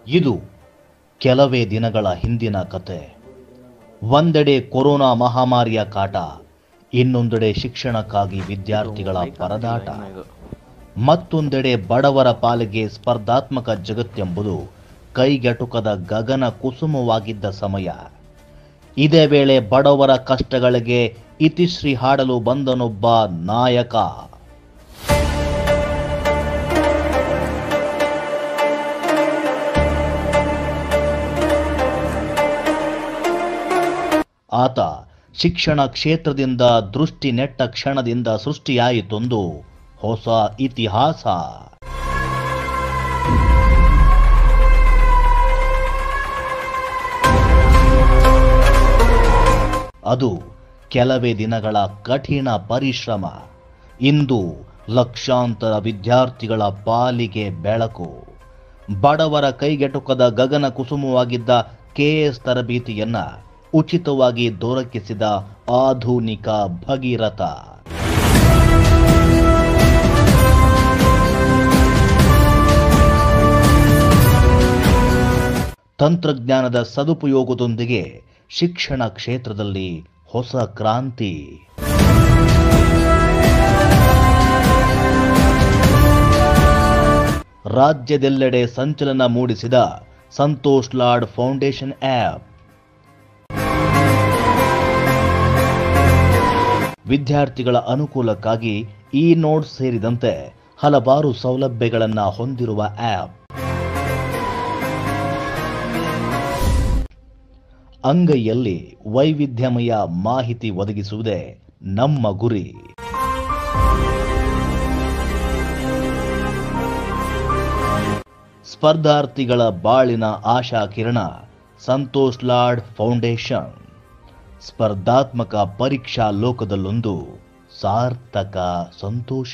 ಇದು ಕೆಲವೇ ದಿನಗಳ ಹಿಂದಿನ ಕತೆ ಒಂದೆಡೆ ಕೊರೋನಾ ಮಹಾಮಾರಿಯ ಕಾಟ ಇನ್ನೊಂದೆಡೆ ಶಿಕ್ಷಣಕ್ಕಾಗಿ ವಿದ್ಯಾರ್ಥಿಗಳ ಪರದಾಟ ಮತ್ತೊಂದೆಡೆ ಬಡವರ ಪಾಲಿಗೆ ಸ್ಪರ್ಧಾತ್ಮಕ ಜಗತ್ತೆಂಬುದು ಕೈಗೆಟುಕದ ಗಗನ ಕುಸುಮವಾಗಿದ್ದ ಸಮಯ ಇದೇ ವೇಳೆ ಬಡವರ ಕಷ್ಟಗಳಿಗೆ ಇತಿಶ್ರೀ ಹಾಡಲು ಬಂದನೊಬ್ಬ ನಾಯಕ ಆತ ಶಿಕ್ಷಣ ಕ್ಷೇತ್ರದಿಂದ ದೃಷ್ಟಿ ನೆಟ್ಟ ಕ್ಷಣದಿಂದ ಸೃಷ್ಟಿಯಾಯಿತೊಂದು ಹೊಸ ಇತಿಹಾಸ ಅದು ಕೆಲವೇ ದಿನಗಳ ಕಠಿಣ ಪರಿಶ್ರಮ ಇಂದು ಲಕ್ಷಾಂತರ ವಿದ್ಯಾರ್ಥಿಗಳ ಪಾಲಿಗೆ ಬೆಳಕು ಬಡವರ ಕೈಗೆಟುಕದ ಗಗನ ಕುಸುಮವಾಗಿದ್ದ ಕೆಎಸ್ ತರಬೇತಿಯನ್ನ ಉಚಿತವಾಗಿ ದೊರಕಿಸಿದ ಆಧುನಿಕ ಭಗೀರಥ ತಂತ್ರಜ್ಞಾನದ ಸದುಪಯೋಗದೊಂದಿಗೆ ಶಿಕ್ಷಣ ಕ್ಷೇತ್ರದಲ್ಲಿ ಹೊಸ ಕ್ರಾಂತಿ ರಾಜ್ಯದೆಲ್ಲೆಡೆ ಸಂಚಲನ ಮೂಡಿಸಿದ ಸಂತೋಷ್ ಲಾಡ್ ಫೌಂಡೇಶನ್ ಆಪ್ ವಿದ್ಯಾರ್ಥಿಗಳ ಅನುಕೂಲಕ್ಕಾಗಿ ಈ ನೋಟ್ಸ್ ಸೇರಿದಂತೆ ಹಲವಾರು ಸೌಲಭ್ಯಗಳನ್ನು ಹೊಂದಿರುವ ಆಪ್ ಅಂಗೈಯಲ್ಲಿ ವೈವಿಧ್ಯಮಯ ಮಾಹಿತಿ ಒದಗಿಸುವುದೇ ನಮ್ಮ ಗುರಿ ಸ್ಪರ್ಧಾರ್ಥಿಗಳ ಬಾಳಿನ ಆಶಾ ಕಿರಣ ಸಂತೋಷ್ ಲಾಡ್ ಫೌಂಡೇಶನ್ ಸ್ಪರ್ಧಾತ್ಮಕ ಪರೀಕ್ಷಾ ಲೋಕದಲ್ಲೊಂದು ಸಾರ್ಥಕ ಸಂತೋಷ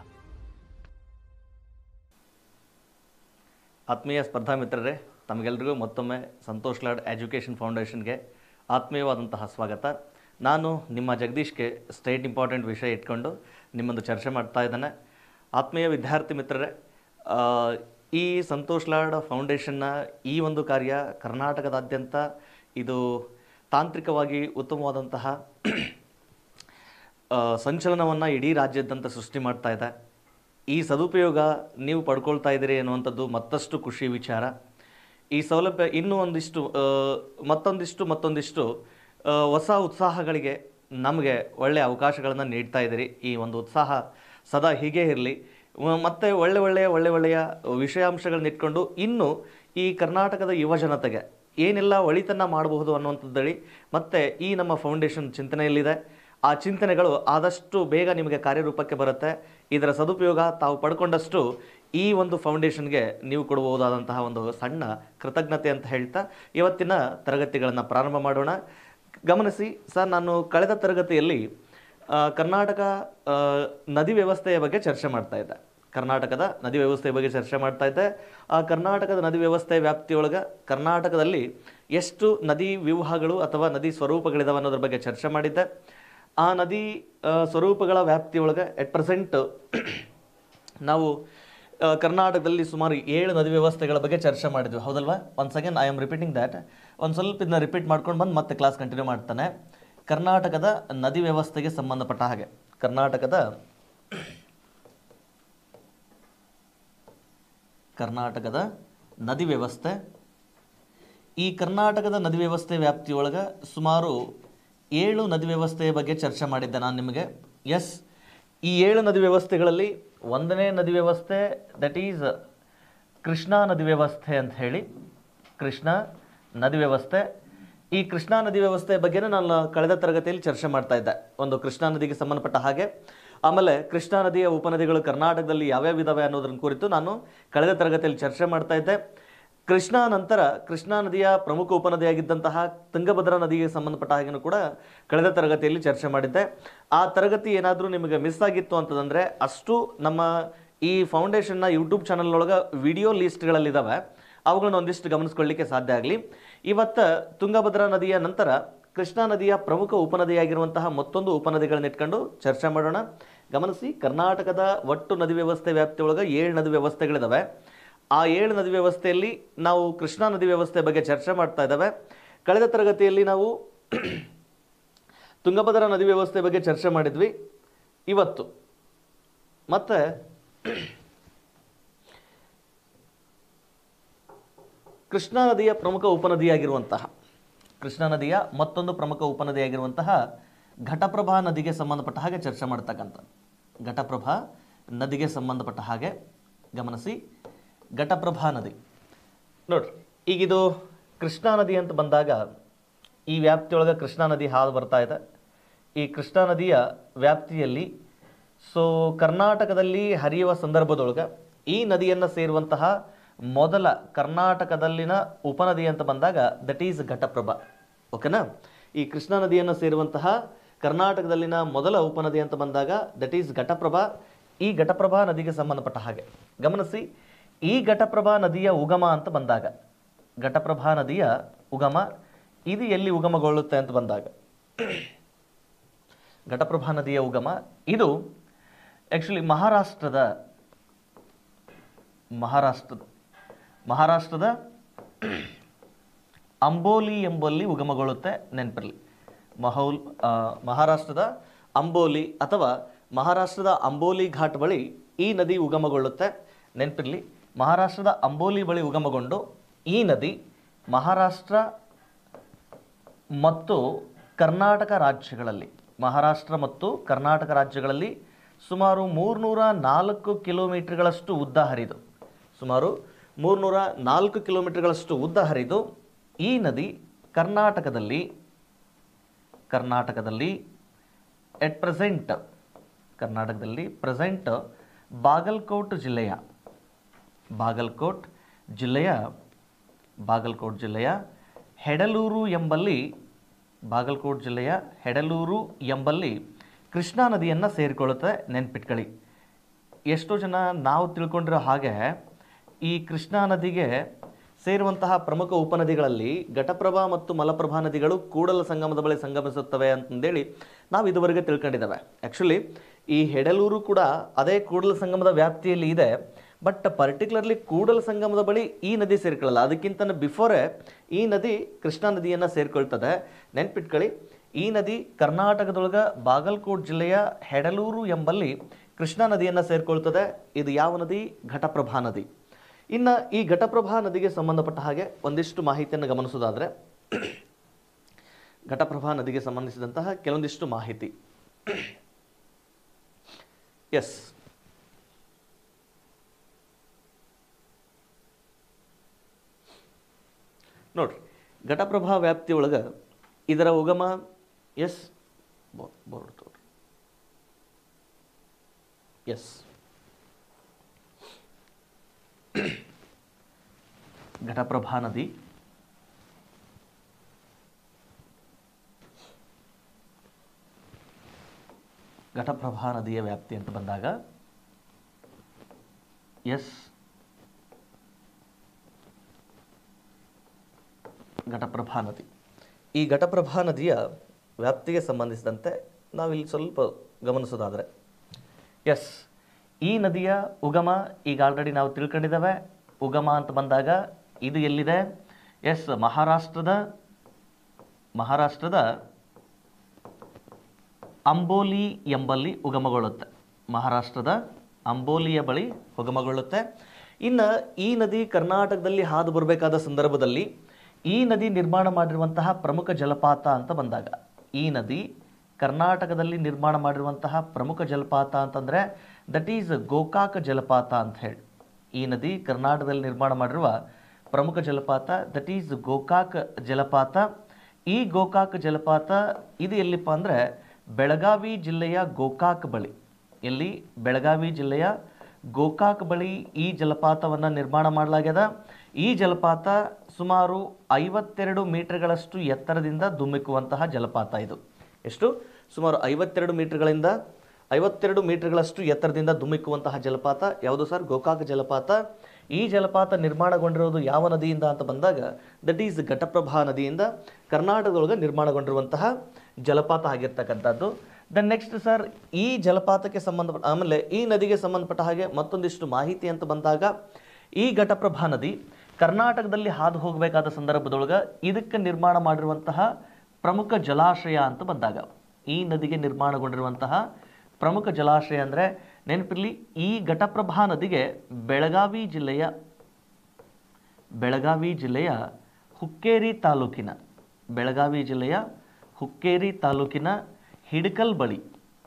ಆತ್ಮೀಯ ಸ್ಪರ್ಧಾ ಮಿತ್ರರೇ ತಮಗೆಲ್ಲರಿಗೂ ಮತ್ತೊಮ್ಮೆ ಸಂತೋಷ್ ಲಾಡ್ ಎಜುಕೇಷನ್ ಫೌಂಡೇಶನ್ಗೆ ಆತ್ಮೀಯವಾದಂತಹ ಸ್ವಾಗತ ನಾನು ನಿಮ್ಮ ಜಗದೀಶ್ಗೆ ಸ್ಟೇಟ್ ಇಂಪಾರ್ಟೆಂಟ್ ವಿಷಯ ಇಟ್ಕೊಂಡು ನಿಮ್ಮೊಂದು ಚರ್ಚೆ ಮಾಡ್ತಾ ಇದ್ದೇನೆ ಆತ್ಮೀಯ ವಿದ್ಯಾರ್ಥಿ ಮಿತ್ರರೇ ಆ, ಈ ಸಂತೋಷ್ ಲಾಡ್ ಫೌಂಡೇಶನ್ನ ಈ ಒಂದು ಕಾರ್ಯ ಕರ್ನಾಟಕದಾದ್ಯಂತ ಇದು ತಾಂತ್ರಿಕವಾಗಿ ಉತ್ತಮವಾದಂತಹ ಸಂಚಲನವನ್ನು ಇಡೀ ರಾಜ್ಯಾದ್ಯಂತ ಸೃಷ್ಟಿ ಮಾಡ್ತಾ ಇದೆ ಈ ಸದುಪಯೋಗ ನೀವು ಪಡ್ಕೊಳ್ತಾ ಇದ್ದೀರಿ ಅನ್ನುವಂಥದ್ದು ಮತ್ತಷ್ಟು ಖುಷಿ ವಿಚಾರ ಈ ಸೌಲಭ್ಯ ಇನ್ನೂ ಒಂದಿಷ್ಟು ಆ, ಮತ್ತೊಂದಿಷ್ಟು ಮತ್ತೊಂದಿಷ್ಟು ಆ, ಹೊಸ ಉತ್ಸಾಹಗಳಿಗೆ ನಮಗೆ ಒಳ್ಳೆಯ ಅವಕಾಶಗಳನ್ನು ನೀಡ್ತಾ ಇದ್ದೀರಿ ಈ ಒಂದು ಉತ್ಸಾಹ ಸದಾ ಹೀಗೆ ಇರಲಿ ಮತ್ತು ಒಳ್ಳೆ ಒಳ್ಳೆಯ ಒಳ್ಳೆ ಒಳ್ಳೆಯ ವಿಷಯಾಂಶಗಳನ್ನ ಇಟ್ಕೊಂಡು ಇನ್ನು ಈ ಕರ್ನಾಟಕದ ಯುವ ಜನತೆಗೆ ಏನೆಲ್ಲ ಒಳಿತನ್ನ ಮಾಡಬಹುದು ಅನ್ನುವಂಥದ್ದಳಿ ಮತ್ತೆ ಈ ನಮ್ಮ ಫೌಂಡೇಶನ್ ಚಿಂತನೆಯಲ್ಲಿದೆ ಆ ಚಿಂತನೆಗಳು ಆದಷ್ಟು ಬೇಗ ನಿಮಗೆ ಕಾರ್ಯರೂಪಕ್ಕೆ ಬರುತ್ತೆ ಇದರ ಸದುಪಯೋಗ ತಾವು ಪಡ್ಕೊಂಡಷ್ಟು ಈ ಒಂದು ಫೌಂಡೇಶನ್ಗೆ ನೀವು ಕೊಡಬಹುದಾದಂತಹ ಒಂದು ಸಣ್ಣ ಕೃತಜ್ಞತೆ ಅಂತ ಹೇಳ್ತಾ ಇವತ್ತಿನ ತರಗತಿಗಳನ್ನು ಪ್ರಾರಂಭ ಮಾಡೋಣ ಗಮನಿಸಿ ಸರ್ ನಾನು ಕಳೆದ ತರಗತಿಯಲ್ಲಿ ಆ, ಕರ್ನಾಟಕ ಆ, ನದಿ ವ್ಯವಸ್ಥೆಯ ಬಗ್ಗೆ ಚರ್ಚೆ ಮಾಡ್ತಾ ಇದ್ದೆ ಕರ್ನಾಟಕದ ನದಿ ವ್ಯವಸ್ಥೆಯ ಬಗ್ಗೆ ಚರ್ಚೆ ಮಾಡ್ತಾ ಇದ್ದೆ ಆ ಕರ್ನಾಟಕದ ನದಿ ವ್ಯವಸ್ಥೆ ವ್ಯಾಪ್ತಿಯೊಳಗೆ ಕರ್ನಾಟಕದಲ್ಲಿ ಎಷ್ಟು ನದಿ ವ್ಯೂಹಗಳು ಅಥವಾ ನದಿ ಸ್ವರೂಪಗಳಿದಾವೆ ಅನ್ನೋದ್ರ ಬಗ್ಗೆ ಚರ್ಚೆ ಮಾಡಿದ್ದೆ ಆ ನದಿ ಆ, ಸ್ವರೂಪಗಳ ವ್ಯಾಪ್ತಿಯೊಳಗೆ ಎಟ್ ಪ್ರೆಸೆಂಟ್ ನಾವು ಆ, ಕರ್ನಾಟಕದಲ್ಲಿ ಸುಮಾರು ಏಳು ನದಿ ವ್ಯವಸ್ಥೆಗಳ ಬಗ್ಗೆ ಚರ್ಚೆ ಮಾಡಿದ್ವಿ ಹೌದಲ್ವಾ once again I am repeating that ಒಂದು ಸ್ವಲ್ಪ ಇದನ್ನ ರಿಪೀಟ್ ಮಾಡ್ಕೊಂಡು ಬಂದು ಮತ್ತೆ ಕ್ಲಾಸ್ ಕಂಟಿನ್ಯೂ ಮಾಡ್ತಾನೆ ಕರ್ನಾಟಕದ ನದಿ ವ್ಯವಸ್ಥೆಗೆ ಸಂಬಂಧಪಟ್ಟ ಹಾಗೆ ಕರ್ನಾಟಕದ ಕರ್ನಾಟಕದ ನದಿ ವ್ಯವಸ್ಥೆ ಈ ಕರ್ನಾಟಕದ ನದಿ ವ್ಯವಸ್ಥೆ ವ್ಯಾಪ್ತಿಯೊಳಗೆ ಸುಮಾರು ಏಳು ನದಿ ವ್ಯವಸ್ಥೆಯ ಬಗ್ಗೆ ಚರ್ಚೆ ಮಾಡಿದ್ದೆ ನಾನು ನಿಮಗೆ ಎಸ್ ಈ ಏಳು ನದಿ ವ್ಯವಸ್ಥೆಗಳಲ್ಲಿ ಒಂದನೇ ನದಿ ವ್ಯವಸ್ಥೆ ದಟ್ ಈಸ್ ಕೃಷ್ಣಾ ನದಿ ವ್ಯವಸ್ಥೆ ಅಂತ ಹೇಳಿ ಕೃಷ್ಣ ನದಿ ವ್ಯವಸ್ಥೆ ಈ ಕೃಷ್ಣಾ ನದಿ ವ್ಯವಸ್ಥೆ ಬಗ್ಗೆನೇ ನಾನು ಕಳೆದ ತರಗತಿಯಲ್ಲಿ ಚರ್ಚೆ ಮಾಡ್ತಾ ಇದ್ದೆ ಒಂದು ಕೃಷ್ಣಾ ನದಿಗೆ ಸಂಬಂಧಪಟ್ಟ ಹಾಗೆ ಆಮೇಲೆ ಕೃಷ್ಣಾ ನದಿಯ ಉಪನದಿಗಳು ಕರ್ನಾಟಕದಲ್ಲಿ ಯಾವ್ಯಾವ ಇದಾವೆ ಅನ್ನೋದ್ರ ಕುರಿತು ನಾನು ಕಳೆದ ತರಗತಿಯಲ್ಲಿ ಚರ್ಚೆ ಮಾಡ್ತಾ ಇದ್ದೆ ಕೃಷ್ಣಾ ನಂತರ ಕೃಷ್ಣಾ ನದಿಯ ಪ್ರಮುಖ ಉಪನದಿಯಾಗಿದ್ದಂತಹ ತುಂಗಭದ್ರಾ ನದಿಗೆ ಸಂಬಂಧಪಟ್ಟ ಹಾಗೆನೂ ಕೂಡ ಕಳೆದ ತರಗತಿಯಲ್ಲಿ ಚರ್ಚೆ ಮಾಡಿದ್ದೆ ಆ ತರಗತಿ ಏನಾದರೂ ನಿಮಗೆ ಮಿಸ್ ಆಗಿತ್ತು ಅಂತಂದರೆ ಅಷ್ಟು ನಮ್ಮ ಈ ಫೌಂಡೇಶನ್ನ ಯೂಟ್ಯೂಬ್ ಚಾನಲ್ ಒಳಗೆ ವಿಡಿಯೋ ಲಿಸ್ಟ್ಗಳಲ್ಲಿದ್ದಾವೆ ಅವುಗಳನ್ನ ಒಂದಿಷ್ಟು ಗಮನಿಸ್ಕೊಳ್ಳಿಕ್ಕೆ ಸಾಧ್ಯ ಆಗಲಿ ಇವತ್ತು ತುಂಗಭದ್ರಾ ನದಿಯ ನಂತರ ಕೃಷ್ಣಾ ನದಿಯ ಪ್ರಮುಖ ಉಪನದಿಯಾಗಿರುವಂತಹ ಮತ್ತೊಂದು ಉಪನದಿಗಳನ್ನ ಇಟ್ಕೊಂಡು ಚರ್ಚೆ ಮಾಡೋಣ ಗಮನಿಸಿ ಕರ್ನಾಟಕದ ಒಟ್ಟು ನದಿ ವ್ಯವಸ್ಥೆ ವ್ಯಾಪ್ತಿಯೊಳಗೆ ಏಳು ನದಿ ವ್ಯವಸ್ಥೆಗಳಿದಾವೆ ಆ ಏಳು ನದಿ ವ್ಯವಸ್ಥೆಯಲ್ಲಿ ನಾವು ಕೃಷ್ಣಾ ನದಿ ವ್ಯವಸ್ಥೆ ಬಗ್ಗೆ ಚರ್ಚೆ ಮಾಡ್ತಾ ಇದ್ದಾವೆ ಕಳೆದ ತರಗತಿಯಲ್ಲಿ ನಾವು ತುಂಗಭದ್ರಾ ನದಿ ವ್ಯವಸ್ಥೆ ಬಗ್ಗೆ ಚರ್ಚೆ ಮಾಡಿದ್ವಿ ಇವತ್ತು ಮತ್ತೆ ಕೃಷ್ಣಾ ನದಿಯ ಪ್ರಮುಖ ಉಪನದಿಯಾಗಿರುವಂತಹ ಕೃಷ್ಣಾ ನದಿಯ ಮತ್ತೊಂದು ಪ್ರಮುಖ ಉಪನದಿಯಾಗಿರುವಂತಹ ಘಟಪ್ರಭಾ ನದಿಗೆ ಸಂಬಂಧಪಟ್ಟ ಹಾಗೆ ಚರ್ಚೆ ಮಾಡ್ತಕ್ಕಂಥ ಘಟಪ್ರಭಾ ನದಿಗೆ ಸಂಬಂಧಪಟ್ಟ ಹಾಗೆ ಗಮನಿಸಿ ಘಟಪ್ರಭಾ ನದಿ ನೋಡ್ರಿ ಈಗಿದು ಕೃಷ್ಣಾ ನದಿ ಅಂತ ಬಂದಾಗ ಈ ವ್ಯಾಪ್ತಿಯೊಳಗೆ ಕೃಷ್ಣಾ ನದಿ ಹಾದು ಬರ್ತಾ ಇದೆ ಈ ಕೃಷ್ಣಾ ನದಿಯ ವ್ಯಾಪ್ತಿಯಲ್ಲಿ ಸೊ ಕರ್ನಾಟಕದಲ್ಲಿ ಹರಿಯುವ ಸಂದರ್ಭದೊಳಗೆ ಈ ನದಿಯನ್ನು ಸೇರುವಂತಹ ಮೊದಲ ಕರ್ನಾಟಕದಲ್ಲಿನ ಉಪನದಿ ಅಂತ ಬಂದಾಗ ದಟ್ ಈಸ್ ಘಟಪ್ರಭಾ ಓಕೆನಾ ಈ ಕೃಷ್ಣಾ ನದಿಯನ್ನು ಸೇರುವಂತಹ ಕರ್ನಾಟಕದಲ್ಲಿನ ಮೊದಲ ಉಪನದಿ ಅಂತ ಬಂದಾಗ ದಟ್ ಈಸ್ ಘಟಪ್ರಭಾ ಈ ಘಟಪ್ರಭಾ ನದಿಗೆ ಸಂಬಂಧಪಟ್ಟ ಹಾಗೆ ಗಮನಿಸಿ ಈ ಘಟಪ್ರಭಾ ನದಿಯ ಉಗಮ ಅಂತ ಬಂದಾಗ ಘಟಪ್ರಭಾ ನದಿಯ ಉಗಮ ಇದು ಎಲ್ಲಿ ಉಗಮಗೊಳ್ಳುತ್ತೆ ಅಂತ ಬಂದಾಗ ಘಟಪ್ರಭಾ ನದಿಯ ಉಗಮ ಇದು ಆ್ಯಕ್ಚುಲಿ ಮಹಾರಾಷ್ಟ್ರದ ಮಹಾರಾಷ್ಟ್ರದ ಮಹಾರಾಷ್ಟ್ರದ ಅಂಬೋಲಿ ಎಂಬಲ್ಲಿ ಉಗಮಗೊಳ್ಳುತ್ತೆ ನೆನಪಿರಲಿ ಮಹೌಲ್ ಆ, ಮಹಾರಾಷ್ಟ್ರದ ಅಂಬೋಲಿ ಅಥವಾ ಮಹಾರಾಷ್ಟ್ರದ ಅಂಬೋಲಿ ಘಾಟ್ ಬಳಿ ಈ ನದಿ ಉಗಮಗೊಳ್ಳುತ್ತೆ ನೆನಪಿರಲಿ ಮಹಾರಾಷ್ಟ್ರದ ಅಂಬೋಲಿ ಬಳಿ ಉಗಮಗೊಂಡು ಈ ನದಿ ಮಹಾರಾಷ್ಟ್ರ ಮತ್ತು ಕರ್ನಾಟಕ ರಾಜ್ಯಗಳಲ್ಲಿ ಮಹಾರಾಷ್ಟ್ರ ಮತ್ತು ಕರ್ನಾಟಕ ರಾಜ್ಯಗಳಲ್ಲಿ ಸುಮಾರು ಮೂರ್ನೂರ ನಾಲ್ಕು ಕಿಲೋಮೀಟರ್ಗಳಷ್ಟು ಉದ್ದ ಹರಿದು ಸುಮಾರು ಮೂರ್ನೂರ ನಾಲ್ಕು ಕಿಲೋಮೀಟರ್ಗಳಷ್ಟು ಉದ್ದ ಹರಿದು ಈ ನದಿ ಕರ್ನಾಟಕದಲ್ಲಿ ಕರ್ನಾಟಕದಲ್ಲಿ ಎಟ್ ಪ್ರೆಸೆಂಟ್ ಕರ್ನಾಟಕದಲ್ಲಿ ಪ್ರೆಸೆಂಟ್ ಬಾಗಲ್ಕೋಟ್ ಜಿಲ್ಲೆಯ ಬಾಗಲ್ಕೋಟ್ ಜಿಲ್ಲೆಯ ಬಾಗಲ್ಕೋಟ್ ಜಿಲ್ಲೆಯ ಹೆಡಲೂರು ಎಂಬಲ್ಲಿ ಬಾಗಲ್ಕೋಟ್ ಜಿಲ್ಲೆಯ ಹೆಡಲೂರು ಎಂಬಲ್ಲಿ ಕೃಷ್ಣಾ ನದಿಯನ್ನು ಸೇರಿಕೊಳ್ಳುತ್ತೆ ನೆನ್ಪಿಟ್ಕೊಳ್ಳಿ ಎಷ್ಟೋ ಜನ ನಾವು ತಿಳ್ಕೊಂಡಿರೋ ಹಾಗೆ ಈ ಕೃಷ್ಣಾ ನದಿಗೆ ಸೇರುವಂತಹ ಪ್ರಮುಖ ಉಪನದಿಗಳಲ್ಲಿ ಘಟಪ್ರಭಾ ಮತ್ತು ಮಲಪ್ರಭಾ ನದಿಗಳು ಕೂಡಲ ಸಂಗಮದ ಬಳಿ ಸಂಗಮಿಸುತ್ತವೆ ಅಂತಂದೇಳಿ ನಾವು ಇದುವರೆಗೆ ತಿಳ್ಕೊಂಡಿದ್ದೇವೆ ಆ್ಯಕ್ಚುಲಿ ಈ ಹೆಡಲೂರು ಕೂಡ ಅದೇ ಕೂಡಲ ಸಂಗಮದ ವ್ಯಾಪ್ತಿಯಲ್ಲಿ ಇದೆ ಬಟ್ ಪರ್ಟಿಕ್ಯುಲರ್ಲಿ ಕೂಡಲ ಸಂಗಮದ ಬಳಿ ಈ ನದಿ ಸೇರ್ಕೊಳ್ಳಲ್ಲ ಅದಕ್ಕಿಂತ ಬಿಫೋರೇ ಈ ನದಿ ಕೃಷ್ಣಾ ನದಿಯನ್ನು ಸೇರ್ಕೊಳ್ತದೆ ನೆನ್ಪಿಟ್ಕೊಳ್ಳಿ ಈ ನದಿ ಕರ್ನಾಟಕದೊಳಗ ಬಾಗಲಕೋಟ್ ಜಿಲ್ಲೆಯ ಹೆಡಲೂರು ಎಂಬಲ್ಲಿ ಕೃಷ್ಣಾ ನದಿಯನ್ನು ಸೇರ್ಕೊಳ್ತದೆ ಇದು ಯಾವ ನದಿ ಘಟಪ್ರಭಾ ನದಿ ಇನ್ನು ಈ ಘಟಪ್ರಭಾ ನದಿಗೆ ಸಂಬಂಧಪಟ್ಟ ಹಾಗೆ ಒಂದಿಷ್ಟು ಮಾಹಿತಿಯನ್ನು ಗಮನಿಸೋದಾದರೆ ಘಟಪ್ರಭಾ ನದಿಗೆ ಸಂಬಂಧಿಸಿದಂತಹ ಕೆಲವೊಂದಿಷ್ಟು ಮಾಹಿತಿ ಎಸ್ ನೋಡ್ರಿ ಘಟಪ್ರಭಾ ವ್ಯಾಪ್ತಿಯೊಳಗೆ ಇದರ ಉಗಮ ಎಸ್ ಬೋರ್ಡ್ ತೋರಿ ಎಸ್ ಘಟಪ್ರಭಾ ನದಿ ಘಟಪ್ರಭಾ ನದಿಯ ವ್ಯಾಪ್ತಿ ಅಂತ ಬಂದಾಗ ಎಸ್ ಘಟಪ್ರಭಾ ನದಿ ಈ ಘಟಪ್ರಭಾ ನದಿಯ ವ್ಯಾಪ್ತಿಗೆ ಸಂಬಂಧಿಸಿದಂತೆ ನಾವಿಲ್ಲಿ ಸ್ವಲ್ಪ ಗಮನಿಸೋದಾದರೆ ಎಸ್ ಈ ನದಿಯ ಉಗಮ ಈಗ ಆಲ್ರೆಡಿ ನಾವು ತಿಳ್ಕೊಂಡಿದ್ದೇವೆ ಉಗಮ ಅಂತ ಬಂದಾಗ ಇದು ಎಲ್ಲಿದೆ ಎಸ್ ಮಹಾರಾಷ್ಟ್ರದ ಮಹಾರಾಷ್ಟ್ರದ ಅಂಬೋಲಿ ಎಂಬಲ್ಲಿ ಉಗಮಗೊಳ್ಳುತ್ತೆ ಮಹಾರಾಷ್ಟ್ರದ ಅಂಬೋಲಿಯ ಬಳಿ ಉಗಮಗೊಳ್ಳುತ್ತೆ ಇನ್ನು ಈ ನದಿ ಕರ್ನಾಟಕದಲ್ಲಿ ಹಾದು ಬರಬೇಕಾದ ಸಂದರ್ಭದಲ್ಲಿ ಈ ನದಿ ನಿರ್ಮಾಣ ಮಾಡಿರುವಂತಹ ಪ್ರಮುಖ ಜಲಪಾತ ಅಂತ ಬಂದಾಗ ಈ ನದಿ ಕರ್ನಾಟಕದಲ್ಲಿ ನಿರ್ಮಾಣ ಮಾಡಿರುವಂತಹ ಪ್ರಮುಖ ಜಲಪಾತ ಅಂತಂದರೆ ದಟ್ ಈಸ್ ಗೋಕಾಕ್ ಜಲಪಾತ ಅಂತ ಹೇಳಿ ಈ ನದಿ ಕರ್ನಾಟಕದಲ್ಲಿ ನಿರ್ಮಾಣ ಮಾಡಿರುವ ಪ್ರಮುಖ ಜಲಪಾತ ದಟ್ ಈಸ್ ಗೋಕಾಕ್ ಜಲಪಾತ ಈ ಗೋಕಾಕ್ ಜಲಪಾತ ಇದು ಎಲ್ಲಿಪ್ಪ ಅಂದರೆ ಬೆಳಗಾವಿ ಜಿಲ್ಲೆಯ ಗೋಕಾಕ್ ಬಳಿ ಎಲ್ಲಿ ಬೆಳಗಾವಿ ಜಿಲ್ಲೆಯ ಗೋಕಾಕ್ ಬಳಿ ಈ ಜಲಪಾತವನ್ನು ನಿರ್ಮಾಣ ಮಾಡಲಾಗ್ಯದ ಈ ಜಲಪಾತ ಸುಮಾರು ಐವತ್ತೆರಡು ಮೀಟರ್ಗಳಷ್ಟು ಎತ್ತರದಿಂದ ಧುಮ್ಮಿಕ್ಕುವಂತಹ ಜಲಪಾತ ಇದು ಎಷ್ಟು ಸುಮಾರು ಐವತ್ತೆರಡು ಮೀಟರ್ಗಳಿಂದ ಐವತ್ತೆರಡು ಮೀಟರ್ಗಳಷ್ಟು ಎತ್ತರದಿಂದ ಧುಮ್ಮಿಕ್ಕುವಂತಹ ಜಲಪಾತ ಯಾವುದು ಸರ್ ಗೋಕಾಕ್ ಜಲಪಾತ ಈ ಜಲಪಾತ ನಿರ್ಮಾಣಗೊಂಡಿರೋದು ಯಾವ ನದಿಯಿಂದ ಅಂತ ಬಂದಾಗ ದಟ್ ಈಸ್ ಘಟಪ್ರಭಾ ನದಿಯಿಂದ ಕರ್ನಾಟಕದೊಳಗೆ ನಿರ್ಮಾಣಗೊಂಡಿರುವಂತಹ ಜಲಪಾತ ಆಗಿರ್ತಕ್ಕಂಥದ್ದು ದೆನ್ ನೆಕ್ಸ್ಟ್ ಸರ್ ಈ ಜಲಪಾತಕ್ಕೆ ಸಂಬಂಧಪಟ್ಟ ಆಮೇಲೆ ಈ ನದಿಗೆ ಸಂಬಂಧಪಟ್ಟ ಹಾಗೆ ಮತ್ತೊಂದಿಷ್ಟು ಮಾಹಿತಿ ಅಂತ ಬಂದಾಗ ಈ ಘಟಪ್ರಭಾ ನದಿ ಕರ್ನಾಟಕದಲ್ಲಿ ಹಾದು ಹೋಗಬೇಕಾದ ಸಂದರ್ಭದೊಳಗೆ ಇದಕ್ಕೆ ನಿರ್ಮಾಣ ಮಾಡಿರುವಂತಹ ಪ್ರಮುಖ ಜಲಾಶಯ ಅಂತ ಬಂದಾಗ ಈ ನದಿಗೆ ನಿರ್ಮಾಣಗೊಂಡಿರುವಂತಹ ಪ್ರಮುಖ ಜಲಾಶಯ ಅಂದರೆ ನೆನಪಿರಲಿ ಈ ಘಟಪ್ರಭಾ ನದಿಗೆ ಬೆಳಗಾವಿ ಜಿಲ್ಲೆಯ ಬೆಳಗಾವಿ ಜಿಲ್ಲೆಯ ಹುಕ್ಕೇರಿ ತಾಲೂಕಿನ ಬೆಳಗಾವಿ ಜಿಲ್ಲೆಯ ಹುಕ್ಕೇರಿ ತಾಲೂಕಿನ ಹಿಡಕಲ್ ಬಳಿ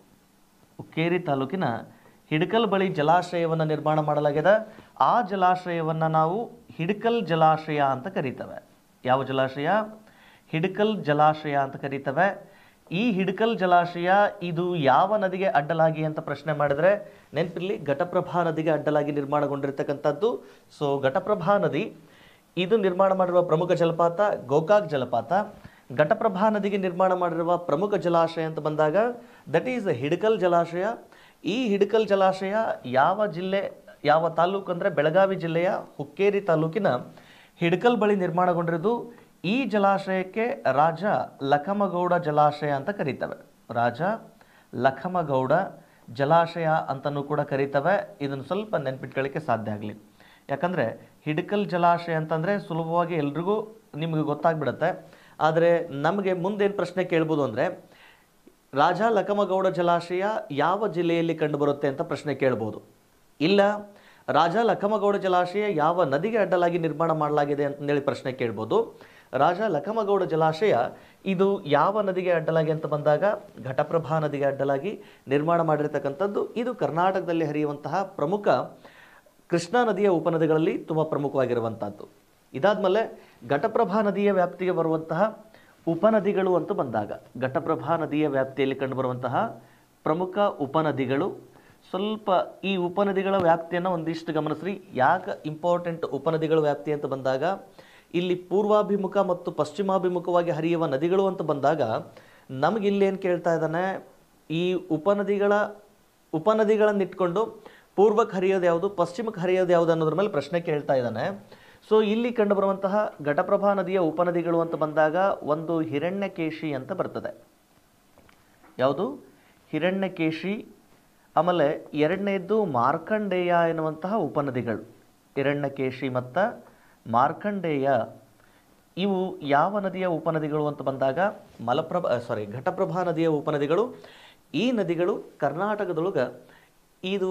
ಹುಕ್ಕೇರಿ ತಾಲೂಕಿನ ಹಿಡಕಲ್ ಬಳಿ ಜಲಾಶಯವನ್ನು ನಿರ್ಮಾಣ ಮಾಡಲಾಗಿದೆ ಆ ಜಲಾಶಯವನ್ನು ನಾವು ಹಿಡಕಲ್ ಜಲಾಶಯ ಅಂತ ಕರೀತೇವೆ ಯಾವ ಜಲಾಶಯ ಹಿಡಕಲ್ ಜಲಾಶಯ ಅಂತ ಕರೀತೇವೆ ಈ ಹಿಡಕಲ್ ಜಲಾಶಯ ಇದು ಯಾವ ನದಿಗೆ ಅಡ್ಡಲಾಗಿ ಅಂತ ಪ್ರಶ್ನೆ ಮಾಡಿದ್ರೆ ನೆನಪಿರ್ಲಿ ಘಟಪ್ರಭಾ ನದಿಗೆ ಅಡ್ಡಲಾಗಿ ನಿರ್ಮಾಣಗೊಂಡಿರ್ತಕ್ಕಂಥದ್ದು ಸೊ ಘಟಪ್ರಭಾ ನದಿ ಇದು ನಿರ್ಮಾಣ ಮಾಡಿರುವ ಪ್ರಮುಖ ಜಲಪಾತ ಗೋಕಾಕ್ ಜಲಪಾತ ಘಟಪ್ರಭಾ ನದಿಗೆ ನಿರ್ಮಾಣ ಮಾಡಿರುವ ಪ್ರಮುಖ ಜಲಾಶಯ ಅಂತ ಬಂದಾಗ ದಟ್ ಈಸ್ ಹಿಡಕಲ್ ಜಲಾಶಯ ಈ ಹಿಡಕಲ್ ಜಲಾಶಯ ಯಾವ ಜಿಲ್ಲೆ ಯಾವ ತಾಲೂಕು ಅಂದರೆ ಬೆಳಗಾವಿ ಜಿಲ್ಲೆಯ ಹುಕ್ಕೇರಿ ತಾಲೂಕಿನ ಹಿಡಕಲ್ ಬಳಿ ನಿರ್ಮಾಣಗೊಂಡಿರೋದು ಈ ಜಲಾಶಯಕ್ಕೆ ರಾಜ ಲಖಮಗೌಡ ಜಲಾಶಯ ಅಂತ ಕರೀತವೆ ರಾಜ ಲಖಮಗೌಡ ಜಲಾಶಯ ಅಂತಲೂ ಕೂಡ ಕರೀತವೆ ಇದನ್ನು ಸ್ವಲ್ಪ ನೆನ್ಪಿಟ್ಕೊಳ್ಳಿಕ್ಕೆ ಸಾಧ್ಯ ಆಗಲಿ ಯಾಕಂದರೆ ಹಿಡಕಲ್ ಜಲಾಶಯ ಅಂತಂದರೆ ಸುಲಭವಾಗಿ ಎಲ್ರಿಗೂ ನಿಮಗೆ ಗೊತ್ತಾಗ್ಬಿಡುತ್ತೆ ಆದರೆ ನಮಗೆ ಮುಂದೇನು ಪ್ರಶ್ನೆ ಕೇಳ್ಬೋದು ಅಂದರೆ ರಾಜ ಲಖಮಗೌಡ ಜಲಾಶಯ ಯಾವ ಜಿಲ್ಲೆಯಲ್ಲಿ ಕಂಡುಬರುತ್ತೆ ಅಂತ ಪ್ರಶ್ನೆ ಕೇಳ್ಬೋದು ಇಲ್ಲ ರಾಜ ಲಖಮಗೌಡ ಜಲಾಶಯ ಯಾವ ನದಿಗೆ ಅಡ್ಡಲಾಗಿ ನಿರ್ಮಾಣ ಮಾಡಲಾಗಿದೆ ಅಂತಂದೇಳಿ ಪ್ರಶ್ನೆ ಕೇಳ್ಬೋದು ರಾಜ ಲಖಮಗೌಡ ಜಲಾಶಯ ಇದು ಯಾವ ನದಿಗೆ ಅಡ್ಡಲಾಗಿ ಅಂತ ಬಂದಾಗ ಘಟಪ್ರಭಾ ನದಿಗೆ ಅಡ್ಡಲಾಗಿ ನಿರ್ಮಾಣ ಮಾಡಿರ್ತಕ್ಕಂಥದ್ದು ಇದು ಕರ್ನಾಟಕದಲ್ಲಿ ಹರಿಯುವಂತಹ ಪ್ರಮುಖ ಕೃಷ್ಣಾ ನದಿಯ ಉಪನದಿಗಳಲ್ಲಿ ತುಂಬ ಪ್ರಮುಖವಾಗಿರುವಂಥದ್ದು ಇದಾದ್ಮೇಲೆ ಘಟಪ್ರಭಾ ನದಿಯ ವ್ಯಾಪ್ತಿಗೆ ಬರುವಂತಹ ಉಪನದಿಗಳು ಅಂತ ಬಂದಾಗ ಘಟಪ್ರಭಾ ನದಿಯ ವ್ಯಾಪ್ತಿಯಲ್ಲಿ ಕಂಡುಬರುವಂತಹ ಪ್ರಮುಖ ಉಪನದಿಗಳು ಸ್ವಲ್ಪ ಈ ಉಪನದಿಗಳ ವ್ಯಾಪ್ತಿಯನ್ನು ಒಂದಿಷ್ಟು ಗಮನಿಸ್ರಿ ಯಾಕೆ ಇಂಪಾರ್ಟೆಂಟ್ ಉಪನದಿಗಳ ವ್ಯಾಪ್ತಿ ಅಂತ ಬಂದಾಗ ಇಲ್ಲಿ ಪೂರ್ವಾಭಿಮುಖ ಮತ್ತು ಪಶ್ಚಿಮಾಭಿಮುಖವಾಗಿ ಹರಿಯುವ ನದಿಗಳು ಅಂತ ಬಂದಾಗ ನಮಗೆ ಇಲ್ಲಿ ಏನು ಕೇಳ್ತಾ ಇದ್ದಾನೆ ಈ ಉಪನದಿಗಳ ಉಪನದಿಗಳನ್ನು ಇಟ್ಕೊಂಡು ಪೂರ್ವಕ್ಕೆ ಹರಿಯೋದು ಯಾವುದು ಪಶ್ಚಿಮಕ್ಕೆ ಹರಿಯೋದು ಯಾವುದು ಅನ್ನೋದ್ರ ಮೇಲೆ ಪ್ರಶ್ನೆ ಕೇಳ್ತಾ ಇದ್ದಾನೆ ಸೊ ಇಲ್ಲಿ ಕಂಡುಬರುವಂತಹ ಘಟಪ್ರಭಾ ನದಿಯ ಉಪನದಿಗಳು ಅಂತ ಬಂದಾಗ ಒಂದು ಹಿರಣ್ಯಕೇಶಿ ಅಂತ ಬರ್ತದೆ ಯಾವುದು ಹಿರಣ್ಯಕೇಶಿ ಆಮೇಲೆ ಎರಡನೇದ್ದು ಮಾರ್ಕಂಡೇಯ ಎನ್ನುವಂತಹ ಉಪನದಿಗಳು ಹಿರಣ್ಯಕೇಶಿ ಮತ್ತು ಮಾರ್ಕಂಡೇಯ ಇವು ಯಾವ ನದಿಯ ಉಪನದಿಗಳು ಅಂತ ಬಂದಾಗ ಮಲಪ್ರಭಾ ಸಾರಿ ಘಟಪ್ರಭಾ ನದಿಯ ಉಪನದಿಗಳು ಈ ನದಿಗಳು ಕರ್ನಾಟಕದೊಳಗೆ ಇದು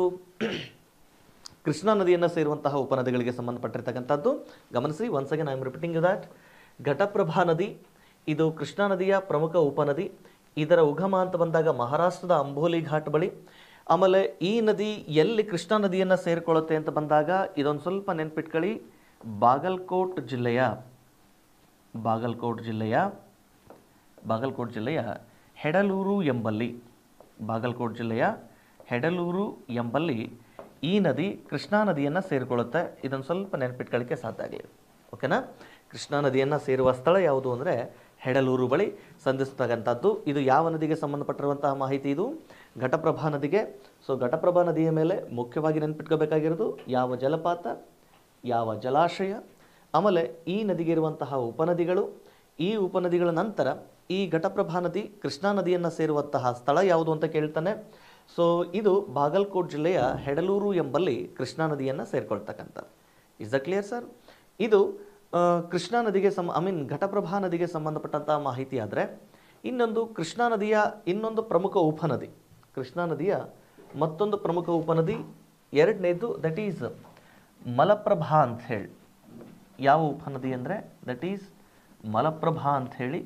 ಕೃಷ್ಣಾ ನದಿಯನ್ನು ಸೇರುವಂತಹ ಉಪನದಿಗಳಿಗೆ ಸಂಬಂಧಪಟ್ಟಿರ್ತಕ್ಕಂಥದ್ದು ಗಮನಿಸಿ once again I am repeating that Ghataprabha ನದಿ ಇದು ಕೃಷ್ಣಾ ನದಿಯ ಪ್ರಮುಖ ಉಪನದಿ ಇದರ ಉಗಮ ಅಂತ ಬಂದಾಗ ಮಹಾರಾಷ್ಟ್ರದ ಅಂಬೋಲಿ ಘಾಟ್ ಬಳಿ ಆಮೇಲೆ ಈ ನದಿ ಎಲ್ಲಿ ಕೃಷ್ಣಾ ನದಿಯನ್ನು ಸೇರಿಕೊಳ್ಳುತ್ತೆ ಅಂತ ಬಂದಾಗ ಇದೊಂದು ಸ್ವಲ್ಪ ನೆನ್ಪಿಟ್ಕೊಳ್ಳಿ ಬಾಗಲ್ಕೋಟ್ ಜಿಲ್ಲೆಯ ಬಾಗಲ್ಕೋಟ್ ಜಿಲ್ಲೆಯ ಬಾಗಲ್ಕೋಟ್ ಜಿಲ್ಲೆಯ ಹೆಡಲೂರು ಎಂಬಲ್ಲಿ ಬಾಗಲ್ಕೋಟ್ ಜಿಲ್ಲೆಯ ಹೆಡಲೂರು ಎಂಬಲ್ಲಿ ಈ ನದಿ ಕೃಷ್ಣಾ ನದಿಯನ್ನು ಸೇರಿಕೊಳ್ಳುತ್ತೆ ಇದನ್ನು ಸ್ವಲ್ಪ ನೆನಪಿಟ್ಕೊಳ್ಳಿಕ್ಕೆ ಸಾಧ್ಯ ಆಗಲಿ ಓಕೆನಾ ಕೃಷ್ಣಾ ನದಿಯನ್ನು ಸೇರುವ ಸ್ಥಳ ಯಾವುದು ಅಂದರೆ ಹೆಡಲೂರು ಬಳಿ ಸಂಧಿಸ್ತಕ್ಕಂಥದ್ದು ಇದು ಯಾವ ನದಿಗೆ ಸಂಬಂಧಪಟ್ಟಿರುವಂತಹ ಮಾಹಿತಿ ಇದು ಘಟಪ್ರಭಾ ನದಿಗೆ ಸೊ ಘಟಪ್ರಭಾ ನದಿಯ ಮೇಲೆ ಮುಖ್ಯವಾಗಿ ನೆನಪಿಟ್ಕೋಬೇಕಾಗಿರೋದು ಯಾವ ಜಲಪಾತ ಯಾವ ಜಲಾಶಯ ಆಮೇಲೆ ಈ ನದಿಗೆ ಇರುವಂತಹ ಉಪನದಿಗಳು ಈ ಉಪನದಿಗಳ ನಂತರ ಈ ಘಟಪ್ರಭಾ ನದಿ ಕೃಷ್ಣಾ ನದಿಯನ್ನು ಸೇರುವಂತಹ ಸ್ಥಳ ಯಾವುದು ಅಂತ ಕೇಳ್ತಾನೆ ಸೊ ಇದು ಬಾಗಲ್ಕೋಟ್ ಜಿಲ್ಲೆಯ ಹೆಡಲೂರು ಎಂಬಲ್ಲಿ ಕೃಷ್ಣಾ ನದಿಯನ್ನು ಸೇರ್ಕೊಳ್ತಕ್ಕಂಥದ್ದು ಇಸ್ ದ ಕ್ಲಿಯರ್ ಸರ್ ಇದು ಆ, ಕೃಷ್ಣಾ ನದಿಗೆ ಸಂ ಐ ಮೀನ್ ಘಟಪ್ರಭಾ ನದಿಗೆ ಸಂಬಂಧಪಟ್ಟಂತಹ ಮಾಹಿತಿ ಆದರೆ ಇನ್ನೊಂದು ಕೃಷ್ಣಾ ನದಿಯ ಇನ್ನೊಂದು ಪ್ರಮುಖ ಉಪನದಿ ಕೃಷ್ಣಾ ನದಿಯ ಮತ್ತೊಂದು ಪ್ರಮುಖ ಉಪನದಿ ಎರಡನೇದು ದಟ್ ಈಸ್ ಮಲಪ್ರಭಾ ಅಂತ ಹೇಳಿ ಯಾವ ಉಪನದಿ ಅಂದರೆ ದಟ್ ಈಸ್ ಮಲಪ್ರಭಾ ಅಂತ ಹೇಳಿ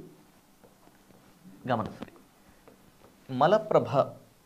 ಗಮನಿಸಿ ಮಲಪ್ರಭಾ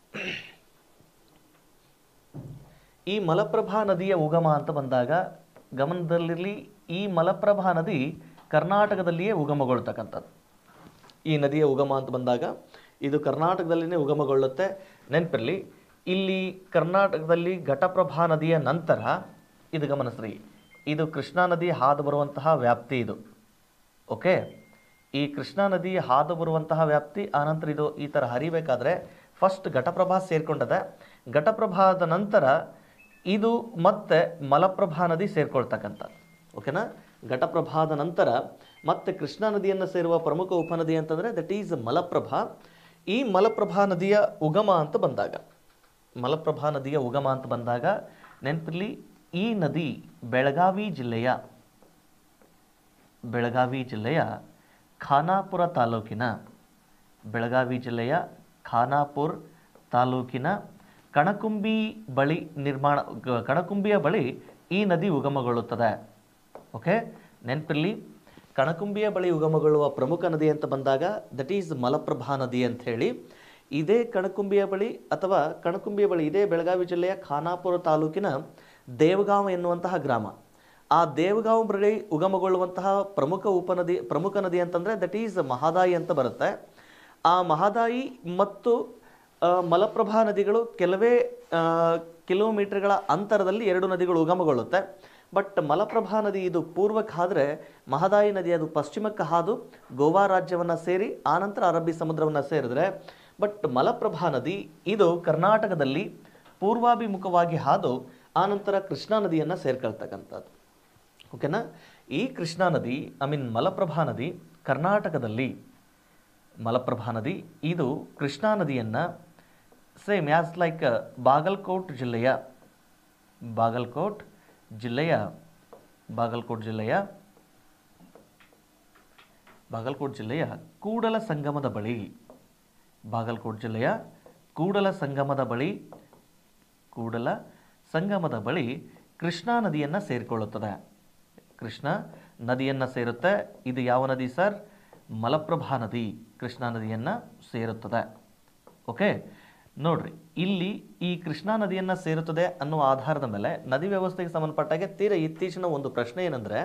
ಈ ಮಲಪ್ರಭಾ ನದಿಯ ಉಗಮ ಅಂತ ಬಂದಾಗ ಗಮನದಲ್ಲಿರಲಿ ಈ ಮಲಪ್ರಭಾ ನದಿ ಕರ್ನಾಟಕದಲ್ಲಿಯೇ ಉಗಮಗೊಳ್ತಕ್ಕಂಥದ್ದು ಈ ನದಿಯ ಉಗಮ ಅಂತ ಬಂದಾಗ ಇದು ಕರ್ನಾಟಕದಲ್ಲಿನೇ ಉಗಮಗೊಳ್ಳುತ್ತೆ ನೆನಪಿರಲಿ ಇಲ್ಲಿ ಕರ್ನಾಟಕದಲ್ಲಿ ಘಟಪ್ರಭಾ ನದಿಯ ನಂತರ ಇದು ಗಮನಿಸ್ರಿ ಇದು ಕೃಷ್ಣಾ ನದಿ ಹಾದು ಬರುವಂತಹ ವ್ಯಾಪ್ತಿ ಇದು ಓಕೆ ಈ ಕೃಷ್ಣಾ ನದಿ ಹಾದು ಬರುವಂತಹ ವ್ಯಾಪ್ತಿ ಆನಂತರ ಇದು ಈ ಥರ ಹರಿಬೇಕಾದ್ರೆ ಫಸ್ಟ್ ಘಟಪ್ರಭಾ ಸೇರ್ಕೊಂಡದೆ ಘಟಪ್ರಭಾದ ನಂತರ ಇದು ಮತ್ತೆ ಮಲಪ್ರಭಾ ನದಿ ಸೇರ್ಕೊಳ್ತಕ್ಕಂಥದ್ದು ಓಕೆನಾ ಘಟಪ್ರಭಾದ ನಂತರ ಮತ್ತೆ ಕೃಷ್ಣಾ ನದಿಯನ್ನು ಸೇರುವ ಪ್ರಮುಖ ಉಪನದಿ ಅಂತಂದರೆ ದಟ್ ಈಸ್ ಮಲಪ್ರಭಾ ಈ ಮಲಪ್ರಭಾ ನದಿಯ ಉಗಮ ಅಂತ ಬಂದಾಗ ಮಲಪ್ರಭಾ ನದಿಯ ಉಗಮ ಅಂತ ಬಂದಾಗ ನೆನಪಿರಲಿ ಈ ನದಿ ಬೆಳಗಾವಿ ಜಿಲ್ಲೆಯ ಬೆಳಗಾವಿ ಜಿಲ್ಲೆಯ ಖಾನಾಪುರ ತಾಲೂಕಿನ ಬೆಳಗಾವಿ ಜಿಲ್ಲೆಯ ಖಾನಾಪುರ್ ತಾಲೂಕಿನ ಕಣಕುಂಬಿ ಬಳಿ ನಿರ್ಮಾಣ ಗ- ಕಣಕುಂಬಿಯ ಬಳಿ ಈ ನದಿ ಉಗಮಗೊಳ್ಳುತ್ತದೆ ಓಕೆ ನೆನಪಿರಲಿ ಕಣಕುಂಬಿಯ ಬಳಿ ಉಗಮಗೊಳ್ಳುವ ಪ್ರಮುಖ ನದಿ ಅಂತ ಬಂದಾಗ ದಟ್ ಈಸ್ ಮಲಪ್ರಭಾ ನದಿ ಅಂತ ಹೇಳಿ ಇದೇ ಕಣಕುಂಬಿಯ ಬಳಿ ಅಥವಾ ಕಣಕುಂಬಿಯ ಬಳಿ ಇದೇ ಬೆಳಗಾವಿ ಜಿಲ್ಲೆಯ ಖಾನಾಪುರ ತಾಲೂಕಿನ ದೇವಗಾಂವ್ ಎನ್ನುವಂತಹ ಗ್ರಾಮ ಆ ದೇವಗಾಂವ್ ಬಳಿ ಉಗಮಗೊಳ್ಳುವಂತಹ ಪ್ರಮುಖ ಉಪನದಿ ಪ್ರಮುಖ ನದಿ ಅಂತಂದರೆ ದಟ್ ಈಸ್ ಮಹಾದಾಯಿ ಅಂತ ಬರುತ್ತೆ ಆ ಮಹಾದಾಯಿ ಮತ್ತು ಆ, ಮಲಪ್ರಭಾ ನದಿಗಳು ಕೆಲವೇ ಆ, ಕಿಲೋಮೀಟರ್ಗಳ ಅಂತರದಲ್ಲಿ ಎರಡು ನದಿಗಳು ಉಗಮಗೊಳ್ಳುತ್ತೆ ಬಟ್ ಮಲಪ್ರಭಾ ನದಿ ಇದು ಪೂರ್ವಕ್ಕೆ ಹಾದ್ರೆ ಮಹದಾಯಿ ನದಿ ಅದು ಪಶ್ಚಿಮಕ್ಕೆ ಹಾದು ಗೋವಾ ರಾಜ್ಯವನ್ನು ಸೇರಿ ಆನಂತರ ಅರಬ್ಬಿ ಸಮುದ್ರವನ್ನು ಸೇರಿದ್ರೆ ಬಟ್ ಮಲಪ್ರಭಾ ನದಿ ಇದು ಕರ್ನಾಟಕದಲ್ಲಿ ಪೂರ್ವಾಭಿಮುಖವಾಗಿ ಹಾದು ಆನಂತರ ಕೃಷ್ಣಾ ನದಿಯನ್ನು ಸೇರ್ಕೊಳ್ತಕ್ಕಂಥದ್ದು ಓಕೆನಾ ಈ ಕೃಷ್ಣಾ ನದಿ ಐ ಮೀನ್ ಮಲಪ್ರಭಾ ನದಿ ಕರ್ನಾಟಕದಲ್ಲಿ ಮಲಪ್ರಭಾ ನದಿ ಇದು ಕೃಷ್ಣಾ ನದಿಯನ್ನು ಸೇಮ್ ಯಾಸ್ ಲೈಕ್ ಬಾಗಲ್ಕೋಟ್ ಜಿಲ್ಲೆಯ ಬಾಗಲ್ಕೋಟ್ ಜಿಲ್ಲೆಯ ಬಾಗಲ್ಕೋಟ್ ಜಿಲ್ಲೆಯ ಬಾಗಲ್ಕೋಟ್ ಜಿಲ್ಲೆಯ ಕೂಡಲ ಸಂಗಮದ ಬಳಿ ಬಾಗಲ್ಕೋಟ್ ಜಿಲ್ಲೆಯ ಕೂಡಲ ಸಂಗಮದ ಬಳಿ ಕೂಡಲ ಸಂಗಮದ ಬಳಿ ಕೃಷ್ಣಾ ನದಿಯನ್ನು ಸೇರಿಕೊಳ್ಳುತ್ತದೆ ಕೃಷ್ಣ ನದಿಯನ್ನು ಸೇರುತ್ತೆ ಇದು ಯಾವ ನದಿ ಸರ್ ಮಲಪ್ರಭಾ ನದಿ ಕೃಷ್ಣಾ ನದಿಯನ್ನು ಸೇರುತ್ತದೆ ಓಕೆ ನೋಡ್ರಿ ಇಲ್ಲಿ ಈ ಕೃಷ್ಣಾ ನದಿಯನ್ನು ಸೇರುತ್ತದೆ ಅನ್ನುವ ಆಧಾರದ ಮೇಲೆ ನದಿ ವ್ಯವಸ್ಥೆಗೆ ಸಂಬಂಧಪಟ್ಟಾಗೆ ತೀರಾ ಇತ್ತೀಚಿನ ಒಂದು ಪ್ರಶ್ನೆ ಏನಂದರೆ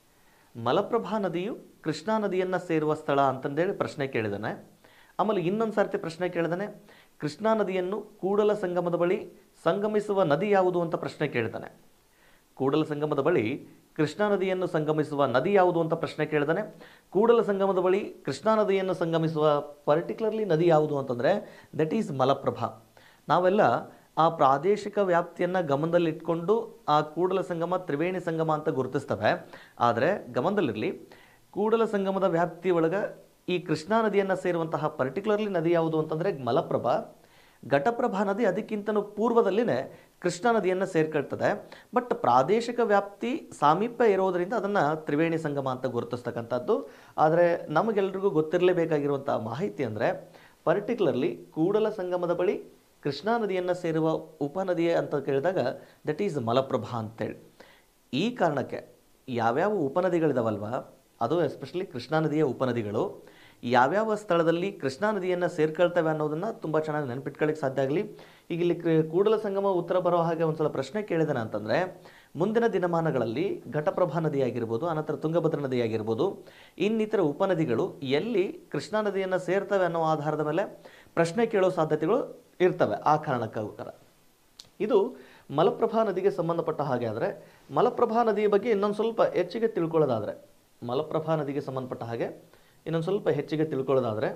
ಮಲಪ್ರಭಾ ನದಿಯು ಕೃಷ್ಣಾ ನದಿಯನ್ನು ಸೇರುವ ಸ್ಥಳ ಅಂತಂದೇಳಿ ಪ್ರಶ್ನೆ ಕೇಳಿದಾನೆ ಆಮೇಲೆ ಇನ್ನೊಂದು ಸರ್ತಿ ಪ್ರಶ್ನೆ ಕೇಳಿದಾನೆ ಕೃಷ್ಣಾ ನದಿಯನ್ನು ಕೂಡಲ ಸಂಗಮದ ಬಳಿ ಸಂಗಮಿಸುವ ನದಿ ಯಾವುದು ಅಂತ ಪ್ರಶ್ನೆ ಕೇಳಿದಾನೆ ಕೂಡಲ ಸಂಗಮದ ಬಳಿ ಕೃಷ್ಣಾ ನದಿಯನ್ನು ಸಂಗಮಿಸುವ ನದಿ ಯಾವುದು ಅಂತ ಪ್ರಶ್ನೆ ಕೇಳಿದಾನೆ ಕೂಡಲ ಸಂಗಮದ ಬಳಿ ಕೃಷ್ಣಾ ನದಿಯನ್ನು ಸಂಗಮಿಸುವ ಪರ್ಟಿಕ್ಯುಲರ್ಲಿ ನದಿ ಯಾವುದು ಅಂತಂದರೆ ದಟ್ ಈಸ್ ಮಲಪ್ರಭಾ ನಾವೆಲ್ಲ ಆ ಪ್ರಾದೇಶಿಕ ವ್ಯಾಪ್ತಿಯನ್ನು ಗಮನದಲ್ಲಿಟ್ಕೊಂಡು ಆ ಕೂಡಲ ಸಂಗಮ ತ್ರಿವೇಣಿ ಸಂಗಮ ಅಂತ ಗುರುತಿಸ್ತವೆ ಆದರೆ ಗಮನದಲ್ಲಿರಲಿ ಕೂಡಲ ಸಂಗಮದ ವ್ಯಾಪ್ತಿ ಒಳಗೆ ಈ ಕೃಷ್ಣಾ ನದಿಯನ್ನು ಸೇರುವಂತಹ ಪರ್ಟಿಕ್ಯುಲರ್ಲಿ ನದಿ ಯಾವುದು ಅಂತಂದರೆ ಮಲಪ್ರಭಾ ಘಟಪ್ರಭಾ ನದಿ ಅದಕ್ಕಿಂತನೂ ಪೂರ್ವದಲ್ಲಿನೇ ಕೃಷ್ಣಾ ನದಿಯನ್ನು ಸೇರ್ಕೊಳ್ತದೆ ಬಟ್ ಪ್ರಾದೇಶಿಕ ವ್ಯಾಪ್ತಿ ಸಾಮೀಪ್ಯ ಇರೋದರಿಂದ ಅದನ್ನು ತ್ರಿವೇಣಿ ಸಂಗಮ ಅಂತ ಗುರುತಿಸ್ತಕ್ಕಂಥದ್ದು ಆದರೆ ನಮಗೆಲ್ರಿಗೂ ಗೊತ್ತಿರಲೇಬೇಕಾಗಿರುವಂಥ ಮಾಹಿತಿ ಅಂದರೆ ಪರ್ಟಿಕ್ಯುಲರ್ಲಿ ಕೂಡಲ ಸಂಗಮದ ಬಳಿ ಕೃಷ್ಣಾ ನದಿಯನ್ನು ಸೇರುವ ಉಪನದಿ ಅಂತ ಕೇಳಿದಾಗ ದಟ್ ಈಸ್ ಮಲಪ್ರಭಾ ಅಂತೇಳಿ ಈ ಕಾರಣಕ್ಕೆ ಯಾವ್ಯಾವ ಉಪನದಿಗಳಿದಾವಲ್ವ ಅದು ಎಸ್ಪೆಷಲಿ ಕೃಷ್ಣಾ ನದಿಯ ಉಪನದಿಗಳು ಯಾವ್ಯಾವ ಸ್ಥಳದಲ್ಲಿ ಕೃಷ್ಣಾ ನದಿಯನ್ನು ಸೇರ್ಕೊಳ್ತವೆ ಅನ್ನೋದನ್ನು ತುಂಬ ಚೆನ್ನಾಗಿ ನೆನಪಿಟ್ಕೊಳ್ಳಿಕ್ಕೆ ಸಾಧ್ಯ ಆಗಲಿ ಈಗ ಇಲ್ಲಿ ಕೃ- ಕೂಡಲ ಸಂಗಮ ಉತ್ತರ ಬರೋ ಹಾಗೆ ಒಂದ್ಸಲ ಪ್ರಶ್ನೆ ಕೇಳಿದಾನೆ ಅಂತಂದರೆ ಮುಂದಿನ ದಿನಮಾನಗಳಲ್ಲಿ ಘಟಪ್ರಭಾ ನದಿ ಆಗಿರ್ಬೋದು ಅನಂತರ ತುಂಗಭದ್ರಾ ನದಿ ಆಗಿರ್ಬೋದು ಇನ್ನಿತರ ಉಪನದಿಗಳು ಎಲ್ಲಿ ಕೃಷ್ಣಾ ನದಿಯನ್ನು ಸೇರ್ತವೆ ಅನ್ನೋ ಆಧಾರದ ಮೇಲೆ ಪ್ರಶ್ನೆ ಕೇಳೋ ಸಾಧ್ಯತೆಗಳು ಇರ್ತವೆ ಆ ಕಾರಣಕ್ಕೋಸ್ಕರ ಇದು ಮಲಪ್ರಭಾ ನದಿಗೆ ಸಂಬಂಧಪಟ್ಟ ಹಾಗೆ ಆದರೆ ಮಲಪ್ರಭಾ ನದಿಯ ಬಗ್ಗೆ ಇನ್ನೊಂದು ಸ್ವಲ್ಪ ಹೆಚ್ಚಿಗೆ ತಿಳ್ಕೊಳ್ಳೋದಾದರೆ ಮಲಪ್ರಭಾ ನದಿಗೆ ಸಂಬಂಧಪಟ್ಟ ಹಾಗೆ ಇನ್ನೊಂದು ಸ್ವಲ್ಪ ಹೆಚ್ಚಿಗೆ ತಿಳ್ಕೊಳ್ಳೋದಾದರೆ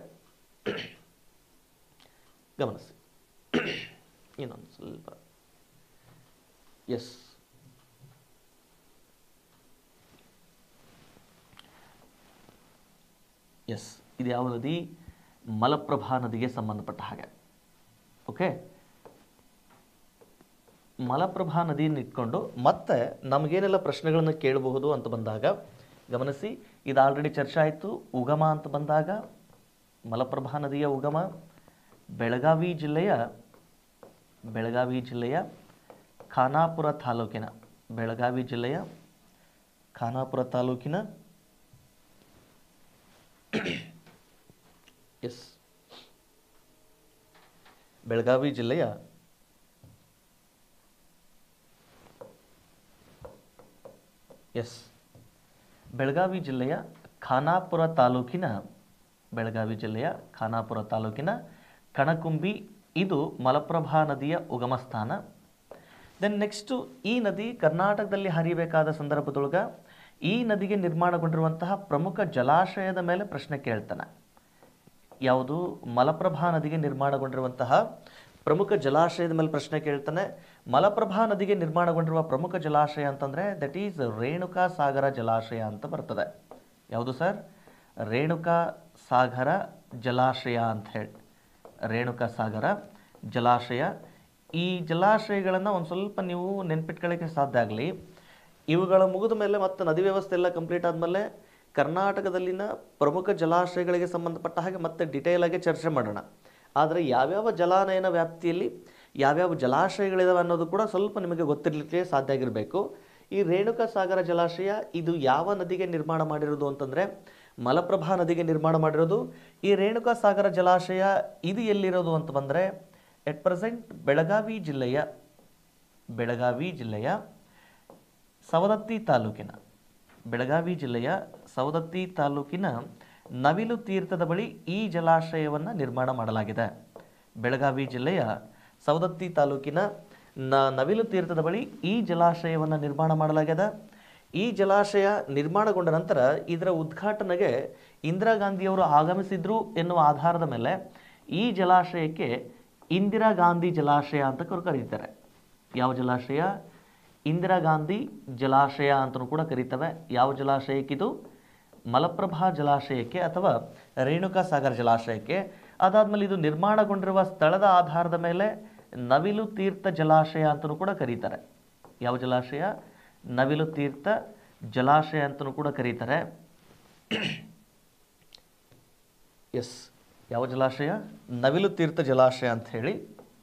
ಗಮನಿಸಿ ಇನ್ನೊಂದು ಸ್ವಲ್ಪ ಎಸ್ ಎಸ್ ಇದು ಯಾವ ನದಿ ಮಲಪ್ರಭಾ ನದಿಗೆ ಸಂಬಂಧಪಟ್ಟ ಹಾಗೆ ಓಕೆ ಮಲಪ್ರಭಾ ನದಿಯನ್ನು ಇಟ್ಕೊಂಡು ಮತ್ತೆ ನಮಗೇನೆಲ್ಲ ಪ್ರಶ್ನೆಗಳನ್ನು ಕೇಳಬಹುದು ಅಂತ ಬಂದಾಗ ಗಮನಿಸಿ ಇದು ಆಲ್ರೆಡಿ ಚರ್ಚೆ ಆಯಿತು ಉಗಮ ಅಂತ ಬಂದಾಗ ಮಲಪ್ರಭಾ ನದಿಯ ಉಗಮ ಬೆಳಗಾವಿ ಜಿಲ್ಲೆಯ ಬೆಳಗಾವಿ ಜಿಲ್ಲೆಯ ಖಾನಾಪುರ ತಾಲೂಕಿನ ಬೆಳಗಾವಿ ಜಿಲ್ಲೆಯ ಖಾನಾಪುರ ತಾಲೂಕಿನ ಎಸ್ ಬೆಳಗಾವಿ ಜಿಲ್ಲೆಯ ಎಸ್ ಬೆಳಗಾವಿ ಜಿಲ್ಲೆಯ ಖಾನಾಪುರ ತಾಲೂಕಿನ ಬೆಳಗಾವಿ ಜಿಲ್ಲೆಯ ಖಾನಾಪುರ ತಾಲೂಕಿನ ಕಣಕುಂಬಿ ಇದು ಮಲಪ್ರಭಾ ನದಿಯ ಉಗಮ ಸ್ಥಾನ ದೆನ್ ನೆಕ್ಸ್ಟು ಈ ನದಿ ಕರ್ನಾಟಕದಲ್ಲಿ ಹರಿಬೇಕಾದ ಸಂದರ್ಭದೊಳಗೆ ಈ ನದಿಗೆ ನಿರ್ಮಾಣಗೊಂಡಿರುವಂತಹ ಪ್ರಮುಖ ಜಲಾಶಯದ ಮೇಲೆ ಪ್ರಶ್ನೆ ಕೇಳ್ತಾನೆ ಯಾವುದು ಮಲಪ್ರಭಾ ನದಿಗೆ ನಿರ್ಮಾಣಗೊಂಡಿರುವಂತಹ ಪ್ರಮುಖ ಜಲಾಶಯದ ಮೇಲೆ ಪ್ರಶ್ನೆ ಕೇಳ್ತಾನೆ ಮಲಪ್ರಭಾ ನದಿಗೆ ನಿರ್ಮಾಣಗೊಂಡಿರುವ ಪ್ರಮುಖ ಜಲಾಶಯ ಅಂತಂದರೆ ದಟ್ ಈಸ್ ರೇಣುಕಾ ಸಾಗರ ಜಲಾಶಯ ಅಂತ ಬರ್ತದೆ ಯಾವುದು ಸರ್ ರೇಣುಕಾ ಸಾಗರ ಜಲಾಶಯ ಅಂತ ಹೇಳಿ ರೇಣುಕಾ ಸಾಗರ ಜಲಾಶಯ ಈ ಜಲಾಶಯಗಳನ್ನು ಒಂದು ಸ್ವಲ್ಪ ನೀವು ನೆನ್ಪಿಟ್ಕೊಳ್ಳೋಕ್ಕೆ ಸಾಧ್ಯ ಆಗಲಿ ಇವುಗಳ ಮುಗಿದ ಮೇಲೆ ಮತ್ತೆ ನದಿ ವ್ಯವಸ್ಥೆ ಎಲ್ಲ ಕಂಪ್ಲೀಟ್ ಆದಮೇಲೆ ಕರ್ನಾಟಕದಲ್ಲಿನ ಪ್ರಮುಖ ಜಲಾಶಯಗಳಿಗೆ ಸಂಬಂಧಪಟ್ಟ ಹಾಗೆ ಮತ್ತೆ ಡಿಟೇಲ್ ಆಗಿ ಚರ್ಚೆ ಮಾಡೋಣ ಆದರೆ ಯಾವ್ಯಾವ ಜಲಾನಯನ ವ್ಯಾಪ್ತಿಯಲ್ಲಿ ಯಾವ್ಯಾವ ಜಲಾಶಯಗಳಿದಾವೆ ಅನ್ನೋದು ಕೂಡ ಸ್ವಲ್ಪ ನಿಮಗೆ ಗೊತ್ತಿರಲಿಕ್ಕೆ ಸಾಧ್ಯ ಆಗಿರಬೇಕು ಈ ರೇಣುಕಾ ಸಾಗರ ಜಲಾಶಯ ಇದು ಯಾವ ನದಿಗೆ ನಿರ್ಮಾಣ ಮಾಡಿರೋದು ಅಂತಂದರೆ ಮಲಪ್ರಭಾ ನದಿಗೆ ನಿರ್ಮಾಣ ಮಾಡಿರೋದು ಈ ರೇಣುಕಾ ಸಾಗರ ಜಲಾಶಯ ಇದು ಎಲ್ಲಿರೋದು ಅಂತ ಬಂದರೆ ಎಟ್ ಪ್ರೆಸೆಂಟ್ ಬೆಳಗಾವಿ ಜಿಲ್ಲೆಯ ಬೆಳಗಾವಿ ಜಿಲ್ಲೆಯ ಸವದತ್ತಿ ತಾಲೂಕಿನ ಬೆಳಗಾವಿ ಜಿಲ್ಲೆಯ ಸವದತ್ತಿ ತಾಲೂಕಿನ ನವಿಲು ತೀರ್ಥದ ಬಳಿ ಈ ಜಲಾಶಯವನ್ನು ನಿರ್ಮಾಣ ಮಾಡಲಾಗಿದೆ ಬೆಳಗಾವಿ ಜಿಲ್ಲೆಯ ಸವದತ್ತಿ ತಾಲೂಕಿನ ನ ನವಿಲು ತೀರ್ಥದ ಬಳಿ ಈ ಜಲಾಶಯವನ್ನು ನಿರ್ಮಾಣ ಮಾಡಲಾಗಿದೆ ಈ ಜಲಾಶಯ ನಿರ್ಮಾಣಗೊಂಡ ನಂತರ ಇದರ ಉದ್ಘಾಟನೆಗೆ ಇಂದಿರಾ ಗಾಂಧಿಯವರು ಆಗಮಿಸಿದ್ರು ಎನ್ನುವ ಆಧಾರದ ಮೇಲೆ ಈ ಜಲಾಶಯಕ್ಕೆ ಇಂದಿರಾ ಗಾಂಧಿ ಜಲಾಶಯ ಅಂತ ಕರ್- ಕರೀತಾರೆ ಯಾವ ಜಲಾಶಯ ಇಂದಿರಾ ಗಾಂಧಿ ಜಲಾಶಯ ಅಂತಲೂ ಕೂಡ ಕರೀತವೆ ಯಾವ ಜಲಾಶಯಕ್ಕಿದು ಮಲಪ್ರಭಾ ಜಲಾಶಯಕ್ಕೆ ಅಥವಾ ರೇಣುಕಾ ಸಾಗರ ಜಲಾಶಯಕ್ಕೆ ಅದಾದ್ಮೇಲೆ ಇದು ನಿರ್ಮಾಣಗೊಂಡಿರುವ ಸ್ಥಳದ ಆಧಾರದ ಮೇಲೆ ನವಿಲು ತೀರ್ಥ ಜಲಾಶಯ ಅಂತಲೂ ಕೂಡ ಕರೀತಾರೆ ಯಾವ ಜಲಾಶಯ ನವಿಲು ತೀರ್ಥ ಜಲಾಶಯ ಅಂತಲೂ ಕೂಡ ಕರೀತಾರೆ ಎಸ್ ಯಾವ ಜಲಾಶಯ ನವಿಲು ತೀರ್ಥ ಜಲಾಶಯ ಅಂತ ಹೇಳಿ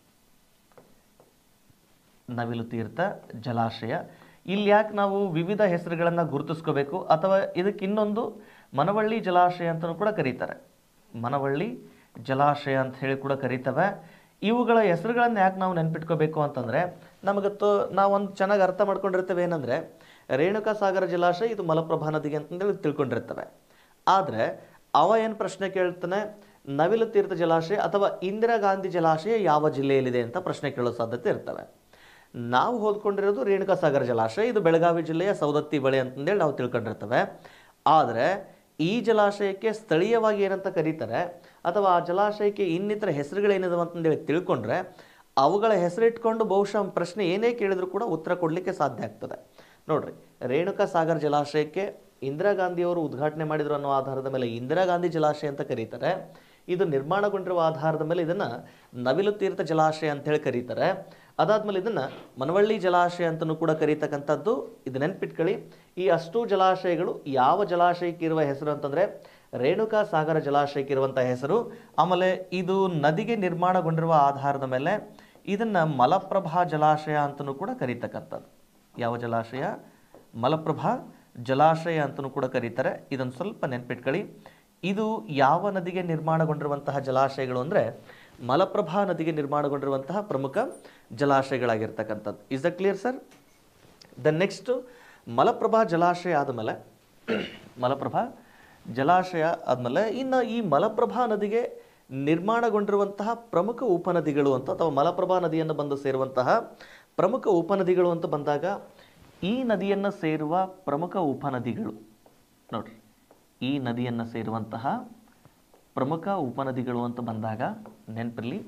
ನವಿಲು ತೀರ್ಥ ಜಲಾಶಯ ಇಲ್ಲಿ ಯಾಕೆ ನಾವು ವಿವಿಧ ಹೆಸರುಗಳನ್ನು ಗುರುತಿಸ್ಕೋಬೇಕು ಅಥವಾ ಇದಕ್ಕೆ ಇನ್ನೊಂದು ಮನವಳ್ಳಿ ಜಲಾಶಯ ಅಂತಲೂ ಕೂಡ ಕರೀತಾರೆ ಮನವಳ್ಳಿ ಜಲಾಶಯ ಅಂತ ಹೇಳಿ ಕೂಡ ಕರೀತವೆ ಇವುಗಳ ಹೆಸರುಗಳನ್ನು ಯಾಕೆ ನಾವು ನೆನ್ಪಿಟ್ಕೋಬೇಕು ಅಂತಂದರೆ ನಮಗತ್ತು ನಾವೊಂದು ಚೆನ್ನಾಗಿ ಅರ್ಥ ಮಾಡ್ಕೊಂಡಿರ್ತೇವೆ ಏನಂದರೆ ರೇಣುಕಾ ಸಾಗರ ಜಲಾಶಯ ಇದು ಮಲಪ್ರಭಾ ನದಿಗೆ ಅಂತಂದೇಳಿ ತಿಳ್ಕೊಂಡಿರ್ತವೆ ಆದರೆ ಅವ ಏನು ಪ್ರಶ್ನೆ ಕೇಳ್ತಾನೆ ನವಿಲು ತೀರ್ಥ ಜಲಾಶಯ ಅಥವಾ ಇಂದಿರಾ ಗಾಂಧಿ ಜಲಾಶಯ ಯಾವ ಜಿಲ್ಲೆಯಲ್ಲಿದೆ ಅಂತ ಪ್ರಶ್ನೆ ಕೇಳೋ ಸಾಧ್ಯತೆ ಇರ್ತವೆ ನಾವು ಹೋದ್ಕೊಂಡಿರೋದು ರೇಣುಕಾ ಸಾಗರ ಜಲಾಶಯ ಇದು ಬೆಳಗಾವಿ ಜಿಲ್ಲೆಯ ಸೌದತ್ತಿ ಬಳಿ ಅಂತಂದೇಳಿ ನಾವು ತಿಳ್ಕೊಂಡಿರ್ತೇವೆ ಆದರೆ ಈ ಜಲಾಶಯಕ್ಕೆ ಸ್ಥಳೀಯವಾಗಿ ಏನಂತ ಕರೀತಾರೆ ಅಥವಾ ಆ ಜಲಾಶಯಕ್ಕೆ ಇನ್ನಿತರ ಹೆಸರುಗಳೇನಿದಾವೆ ಅಂತಂದೇಳಿ ತಿಳ್ಕೊಂಡ್ರೆ ಅವುಗಳ ಹೆಸರಿಟ್ಕೊಂಡು ಬಹುಶಃ ಪ್ರಶ್ನೆ ಏನೇ ಕೇಳಿದ್ರು ಕೂಡ ಉತ್ತರ ಕೊಡಲಿಕ್ಕೆ ಸಾಧ್ಯ ಆಗ್ತದೆ ನೋಡ್ರಿ ರೇಣುಕಾ ಸಾಗರ್ ಜಲಾಶಯಕ್ಕೆ ಇಂದಿರಾ ಗಾಂಧಿಯವರು ಉದ್ಘಾಟನೆ ಮಾಡಿದ್ರು ಅನ್ನೋ ಆಧಾರದ ಮೇಲೆ ಇಂದಿರಾ ಗಾಂಧಿ ಜಲಾಶಯ ಅಂತ ಕರೀತಾರೆ ಇದು ನಿರ್ಮಾಣಗೊಂಡಿರುವ ಆಧಾರದ ಮೇಲೆ ಇದನ್ನ ನವಿಲು ತೀರ್ಥ ಜಲಾಶಯ ಅಂತ ಹೇಳಿ ಕರೀತಾರೆ ಅದಾದ್ಮೇಲೆ ಇದನ್ನ ಮನವಳ್ಳಿ ಜಲಾಶಯ ಅಂತಲೂ ಕೂಡ ಕರೀತಕ್ಕಂಥದ್ದು ಇದು ನೆನ್ಪಿಟ್ಕೊಳ್ಳಿ ಈ ಅಷ್ಟು ಜಲಾಶಯಗಳು ಯಾವ ಜಲಾಶಯಕ್ಕೆ ಇರುವ ಹೆಸರು ಅಂತಂದ್ರೆ ರೇಣುಕಾ ಸಾಗರ ಜಲಾಶಯಕ್ಕೆ ಇರುವಂತಹ ಹೆಸರು ಆಮೇಲೆ ಇದು ನದಿಗೆ ನಿರ್ಮಾಣಗೊಂಡಿರುವ ಆಧಾರದ ಮೇಲೆ ಇದನ್ನ ಮಲಪ್ರಭಾ ಜಲಾಶಯ ಅಂತಲೂ ಕೂಡ ಕರೀತಕ್ಕಂಥದ್ದು ಯಾವ ಜಲಾಶಯ ಮಲಪ್ರಭಾ ಜಲಾಶಯ ಅಂತಲೂ ಕೂಡ ಕರೀತಾರೆ ಇದನ್ನು ಸ್ವಲ್ಪ ನೆನ್ಪಿಟ್ಕೊಳ್ಳಿ ಇದು ಯಾವ ನದಿಗೆ ನಿರ್ಮಾಣಗೊಂಡಿರುವಂತಹ ಜಲಾಶಯಗಳು ಅಂದರೆ ಮಲಪ್ರಭಾ ನದಿಗೆ ನಿರ್ಮಾಣಗೊಂಡಿರುವಂತಹ ಪ್ರಮುಖ ಜಲಾಶಯಗಳಾಗಿರ್ತಕ್ಕಂಥದ್ದು is the clear sir the next Malaprabha ಜಲಾಶಯ ಆದಮೇಲೆ ಮಲಪ್ರಭಾ ಜಲಾಶಯ ಆದಮೇಲೆ ಇನ್ನು ಈ ಮಲಪ್ರಭಾ ನದಿಗೆ ನಿರ್ಮಾಣಗೊಂಡಿರುವಂತಹ ಪ್ರಮುಖ ಉಪನದಿಗಳು ಅಂತ ಅಥವಾ ಮಲಪ್ರಭಾ ನದಿಯನ್ನು ಬಂದು ಸೇರುವಂತಹ ಪ್ರಮುಖ ಉಪನದಿಗಳು ಅಂತ ಬಂದಾಗ ಈ ನದಿಯನ್ನು ಸೇರುವ ಪ್ರಮುಖ ಉಪನದಿಗಳು ನೋಡ್ರಿ ಈ ನದಿಯನ್ನು ಸೇರುವಂತಹ ಪ್ರಮುಖ ಉಪನದಿಗಳು ಅಂತ ಬಂದಾಗ ನೆನಪಿರಲಿ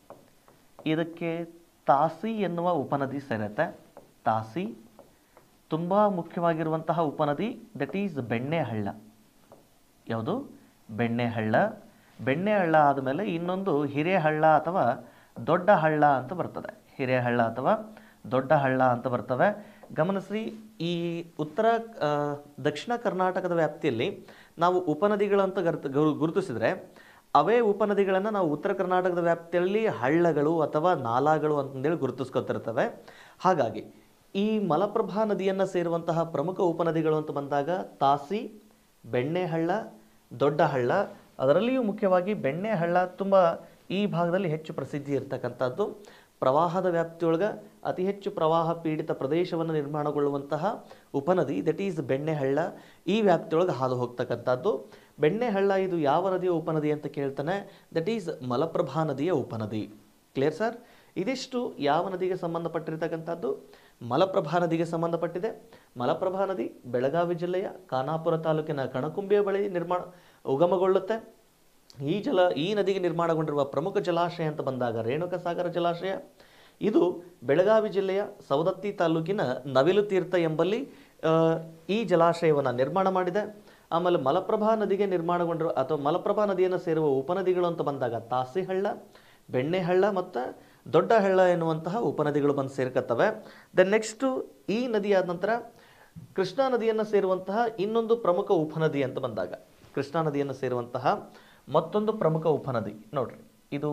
ಇದಕ್ಕೆ ತಾಸಿ ಎನ್ನುವ ಉಪನದಿ ಸೇರುತ್ತೆ ತಾಸಿ ತುಂಬ ಮುಖ್ಯವಾಗಿರುವಂತಹ ಉಪನದಿ ದಟ್ ಈಸ್ ಬೆಣ್ಣೆಹಳ್ಳ ಯಾವುದು ಬೆಣ್ಣೆಹಳ್ಳ ಬೆಣ್ಣೆಹಳ್ಳ ಆದಮೇಲೆ ಇನ್ನೊಂದು ಹಿರೇಹಳ್ಳ ಅಥವಾ ದೊಡ್ಡ ಹಳ್ಳ ಅಂತ ಬರ್ತದೆ ಹಿರೇಹಳ್ಳ ಅಥವಾ ದೊಡ್ಡ ಹಳ್ಳ ಅಂತ ಬರ್ತವೆ ಗಮನಿಸ್ರಿ ಈ ಉತ್ತರ ಆ, ದಕ್ಷಿಣ ಕರ್ನಾಟಕದ ವ್ಯಾಪ್ತಿಯಲ್ಲಿ ನಾವು ಉಪನದಿಗಳು ಅಂತ ಗರ್ತ ಗುರು- ಗುರುತಿಸಿದ್ರೆ ಅವೇ ಉಪನದಿಗಳನ್ನು ನಾವು ಉತ್ತರ ಕರ್ನಾಟಕದ ವ್ಯಾಪ್ತಿಯಲ್ಲಿ ಹಳ್ಳಗಳು ಅಥವಾ ನಾಲಾಗಳು ಅಂತಂದೇಳಿ ಗುರುತಿಸ್ಕೊತಿರ್ತವೆ ಹಾಗಾಗಿ ಈ ಮಲಪ್ರಭಾ ನದಿಯನ್ನು ಸೇರುವಂತಹ ಪ್ರಮುಖ ಉಪನದಿಗಳು ಅಂತ ಬಂದಾಗ ತಾಸಿ ಬೆಣ್ಣೆಹಳ್ಳ ದೊಡ್ಡ ಹಳ್ಳ ಅದರಲ್ಲಿಯೂ ಮುಖ್ಯವಾಗಿ ಬೆಣ್ಣೆಹಳ್ಳ ತುಂಬ ಈ ಭಾಗದಲ್ಲಿ ಹೆಚ್ಚು ಪ್ರಸಿದ್ಧಿ ಇರತಕ್ಕಂಥದ್ದು ಪ್ರವಾಹದ ವ್ಯಾಪ್ತಿಯೊಳಗೆ ಅತಿ ಹೆಚ್ಚು ಪ್ರವಾಹ ಪೀಡಿತ ಪ್ರದೇಶವನ್ನು ನಿರ್ಮಾಣಗೊಳ್ಳುವಂತಹ ಉಪನದಿ ದಟ್ ಈಸ್ ಬೆಣ್ಣೆಹಳ್ಳ ಈ ವ್ಯಾಪ್ತಿಯೊಳಗೆ ಹಾದು ಹೋಗ್ತಕ್ಕಂಥದ್ದು ಬೆಣ್ಣೆಹಳ್ಳ ಇದು ಯಾವ ನದಿಯ ಉಪನದಿ ಅಂತ ಕೇಳ್ತಾನೆ ದಟ್ ಈಸ್ ಮಲಪ್ರಭಾ ನದಿಯ ಉಪನದಿ ಕ್ಲಿಯರ್ ಸರ್ ಇದಿಷ್ಟು ಯಾವ ನದಿಗೆ ಸಂಬಂಧಪಟ್ಟಿರ್ತಕ್ಕಂಥದ್ದು ಮಲಪ್ರಭಾ ನದಿಗೆ ಸಂಬಂಧಪಟ್ಟಿದೆ ಮಲಪ್ರಭಾ ನದಿ ಬೆಳಗಾವಿ ಜಿಲ್ಲೆಯ ಖಾನಾಪುರ ತಾಲೂಕಿನ ಕಣಕುಂಬಿಯ ಬಳಿ ನಿರ್ಮಾಣ ಉಗಮಗೊಳ್ಳುತ್ತೆ ಈ ಜಲ ಈ ನದಿಗೆ ನಿರ್ಮಾಣಗೊಂಡಿರುವ ಪ್ರಮುಖ ಜಲಾಶಯ ಅಂತ ಬಂದಾಗ ರೇಣುಕ ಸಾಗರ ಜಲಾಶಯ ಇದು ಬೆಳಗಾವಿ ಜಿಲ್ಲೆಯ ಸವದತ್ತಿ ತಾಲೂಕಿನ ನವಿಲು ತೀರ್ಥ ಎಂಬಲ್ಲಿ ಆ, ಈ ಜಲಾಶಯವನ್ನು ನಿರ್ಮಾಣ ಮಾಡಿದೆ ಆಮೇಲೆ ಮಲಪ್ರಭಾ ನದಿಗೆ ನಿರ್ಮಾಣಗೊಂಡಿರುವ ಅಥವಾ ಮಲಪ್ರಭಾ ನದಿಯನ್ನು ಸೇರುವ ಉಪನದಿಗಳು ಅಂತ ಬಂದಾಗ ತಾಸಿಹಳ್ಳ ಬೆಣ್ಣೆಹಳ್ಳ ಮತ್ತು ದೊಡ್ಡ ಹೆಳ್ಳ ಎನ್ನುವಂತಹ ಉಪನದಿಗಳು ಬಂದು ಸೇರ್ಕತ್ತವೆ ದೆನ್ ನೆಕ್ಸ್ಟು ಈ ನದಿಯಾದ ನಂತರ ಕೃಷ್ಣಾ ನದಿಯನ್ನು ಸೇರುವಂತಹ ಇನ್ನೊಂದು ಪ್ರಮುಖ ಉಪನದಿ ಅಂತ ಬಂದಾಗ ಕೃಷ್ಣಾ ನದಿಯನ್ನು ಸೇರುವಂತಹ ಮತ್ತೊಂದು ಪ್ರಮುಖ ಉಪನದಿ ನೋಡ್ರಿ ಇದು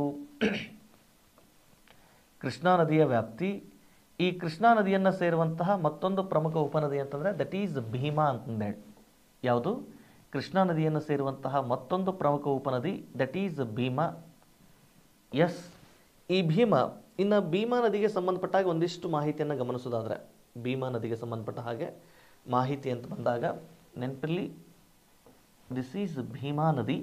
ಕೃಷ್ಣಾ ನದಿಯ ವ್ಯಾಪ್ತಿ ಈ ಕೃಷ್ಣಾ ನದಿಯನ್ನು ಸೇರುವಂತಹ ಮತ್ತೊಂದು ಪ್ರಮುಖ ಉಪನದಿ ಅಂತಂದರೆ ದಟ್ ಈಸ್ ಭೀಮಾ ಅಂತಂದೇಳಿ ಯಾವುದು ಕೃಷ್ಣಾ ನದಿಯನ್ನು ಸೇರುವಂತಹ ಮತ್ತೊಂದು ಪ್ರಮುಖ ಉಪನದಿ ದಟ್ ಈಸ್ ಭೀಮಾ ಎಸ್ ಈ ಭೀಮಾ ಇನ್ನು ಭೀಮಾ ನದಿಗೆ ಸಂಬಂಧಪಟ್ಟಾಗ ಒಂದಿಷ್ಟು ಮಾಹಿತಿಯನ್ನು ಗಮನಿಸೋದಾದರೆ ಭೀಮಾ ನದಿಗೆ ಸಂಬಂಧಪಟ್ಟ ಹಾಗೆ ಮಾಹಿತಿ ಅಂತ ಬಂದಾಗ ನೆನಪಲ್ಲಿ ದಿಸ್ ಈಸ್ ಭೀಮಾ ನದಿ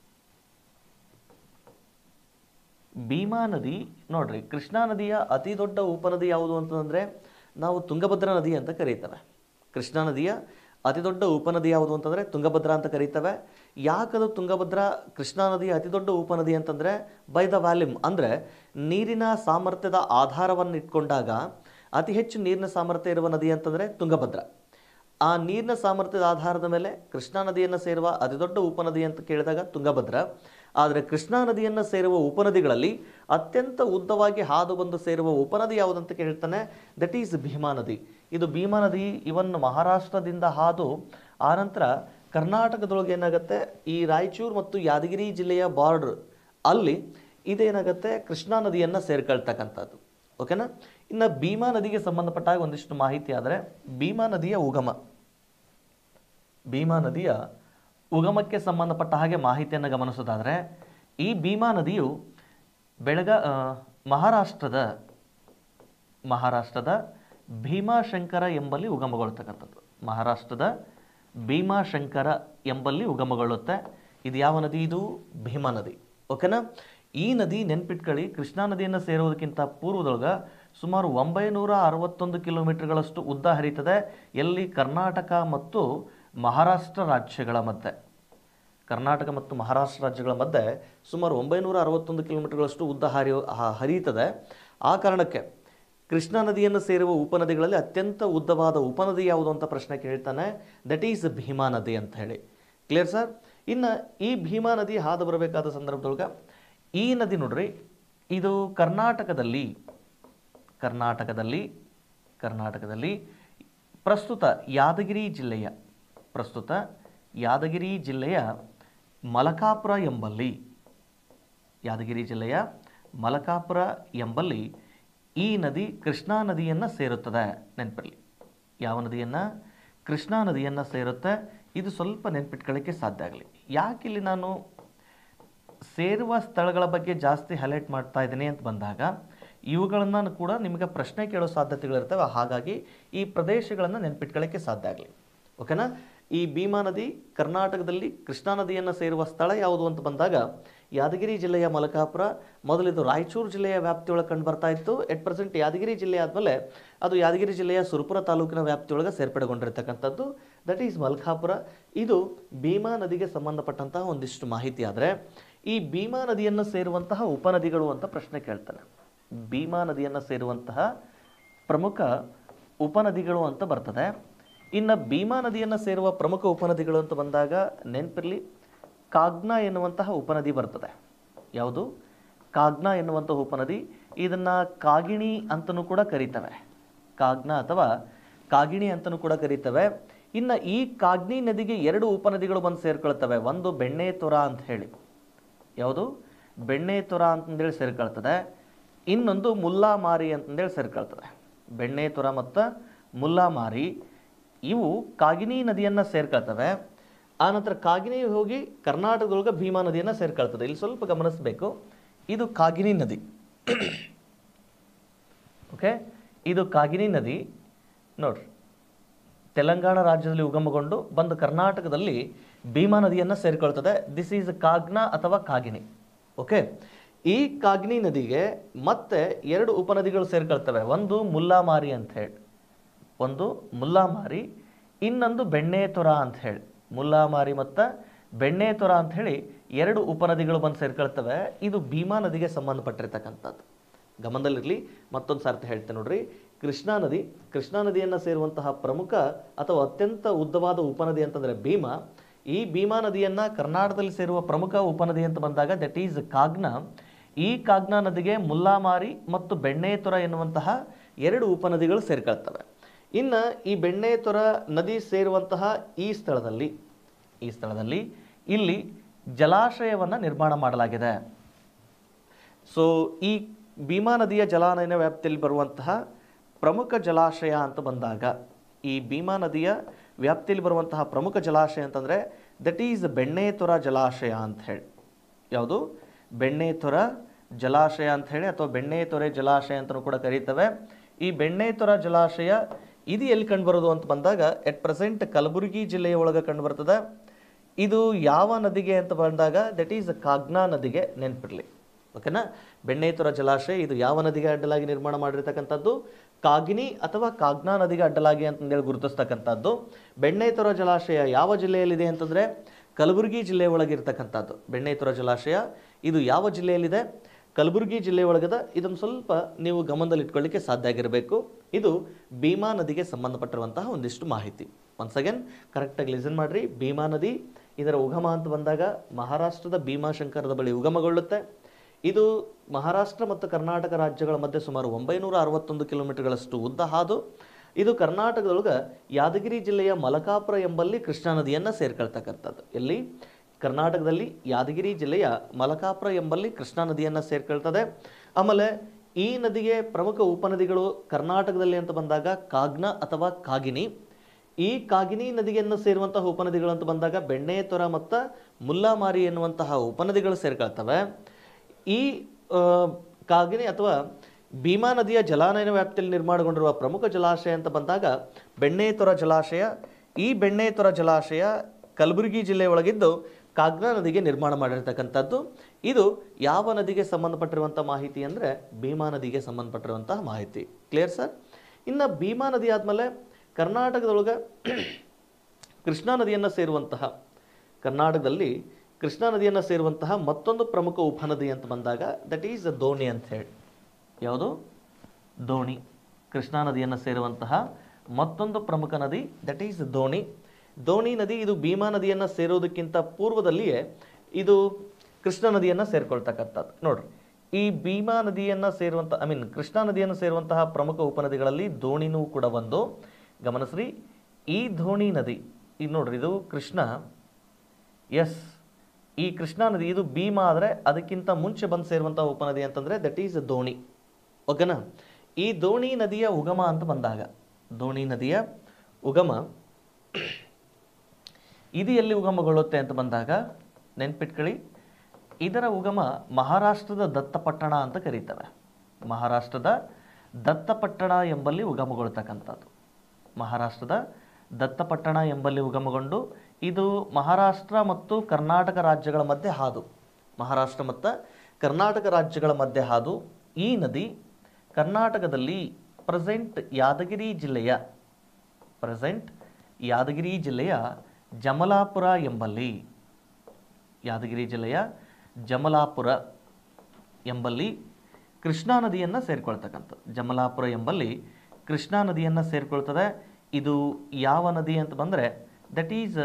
ಭೀಮಾ ನದಿ ನೋಡ್ರಿ ಕೃಷ್ಣಾ ನದಿಯ ಅತಿ ದೊಡ್ಡ ಉಪನದಿ ಯಾವುದು ಅಂತಂದರೆ ನಾವು ತುಂಗಭದ್ರಾ ನದಿ ಅಂತ ಕರೀತೇವೆ ಕೃಷ್ಣಾ ನದಿಯ ಅತಿ ದೊಡ್ಡ ಉಪನದಿ ಯಾವುದು ಅಂತಂದರೆ ತುಂಗಭದ್ರಾ ಅಂತ ಕರೀತೇವೆ ಯಾಕದು ತುಂಗಭದ್ರಾ ಕೃಷ್ಣಾ ನದಿಯ ಅತಿ ದೊಡ್ಡ ಉಪನದಿ ಅಂತಂದರೆ ಬೈ ದ ವ್ಯಾಲ್ಯೂಮ್ ಅಂದರೆ ನೀರಿನ ಸಾಮರ್ಥ್ಯದ ಆಧಾರವನ್ನು ಇಟ್ಕೊಂಡಾಗ ಅತಿ ಹೆಚ್ಚು ನೀರಿನ ಸಾಮರ್ಥ್ಯ ಇರುವ ನದಿ ಅಂತಂದರೆ ತುಂಗಭದ್ರಾ ಆ ನೀರಿನ ಸಾಮರ್ಥ್ಯದ ಆಧಾರದ ಮೇಲೆ ಕೃಷ್ಣಾ ನದಿಯನ್ನು ಸೇರುವ ಅತಿದೊಡ್ಡ ಉಪನದಿ ಅಂತ ಕೇಳಿದಾಗ ತುಂಗಭದ್ರಾ ಆದರೆ ಕೃಷ್ಣಾ ನದಿಯನ್ನು ಸೇರುವ ಉಪನದಿಗಳಲ್ಲಿ ಅತ್ಯಂತ ಉದ್ದವಾಗಿ ಹಾದು ಬಂದು ಸೇರುವ ಉಪನದಿ ಯಾವುದಂತ ಕೇಳ್ತಾನೆ ದಟ್ ಈಸ್ ಭೀಮಾ ನದಿ ಇದು ಭೀಮಾ ನದಿ ಇವನ್ ಮಹಾರಾಷ್ಟ್ರದಿಂದ ಹಾದು ಆನಂತರ ಕರ್ನಾಟಕದೊಳಗೆ ಏನಾಗುತ್ತೆ ಈ ರಾಯಚೂರು ಮತ್ತು ಯಾದಗಿರಿ ಜಿಲ್ಲೆಯ ಬಾರ್ಡರ್ ಅಲ್ಲಿ ಇದೇನಾಗುತ್ತೆ ಕೃಷ್ಣಾ ನದಿಯನ್ನು ಸೇರ್ಕೊಳ್ತಕ್ಕಂಥದ್ದು ಓಕೆನಾ ಇನ್ನು ಭೀಮಾ ನದಿಗೆ ಸಂಬಂಧಪಟ್ಟಾಗ ಒಂದಿಷ್ಟು ಮಾಹಿತಿ ಆದರೆ ಭೀಮಾ ನದಿಯ ಉಗಮ ಭೀಮಾ ನದಿಯ ಉಗಮಕ್ಕೆ ಸಂಬಂಧಪಟ್ಟ ಹಾಗೆ ಮಾಹಿತಿಯನ್ನು ಗಮನಿಸೋದಾದರೆ ಈ ಭೀಮಾ ನದಿಯು ಬೆಳಗ ಆ, ಮಹಾರಾಷ್ಟ್ರದ ಮಹಾರಾಷ್ಟ್ರದ ಭೀಮಾಶಂಕರ ಎಂಬಲ್ಲಿ ಉಗಮಗೊಳ್ತಕ್ಕಂಥದ್ದು ಮಹಾರಾಷ್ಟ್ರದ ಭೀಮಾಶಂಕರ ಎಂಬಲ್ಲಿ ಉಗಮಗೊಳ್ಳುತ್ತೆ ಇದು ಯಾವ ನದಿ ಇದು ಭೀಮಾ ನದಿ ಓಕೆನಾ ಈ ನದಿ ನೆನ್ಪಿಟ್ಕೊಳ್ಳಿ ಕೃಷ್ಣಾ ನದಿಯನ್ನು ಸೇರುವುದಕ್ಕಿಂತ ಪೂರ್ವದೊಳಗೆ ಸುಮಾರು ಒಂಬೈನೂರ ಅರವತ್ತೊಂದು ಕಿಲೋಮೀಟರ್ಗಳಷ್ಟು ಉದ್ದ ಹರಿತದೆ ಎಲ್ಲಿ ಕರ್ನಾಟಕ ಮತ್ತು ಮಹಾರಾಷ್ಟ್ರ ರಾಜ್ಯಗಳ ಮಧ್ಯೆ ಕರ್ನಾಟಕ ಮತ್ತು ಮಹಾರಾಷ್ಟ್ರ ರಾಜ್ಯಗಳ ಮಧ್ಯೆ ಸುಮಾರು ಒಂಬೈನೂರ ಅರವತ್ತೊಂದು ಕಿಲೋಮೀಟರ್ಗಳಷ್ಟು ಉದ್ದ ಹರಿ ಹ- ಹರಿಯುತ್ತದೆ ಆ ಕಾರಣಕ್ಕೆ ಕೃಷ್ಣಾ ನದಿಯನ್ನು ಸೇರುವ ಉಪನದಿಗಳಲ್ಲಿ ಅತ್ಯಂತ ಉದ್ದವಾದ ಉಪನದಿ ಯಾವುದು ಅಂತ ಪ್ರಶ್ನೆ ಕೇಳ್ತಾನೆ ದಟ್ ಈಸ್ ಭೀಮಾ ನದಿ ಅಂತ ಹೇಳಿ ಕ್ಲಿಯರ್ ಸರ್ ಇನ್ನು ಈ ಭೀಮಾ ನದಿ ಹಾದು ಬರಬೇಕಾದ ಸಂದರ್ಭದೊಳಗೆ ಈ ನದಿ ನೋಡ್ರಿ ಇದು ಕರ್ನಾಟಕದಲ್ಲಿ ಕರ್ನಾಟಕದಲ್ಲಿ ಕರ್ನಾಟಕದಲ್ಲಿ ಪ್ರಸ್ತುತ ಯಾದಗಿರಿ ಜಿಲ್ಲೆಯ ಪ್ರಸ್ತುತ ಯಾದಗಿರಿ ಜಿಲ್ಲೆಯ ಮಲಕಾಪುರ ಎಂಬಲ್ಲಿ ಯಾದಗಿರಿ ಜಿಲ್ಲೆಯ ಮಲಕಾಪುರ ಎಂಬಲ್ಲಿ ಈ ನದಿ ಕೃಷ್ಣಾ ನದಿಯನ್ನು ಸೇರುತ್ತದೆ ನೆನಪಿರಲಿ ಯಾವ ನದಿಯನ್ನು ಕೃಷ್ಣಾ ನದಿಯನ್ನು ಸೇರುತ್ತೆ ಇದು ಸ್ವಲ್ಪ ನೆನ್ಪಿಟ್ಕೊಳ್ಳೋಕ್ಕೆ ಸಾಧ್ಯ ಆಗಲಿ ಯಾಕಿಲ್ಲಿ ನಾನು ಸೇರುವ ಸ್ಥಳಗಳ ಬಗ್ಗೆ ಜಾಸ್ತಿ ಹೈಲೈಟ್ ಮಾಡ್ತಾ ಇದ್ದೀನಿ ಅಂತ ಬಂದಾಗ ಇವುಗಳನ್ನು ಕೂಡ ನಿಮಗೆ ಪ್ರಶ್ನೆ ಕೇಳೋ ಸಾಧ್ಯತೆಗಳಿರ್ತವೆ ಹಾಗಾಗಿ ಈ ಪ್ರದೇಶಗಳನ್ನು ನೆನ್ಪಿಟ್ಕೊಳ್ಳೋಕ್ಕೆ ಸಾಧ್ಯ ಆಗಲಿ ಓಕೆನಾ ಈ ಭೀಮಾ ನದಿ ಕರ್ನಾಟಕದಲ್ಲಿ ಕೃಷ್ಣಾ ನದಿಯನ್ನು ಸೇರುವ ಸ್ಥಳ ಯಾವುದು ಅಂತ ಬಂದಾಗ ಯಾದಗಿರಿ ಜಿಲ್ಲೆಯ ಮಲಕಾಪುರ ಮೊದಲಿದು ರಾಯಚೂರು ಜಿಲ್ಲೆಯ ವ್ಯಾಪ್ತಿಯೊಳಗೆ ಕಂಡು ಬರ್ತಾ ಇತ್ತು ಎಟ್ ಪ್ರೆಸೆಂಟ್ ಯಾದಗಿರಿ ಜಿಲ್ಲೆ ಆದಮೇಲೆ ಅದು ಯಾದಗಿರಿ ಜಿಲ್ಲೆಯ ಸುರಪುರ ತಾಲೂಕಿನ ವ್ಯಾಪ್ತಿಯೊಳಗೆ ಸೇರ್ಪಡೆಗೊಂಡಿರ್ತಕ್ಕಂಥದ್ದು ದಟ್ ಈಸ್ ಮಲ್ಕಾಪುರ ಇದು ಭೀಮಾ ನದಿಗೆ ಸಂಬಂಧಪಟ್ಟಂತಹ ಒಂದಿಷ್ಟು ಮಾಹಿತಿ ಆದರೆ ಈ ಭೀಮಾ ನದಿಯನ್ನು ಸೇರುವಂತಹ ಉಪನದಿಗಳು ಅಂತ ಪ್ರಶ್ನೆ ಕೇಳ್ತಾನೆ ಭೀಮಾ ನದಿಯನ್ನು ಸೇರುವಂತಹ ಪ್ರಮುಖ ಉಪನದಿಗಳು ಅಂತ ಬರ್ತದೆ ಇನ್ನು ಭೀಮಾ ನದಿಯನ್ನು ಸೇರುವ ಪ್ರಮುಖ ಉಪನದಿಗಳು ಅಂತ ಬಂದಾಗ ನೆನಪಿರಲಿ ಕಾಗ್ನಾ ಎನ್ನುವಂತಹ ಉಪನದಿ ಬರ್ತದೆ ಯಾವುದು ಕಾಗ್ನಾ ಎನ್ನುವಂತಹ ಉಪನದಿ ಇದನ್ನು ಕಾಗಿಣಿ ಅಂತಲೂ ಕೂಡ ಕರೀತವೆ ಕಾಗ್ನಾ ಅಥವಾ ಕಾಗಿಣಿ ಅಂತಲೂ ಕೂಡ ಕರೀತವೆ ಇನ್ನು ಈ ಕಾಗ್ನಿ ನದಿಗೆ ಎರಡು ಉಪನದಿಗಳು ಬಂದು ಸೇರ್ಕೊಳ್ತವೆ ಒಂದು ಬೆಣ್ಣೆ ತೊರ ಅಂತ ಹೇಳಿ ಯಾವುದು ಬೆಣ್ಣೆ ತೊರ ಅಂತಂದೇಳಿ ಸೇರ್ಕೊಳ್ತದೆ ಇನ್ನೊಂದು ಮುಲ್ಲಾಮಾರಿ ಅಂತಂದೇಳಿ ಸೇರ್ಕೊಳ್ತದೆ ಬೆಣ್ಣೆ ತೊರ ಮತ್ತು ಮುಲ್ಲಾಮಾರಿ ಇವು ಕಾಗಿನಿ ನದಿಯನ್ನು ಸೇರ್ಕೊಳ್ತವೆ ಆನಂತರ ಕಾಗಿನಿ ಹೋಗಿ ಕರ್ನಾಟಕದೊಳಗೆ ಭೀಮಾ ನದಿಯನ್ನು ಸೇರ್ಕೊಳ್ತದೆ ಇಲ್ಲಿ ಸ್ವಲ್ಪ ಗಮನಿಸಬೇಕು ಇದು ಕಾಗಿನಿ ನದಿ ಓಕೆ ಇದು ಕಾಗಿನಿ ನದಿ ನೋಡ್ರಿ ತೆಲಂಗಾಣ ರಾಜ್ಯದಲ್ಲಿ ಉಗಮಗೊಂಡು ಬಂದು ಕರ್ನಾಟಕದಲ್ಲಿ ಭೀಮಾ ನದಿಯನ್ನು ಸೇರಿಕೊಳ್ತದೆ ದಿಸ್ ಈಸ್ ಕಾಗ್ನಾ ಅಥವಾ ಕಾಗಿನಿ ಓಕೆ ಈ ಕಾಗಿನಿ ನದಿಗೆ ಮತ್ತೆ ಎರಡು ಉಪನದಿಗಳು ಸೇರ್ಕೊಳ್ತವೆ ಒಂದು ಮುಲ್ಲಾಮಾರಿ ಅಂತ ಹೇಳಿ ಒಂದು ಮುಲ್ಲಾಮಾರಿ ಇನ್ನೊಂದು ಬೆಣ್ಣೆತೊರ ಅಂತ ಹೇಳಿ ಮುಲ್ಲಾಮಾರಿ ಮತ್ತು ಬೆಣ್ಣೆತೊರ ಅಂತ ಹೇಳಿ ಎರಡು ಉಪನದಿಗಳು ಬಂದು ಸೇರ್ಕೊಳ್ತವೆ ಇದು ಭೀಮಾ ನದಿಗೆ ಸಂಬಂಧಪಟ್ಟಿರ್ತಕ್ಕಂಥದ್ದು ಗಮನದಲ್ಲಿರಲಿ ಮತ್ತೊಂದು ಸಾರ್ತಿ ಹೇಳ್ತೇನೆ ನೋಡ್ರಿ ಕೃಷ್ಣಾ ನದಿ ಕೃಷ್ಣಾ ನದಿಯನ್ನು ಸೇರುವಂತಹ ಪ್ರಮುಖ ಅಥವಾ ಅತ್ಯಂತ ಉದ್ದವಾದ ಉಪನದಿ ಅಂತಂದರೆ ಭೀಮಾ ಈ ಭೀಮಾ ನದಿಯನ್ನು ಕರ್ನಾಟಕದಲ್ಲಿ ಸೇರುವ ಪ್ರಮುಖ ಉಪನದಿ ಅಂತ ಬಂದಾಗ ದಟ್ ಈಸ್ ಕಾಗ್ನಾ ಈ ಕಾಗ್ನಾ ನದಿಗೆ ಮುಲ್ಲಾಮಾರಿ ಮತ್ತು ಬೆಣ್ಣೆತೊರ ಎನ್ನುವಂತಹ ಎರಡು ಉಪನದಿಗಳು ಸೇರ್ಕೊಳ್ತವೆ ಇನ್ನು ಈ ಬೆಣ್ಣೆತೊರ ನದಿ ಸೇರುವಂತಹ ಈ ಸ್ಥಳದಲ್ಲಿ ಈ ಸ್ಥಳದಲ್ಲಿ ಇಲ್ಲಿ ಜಲಾಶಯವನ್ನು ನಿರ್ಮಾಣ ಮಾಡಲಾಗಿದೆ ಸೊ ಈ ಭೀಮಾ ನದಿಯ ಜಲಾನಯನ ವ್ಯಾಪ್ತಿಯಲ್ಲಿ ಬರುವಂತಹ ಪ್ರಮುಖ ಜಲಾಶಯ ಅಂತ ಬಂದಾಗ ಈ ಭೀಮಾ ನದಿಯ ವ್ಯಾಪ್ತಿಯಲ್ಲಿ ಬರುವಂತಹ ಪ್ರಮುಖ ಜಲಾಶಯ ಅಂತಂದರೆ ದಟ್ ಈಸ್ ಬೆಣ್ಣೆತೊರ ಜಲಾಶಯ ಅಂತ ಹೇಳಿ ಯಾವುದು ಬೆಣ್ಣೆತೊರ ಜಲಾಶಯ ಅಂತ ಹೇಳಿ ಅಥವಾ ಬೆಣ್ಣೆತೊರೆ ಜಲಾಶಯ ಅಂತಲೂ ಕೂಡ ಕರೀತವೆ ಈ ಬೆಣ್ಣೆತೊರ ಜಲಾಶಯ ಇದು ಎಲ್ಲಿ ಕಂಡುಬರೋದು ಅಂತ ಬಂದಾಗ ಎಟ್ ಪ್ರೆಸೆಂಟ್ ಕಲಬುರಗಿ ಜಿಲ್ಲೆಯ ಒಳಗೆ ಕಂಡುಬರ್ತದೆ ಇದು ಯಾವ ನದಿಗೆ ಅಂತ ಬಂದಾಗ ದಟ್ ಈಸ್ ಕಾಗ್ನಾ ನದಿಗೆ ನೆನಪಿರಲಿ ಓಕೆನಾ ಬೆಣ್ಣೆತೊರ ಜಲಾಶಯ ಇದು ಯಾವ ನದಿಗೆ ಅಡ್ಡಲಾಗಿ ನಿರ್ಮಾಣ ಮಾಡಿರ್ತಕ್ಕಂಥದ್ದು ಕಾಗಿನಿ ಅಥವಾ ಕಾಗ್ನಾ ನದಿಗೆ ಅಡ್ಡಲಾಗಿ ಅಂತಂದೇಳಿ ಗುರುತಿಸ್ತಕ್ಕಂಥದ್ದು ಬೆಣ್ಣೆತೊರ ಜಲಾಶಯ ಯಾವ ಜಿಲ್ಲೆಯಲ್ಲಿದೆ ಅಂತಂದರೆ ಕಲಬುರಗಿ ಜಿಲ್ಲೆಯ ಒಳಗಿರ್ತಕ್ಕಂಥದ್ದು ಬೆಣ್ಣೆತೊರ ಜಲಾಶಯ ಇದು ಯಾವ ಜಿಲ್ಲೆಯಲ್ಲಿದೆ ಕಲಬುರಗಿ ಜಿಲ್ಲೆ ಒಳಗದ ಇದನ್ನು ಸ್ವಲ್ಪ ನೀವು ಗಮನದಲ್ಲಿ ಇಟ್ಕೊಳ್ಳಿಕ್ಕೆ ಸಾಧ್ಯ ಆಗಿರಬೇಕು ಇದು ಭೀಮಾ ನದಿಗೆ ಸಂಬಂಧಪಟ್ಟಿರುವಂತಹ ಒಂದಿಷ್ಟು ಮಾಹಿತಿ ಒನ್ಸ್ ಅಗೇನ್ ಕರೆಕ್ಟಾಗಿ ಲಿಸನ್ ಮಾಡ್ರಿ ಭೀಮಾ ನದಿ ಇದರ ಉಗಮ ಅಂತ ಬಂದಾಗ ಮಹಾರಾಷ್ಟ್ರದ ಭೀಮಾಶಂಕರದ ಬಳಿ ಉಗಮಗೊಳ್ಳುತ್ತೆ ಇದು ಮಹಾರಾಷ್ಟ್ರ ಮತ್ತು ಕರ್ನಾಟಕ ರಾಜ್ಯಗಳ ಮಧ್ಯೆ ಸುಮಾರು ಒಂಬೈನೂರ ಅರವತ್ತೊಂದು ಕಿಲೋಮೀಟರ್ಗಳಷ್ಟು ಉದ್ದ ಹಾದು ಇದು ಕರ್ನಾಟಕದೊಳಗೆ ಯಾದಗಿರಿ ಜಿಲ್ಲೆಯ ಮಲಕಾಪುರ ಎಂಬಲ್ಲಿ ಕೃಷ್ಣಾ ನದಿಯನ್ನು ಸೇರ್ಕೊಳ್ತಕ್ಕಂಥದ್ದು ಎಲ್ಲಿ ಕರ್ನಾಟಕದಲ್ಲಿ ಯಾದಗಿರಿ ಜಿಲ್ಲೆಯ ಮಲಕಾಪುರ ಎಂಬಲ್ಲಿ ಕೃಷ್ಣಾ ನದಿಯನ್ನು ಸೇರ್ಕೊಳ್ತದೆ ಆಮೇಲೆ ಈ ನದಿಗೆ ಪ್ರಮುಖ ಉಪನದಿಗಳು ಕರ್ನಾಟಕದಲ್ಲಿ ಅಂತ ಬಂದಾಗ ಕಾಗ್ನ ಅಥವಾ ಕಾಗಿನಿ ಈ ಕಾಗಿನಿ ನದಿಯನ್ನು ಸೇರುವಂತಹ ಉಪನದಿಗಳು ಅಂತ ಬಂದಾಗ ಬೆಣ್ಣೆತೊರ ಮತ್ತು ಮುಲ್ಲಾಮಾರಿ ಎನ್ನುವಂತಹ ಉಪನದಿಗಳು ಸೇರ್ಕೊಳ್ತವೆ ಈ ಆ, ಕಾಗಿನಿ ಅಥವಾ ಭೀಮಾ ನದಿಯ ಜಲಾನಯನ ವ್ಯಾಪ್ತಿಯಲ್ಲಿ ನಿರ್ಮಾಣಗೊಂಡಿರುವ ಪ್ರಮುಖ ಜಲಾಶಯ ಅಂತ ಬಂದಾಗ ಬೆಣ್ಣೆತೊರ ಜಲಾಶಯ ಈ ಬೆಣ್ಣೆತೊರ ಜಲಾಶಯ ಕಲಬುರಗಿ ಜಿಲ್ಲೆ ಒಳಗಿದ್ದು ಕಾಗ್ನಾ ನದಿಗೆ ನಿರ್ಮಾಣ ಮಾಡಿರ್ತಕ್ಕಂಥದ್ದು ಇದು ಯಾವ ನದಿಗೆ ಸಂಬಂಧಪಟ್ಟಿರುವಂಥ ಮಾಹಿತಿ ಅಂದರೆ ಭೀಮಾ ನದಿಗೆ ಸಂಬಂಧಪಟ್ಟಿರುವಂತಹ ಮಾಹಿತಿ ಕ್ಲಿಯರ್ ಸರ್ ಇನ್ನು ಭೀಮಾ ನದಿ ಆದಮೇಲೆ ಕರ್ನಾಟಕದೊಳಗೆ ಕೃಷ್ಣಾ ನದಿಯನ್ನು ಸೇರುವಂತಹ ಕರ್ನಾಟಕದಲ್ಲಿ ಕೃಷ್ಣಾ ನದಿಯನ್ನು ಸೇರುವಂತಹ ಮತ್ತೊಂದು ಪ್ರಮುಖ ಉಪನದಿ ಅಂತ ಬಂದಾಗ ದಟ್ ಈಸ್ ದೋಣಿ ಅಂತ ಹೇಳಿ ಯಾವುದು ದೋಣಿ ಕೃಷ್ಣಾ ನದಿಯನ್ನು ಸೇರುವಂತಹ ಮತ್ತೊಂದು ಪ್ರಮುಖ ನದಿ ದಟ್ ಈಸ್ ದೋಣಿ ದೋಣಿ ನದಿ ಇದು ಭೀಮಾ ನದಿಯನ್ನು ಸೇರೋದಕ್ಕಿಂತ ಪೂರ್ವದಲ್ಲಿಯೇ ಇದು ಕೃಷ್ಣಾ ನದಿಯನ್ನು ಸೇರ್ಕೊಳ್ತಕ್ಕಂಥದ್ದು ನೋಡ್ರಿ ಈ ಭೀಮಾ ನದಿಯನ್ನು ಸೇರುವಂಥ ಐ ಮೀನ್ ಕೃಷ್ಣಾ ನದಿಯನ್ನು ಸೇರುವಂತಹ ಪ್ರಮುಖ ಉಪನದಿಗಳಲ್ಲಿ ದೋಣಿನೂ ಕೂಡ ಒಂದು ಗಮನಿಸ್ರಿ ಈ ಧೋಣಿ ನದಿ ಈಗ ನೋಡ್ರಿ ಇದು ಕೃಷ್ಣ ಎಸ್ ಈ ಕೃಷ್ಣಾ ನದಿ ಇದು ಭೀಮಾ ಆದರೆ ಅದಕ್ಕಿಂತ ಮುಂಚೆ ಬಂದು ಸೇರುವಂಥ ಉಪನದಿ ಅಂತಂದರೆ ದಟ್ ಈಸ್ ದೋಣಿ ಓಕೆನಾ ಈ ದೋಣಿ ನದಿಯ ಉಗಮ ಅಂತ ಬಂದಾಗ ದೋಣಿ ನದಿಯ ಉಗಮ ಇದು ಎಲ್ಲಿ ಉಗಮಗೊಳ್ಳುತ್ತೆ ಅಂತ ಬಂದಾಗ ನೆನ್ಪಿಟ್ಕೊಳ್ಳಿ ಇದರ ಉಗಮ ಮಹಾರಾಷ್ಟ್ರದ ದತ್ತಪಟ್ಟಣ ಅಂತ ಕರೀತವೆ ಮಹಾರಾಷ್ಟ್ರದ ದತ್ತಪಟ್ಟಣ ಎಂಬಲ್ಲಿ ಉಗಮಗೊಳ್ತಕ್ಕಂಥದ್ದು ಮಹಾರಾಷ್ಟ್ರದ ದತ್ತಪಟ್ಟಣ ಎಂಬಲ್ಲಿ ಉಗಮಗೊಂಡು ಇದು ಮಹಾರಾಷ್ಟ್ರ ಮತ್ತು ಕರ್ನಾಟಕ ರಾಜ್ಯಗಳ ಮಧ್ಯೆ ಹಾದು ಮಹಾರಾಷ್ಟ್ರ ಮತ್ತು ಕರ್ನಾಟಕ ರಾಜ್ಯಗಳ ಮಧ್ಯೆ ಹಾದು ಈ ನದಿ ಕರ್ನಾಟಕದಲ್ಲಿ ಪ್ರೆಸೆಂಟ್ ಯಾದಗಿರಿ ಜಿಲ್ಲೆಯ ಪ್ರೆಸೆಂಟ್ ಯಾದಗಿರಿ ಜಿಲ್ಲೆಯ ಜಮಲಾಪುರ ಎಂಬಲ್ಲಿ ಯಾದಗಿರಿ ಜಿಲ್ಲೆಯ ಜಮಲಾಪುರ ಎಂಬಲ್ಲಿ ಕೃಷ್ಣಾ ನದಿಯನ್ನು ಸೇರ್ಕೊಳ್ತಕ್ಕಂಥದ್ದು ಜಮಲಾಪುರ ಎಂಬಲ್ಲಿ ಕೃಷ್ಣಾ ನದಿಯನ್ನು ಸೇರ್ಕೊಳ್ತದೆ ಇದು ಯಾವ ನದಿ ಅಂತ ಬಂದರೆ ದಟ್ ಈಸ್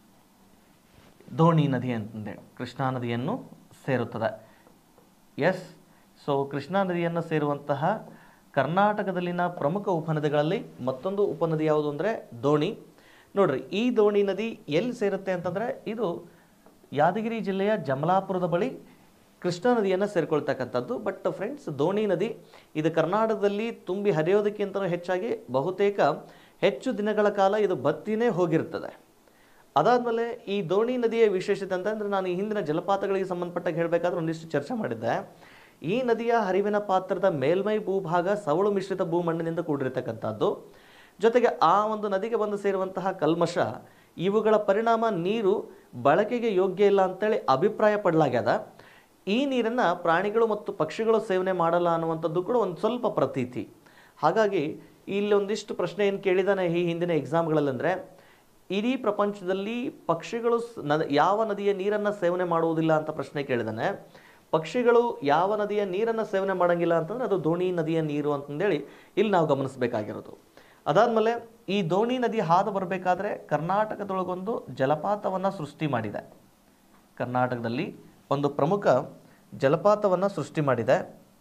ಧೋಣಿ ನದಿ ಅಂತಂದೇಳಿ ಕೃಷ್ಣಾ ನದಿಯನ್ನು ಸೇರುತ್ತದೆ ಎಸ್ ಸೊ ಕೃಷ್ಣಾ ನದಿಯನ್ನು ಸೇರುವಂತಹ ಕರ್ನಾಟಕದಲ್ಲಿನ ಪ್ರಮುಖ ಉಪನದಿಗಳಲ್ಲಿ ಮತ್ತೊಂದು ಉಪನದಿ ಯಾವುದು ಅಂದರೆ ದೋಣಿ ನೋಡ್ರಿ ಈ ದೋಣಿ ನದಿ ಎಲ್ಲಿ ಸೇರುತ್ತೆ ಅಂತಂದರೆ ಇದು ಯಾದಗಿರಿ ಜಿಲ್ಲೆಯ ಜಮಲಾಪುರದ ಬಳಿ ಕೃಷ್ಣಾ ನದಿಯನ್ನು ಸೇರ್ಕೊಳ್ತಕ್ಕಂಥದ್ದು ಬಟ್ ಫ್ರೆಂಡ್ಸ್ ದೋಣಿ ನದಿ ಇದು ಕರ್ನಾಟಕದಲ್ಲಿ ತುಂಬಿ ಹರಿಯೋದಕ್ಕಿಂತಲೂ ಹೆಚ್ಚಾಗಿ ಬಹುತೇಕ ಹೆಚ್ಚು ದಿನಗಳ ಕಾಲ ಇದು ಬತ್ತಿನೇ ಹೋಗಿರ್ತದೆ ಅದಾದಮೇಲೆ ಈ ದೋಣಿ ನದಿಯ ವಿಶೇಷತೆ ಅಂತಂದರೆ ನಾನು ಈ ಹಿಂದಿನ ಜಲಪಾತಗಳಿಗೆ ಸಂಬಂಧಪಟ್ಟಾಗ ಹೇಳಬೇಕಾದ್ರೆ ಒಂದಿಷ್ಟು ಚರ್ಚೆ ಮಾಡಿದ್ದೆ ಈ ನದಿಯ ಹರಿವಿನ ಪಾತ್ರದ ಮೇಲ್ಮೈ ಭೂಭಾಗ ಸವಳು ಮಿಶ್ರಿತ ಭೂಮಣ್ಣಿನಿಂದ ಕೂಡಿರ್ತಕ್ಕಂಥದ್ದು ಜೊತೆಗೆ ಆ ಒಂದು ನದಿಗೆ ಬಂದು ಸೇರುವಂತಹ ಕಲ್ಮಶ ಇವುಗಳ ಪರಿಣಾಮ ನೀರು ಬಳಕೆಗೆ ಯೋಗ್ಯ ಇಲ್ಲ ಅಂತೇಳಿ ಅಭಿಪ್ರಾಯ ಪಡಲಾಗ್ಯದ ಈ ನೀರನ್ನು ಪ್ರಾಣಿಗಳು ಮತ್ತು ಪಕ್ಷಿಗಳು ಸೇವನೆ ಮಾಡಲ್ಲ ಅನ್ನುವಂಥದ್ದು ಕೂಡ ಒಂದು ಸ್ವಲ್ಪ ಪ್ರತೀತಿ ಹಾಗಾಗಿ ಇಲ್ಲಿ ಒಂದಿಷ್ಟು ಪ್ರಶ್ನೆ ಏನು ಕೇಳಿದಾನೆ ಈ ಹಿಂದಿನ ಎಕ್ಸಾಮ್ಗಳಲ್ಲಂದರೆ ಇಡೀ ಪ್ರಪಂಚದಲ್ಲಿ ಪಕ್ಷಿಗಳು ಸ್- ನದ ಯಾವ ನದಿಯ ನೀರನ್ನು ಸೇವನೆ ಮಾಡುವುದಿಲ್ಲ ಅಂತ ಪ್ರಶ್ನೆ ಕೇಳಿದಾನೆ ಪಕ್ಷಿಗಳು ಯಾವ ನದಿಯ ನೀರನ್ನು ಸೇವನೆ ಮಾಡಂಗಿಲ್ಲ ಅಂತಂದ್ರೆ ಅದು ದೋಣಿ ನದಿಯ ನೀರು ಅಂತಂದೇಳಿ ಇಲ್ಲಿ ನಾವು ಗಮನಿಸಬೇಕಾಗಿರೋದು ಅದಾದಮೇಲೆ ಈ ದೋಣಿ ನದಿ ಹಾದು ಬರಬೇಕಾದ್ರೆ ಕರ್ನಾಟಕದೊಳಗೊಂದು ಜಲಪಾತವನ್ನು ಸೃಷ್ಟಿ ಮಾಡಿದೆ ಕರ್ನಾಟಕದಲ್ಲಿ ಒಂದು ಪ್ರಮುಖ ಜಲಪಾತವನ್ನು ಸೃಷ್ಟಿ ಮಾಡಿದೆ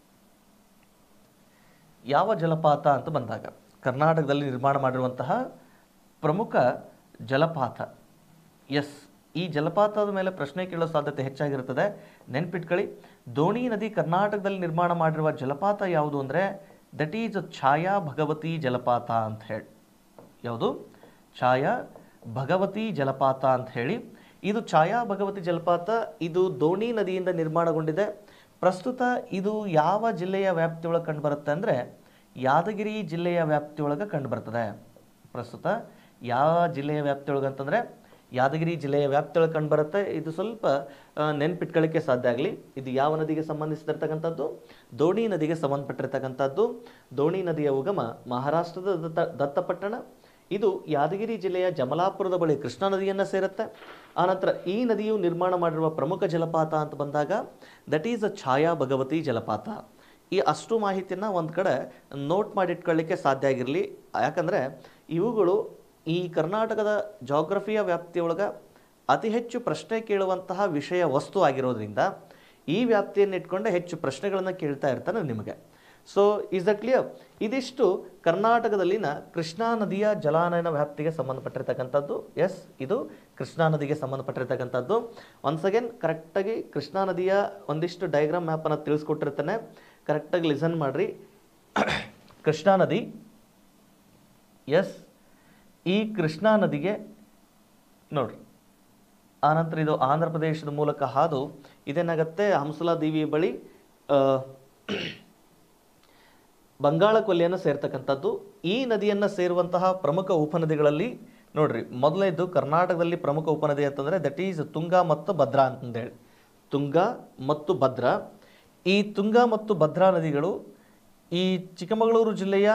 ಯಾವ ಜಲಪಾತ ಅಂತ ಬಂದಾಗ ಕರ್ನಾಟಕದಲ್ಲಿ ನಿರ್ಮಾಣ ಮಾಡಿರುವಂತಹ ಪ್ರಮುಖ ಜಲಪಾತ ಎಸ್ ಈ ಜಲಪಾತದ ಮೇಲೆ ಪ್ರಶ್ನೆ ಕೇಳೋ ಸಾಧ್ಯತೆ ಹೆಚ್ಚಾಗಿರುತ್ತದೆ ನೆನ್ಪಿಟ್ಕೊಳ್ಳಿ ದೋಣಿ ನದಿ ಕರ್ನಾಟಕದಲ್ಲಿ ನಿರ್ಮಾಣ ಮಾಡಿರುವ ಜಲಪಾತ ಯಾವುದು ಅಂದರೆ ದಟ್ ಈಸ್ ಛಾಯಾ ಭಗವತಿ ಜಲಪಾತ ಅಂತ ಹೇಳಿ ಯಾವುದು ಛಾಯಾ ಭಗವತಿ ಜಲಪಾತ ಅಂತ ಹೇಳಿ ಇದು ಛಾಯಾ ಭಗವತಿ ಜಲಪಾತ ಇದು ದೋಣಿ ನದಿಯಿಂದ ನಿರ್ಮಾಣಗೊಂಡಿದೆ ಪ್ರಸ್ತುತ ಇದು ಯಾವ ಜಿಲ್ಲೆಯ ವ್ಯಾಪ್ತಿಯೊಳಗೆ ಕಂಡುಬರುತ್ತೆ ಅಂದರೆ ಯಾದಗಿರಿ ಜಿಲ್ಲೆಯ ವ್ಯಾಪ್ತಿಯೊಳಗೆ ಕಂಡುಬರ್ತದೆ ಪ್ರಸ್ತುತ ಯಾವ ಜಿಲ್ಲೆಯ ವ್ಯಾಪ್ತಿಯೊಳಗೆ ಅಂತಂದರೆ ಯಾದಗಿರಿ ಜಿಲ್ಲೆಯ ವ್ಯಾಪ್ತಿಯೊಳಗೆ ಕಂಡುಬರುತ್ತೆ ಇದು ಸ್ವಲ್ಪ ಆ, ನೆನ್ಪಿಟ್ಕೊಳ್ಳಿಕ್ಕೆ ಸಾಧ್ಯ ಆಗಲಿ ಇದು ಯಾವ ನದಿಗೆ ಸಂಬಂಧಿಸಿರ್ತಕ್ಕಂಥದ್ದು ದೋಣಿ ನದಿಗೆ ಸಂಬಂಧಪಟ್ಟಿರ್ತಕ್ಕಂಥದ್ದು ದೋಣಿ ನದಿಯ ಉಗಮ ಮಹಾರಾಷ್ಟ್ರದ ದತ್ತ ದತ್ತಪಟ್ಟಣ ಇದು ಯಾದಗಿರಿ ಜಿಲ್ಲೆಯ ಜಮಲಾಪುರದ ಬಳಿ ಕೃಷ್ಣಾ ನದಿಯನ್ನು ಸೇರುತ್ತೆ ಆನಂತರ ಈ ನದಿಯು ನಿರ್ಮಾಣ ಮಾಡಿರುವ ಪ್ರಮುಖ ಜಲಪಾತ ಅಂತ ಬಂದಾಗ that is a Chaya Bhagavathi ಜಲಪಾತ ಈ ಅಷ್ಟು ಮಾಹಿತಿಯನ್ನು ಒಂದು ಕಡೆ ನೋಟ್ ಮಾಡಿಟ್ಕೊಳ್ಳಿಕ್ಕೆ ಸಾಧ್ಯ ಆಗಿರಲಿ ಯಾಕಂದರೆ ಇವುಗಳು ಈ ಕರ್ನಾಟಕದ ಜಾಗ್ರಫಿಯ ವ್ಯಾಪ್ತಿಯೊಳಗೆ ಅತಿ ಹೆಚ್ಚು ಪ್ರಶ್ನೆ ಕೇಳುವಂತಹ ವಿಷಯ ವಸ್ತು ಆಗಿರೋದ್ರಿಂದ ಈ ವ್ಯಾಪ್ತಿಯನ್ನು ಇಟ್ಕೊಂಡೆ ಹೆಚ್ಚು ಪ್ರಶ್ನೆಗಳನ್ನು ಕೇಳ್ತಾ ಇರ್ತಾನೆ ನಿಮಗೆ ಸೊ ಇಸ್ ದ ಕ್ಲಿಯರ್ ಇದಿಷ್ಟು ಕರ್ನಾಟಕದಲ್ಲಿನ ಕೃಷ್ಣಾ ನದಿಯ ಜಲಾನಯನ ವ್ಯಾಪ್ತಿಗೆ ಸಂಬಂಧಪಟ್ಟಿರ್ತಕ್ಕಂಥದ್ದು ಎಸ್ ಇದು ಕೃಷ್ಣಾ ನದಿಗೆ ಸಂಬಂಧಪಟ್ಟಿರ್ತಕ್ಕಂಥದ್ದು ಒನ್ಸ್ ಅಗೇನ್ ಕರೆಕ್ಟಾಗಿ ಕೃಷ್ಣಾ ನದಿಯ ಒಂದಿಷ್ಟು ಡಯಾಗ್ರಾಮ್ ಮ್ಯಾಪನ್ನು ತಿಳಿಸ್ಕೊಟ್ಟಿರ್ತಾನೆ ಕರೆಕ್ಟಾಗಿ ಲಿಸನ್ ಮಾಡ್ರಿ ಕೃಷ್ಣಾ ನದಿ ಎಸ್ ಈ ಕೃಷ್ಣಾ ನದಿಗೆ ನೋಡ್ರಿ ಆನಂತರ ಇದು ಆಂಧ್ರ ಪ್ರದೇಶದ ಮೂಲಕ ಹಾದು ಇದೇನಾಗತ್ತೆ ಹಂಸಲಾ ದೇವಿ ಬಳಿ ಆ, ಬಂಗಾಳ ಕೊಲ್ಲಿಯನ್ನು ಸೇರ್ತಕ್ಕಂಥದ್ದು ಈ ನದಿಯನ್ನು ಸೇರುವಂತಹ ಪ್ರಮುಖ ಉಪನದಿಗಳಲ್ಲಿ ನೋಡ್ರಿ ಮೊದಲನೇದು ಕರ್ನಾಟಕದಲ್ಲಿ ಪ್ರಮುಖ ಉಪನದಿ ಅಂತಂದರೆ ದಟ್ ಈಸ್ ತುಂಗ ಮತ್ತು ಭದ್ರಾ ಅಂತಂದೇಳಿ ತುಂಗ ಮತ್ತು ಭದ್ರಾ ಈ ತುಂಗ ಮತ್ತು ಭದ್ರಾ ನದಿಗಳು ಈ ಚಿಕ್ಕಮಗಳೂರು ಜಿಲ್ಲೆಯ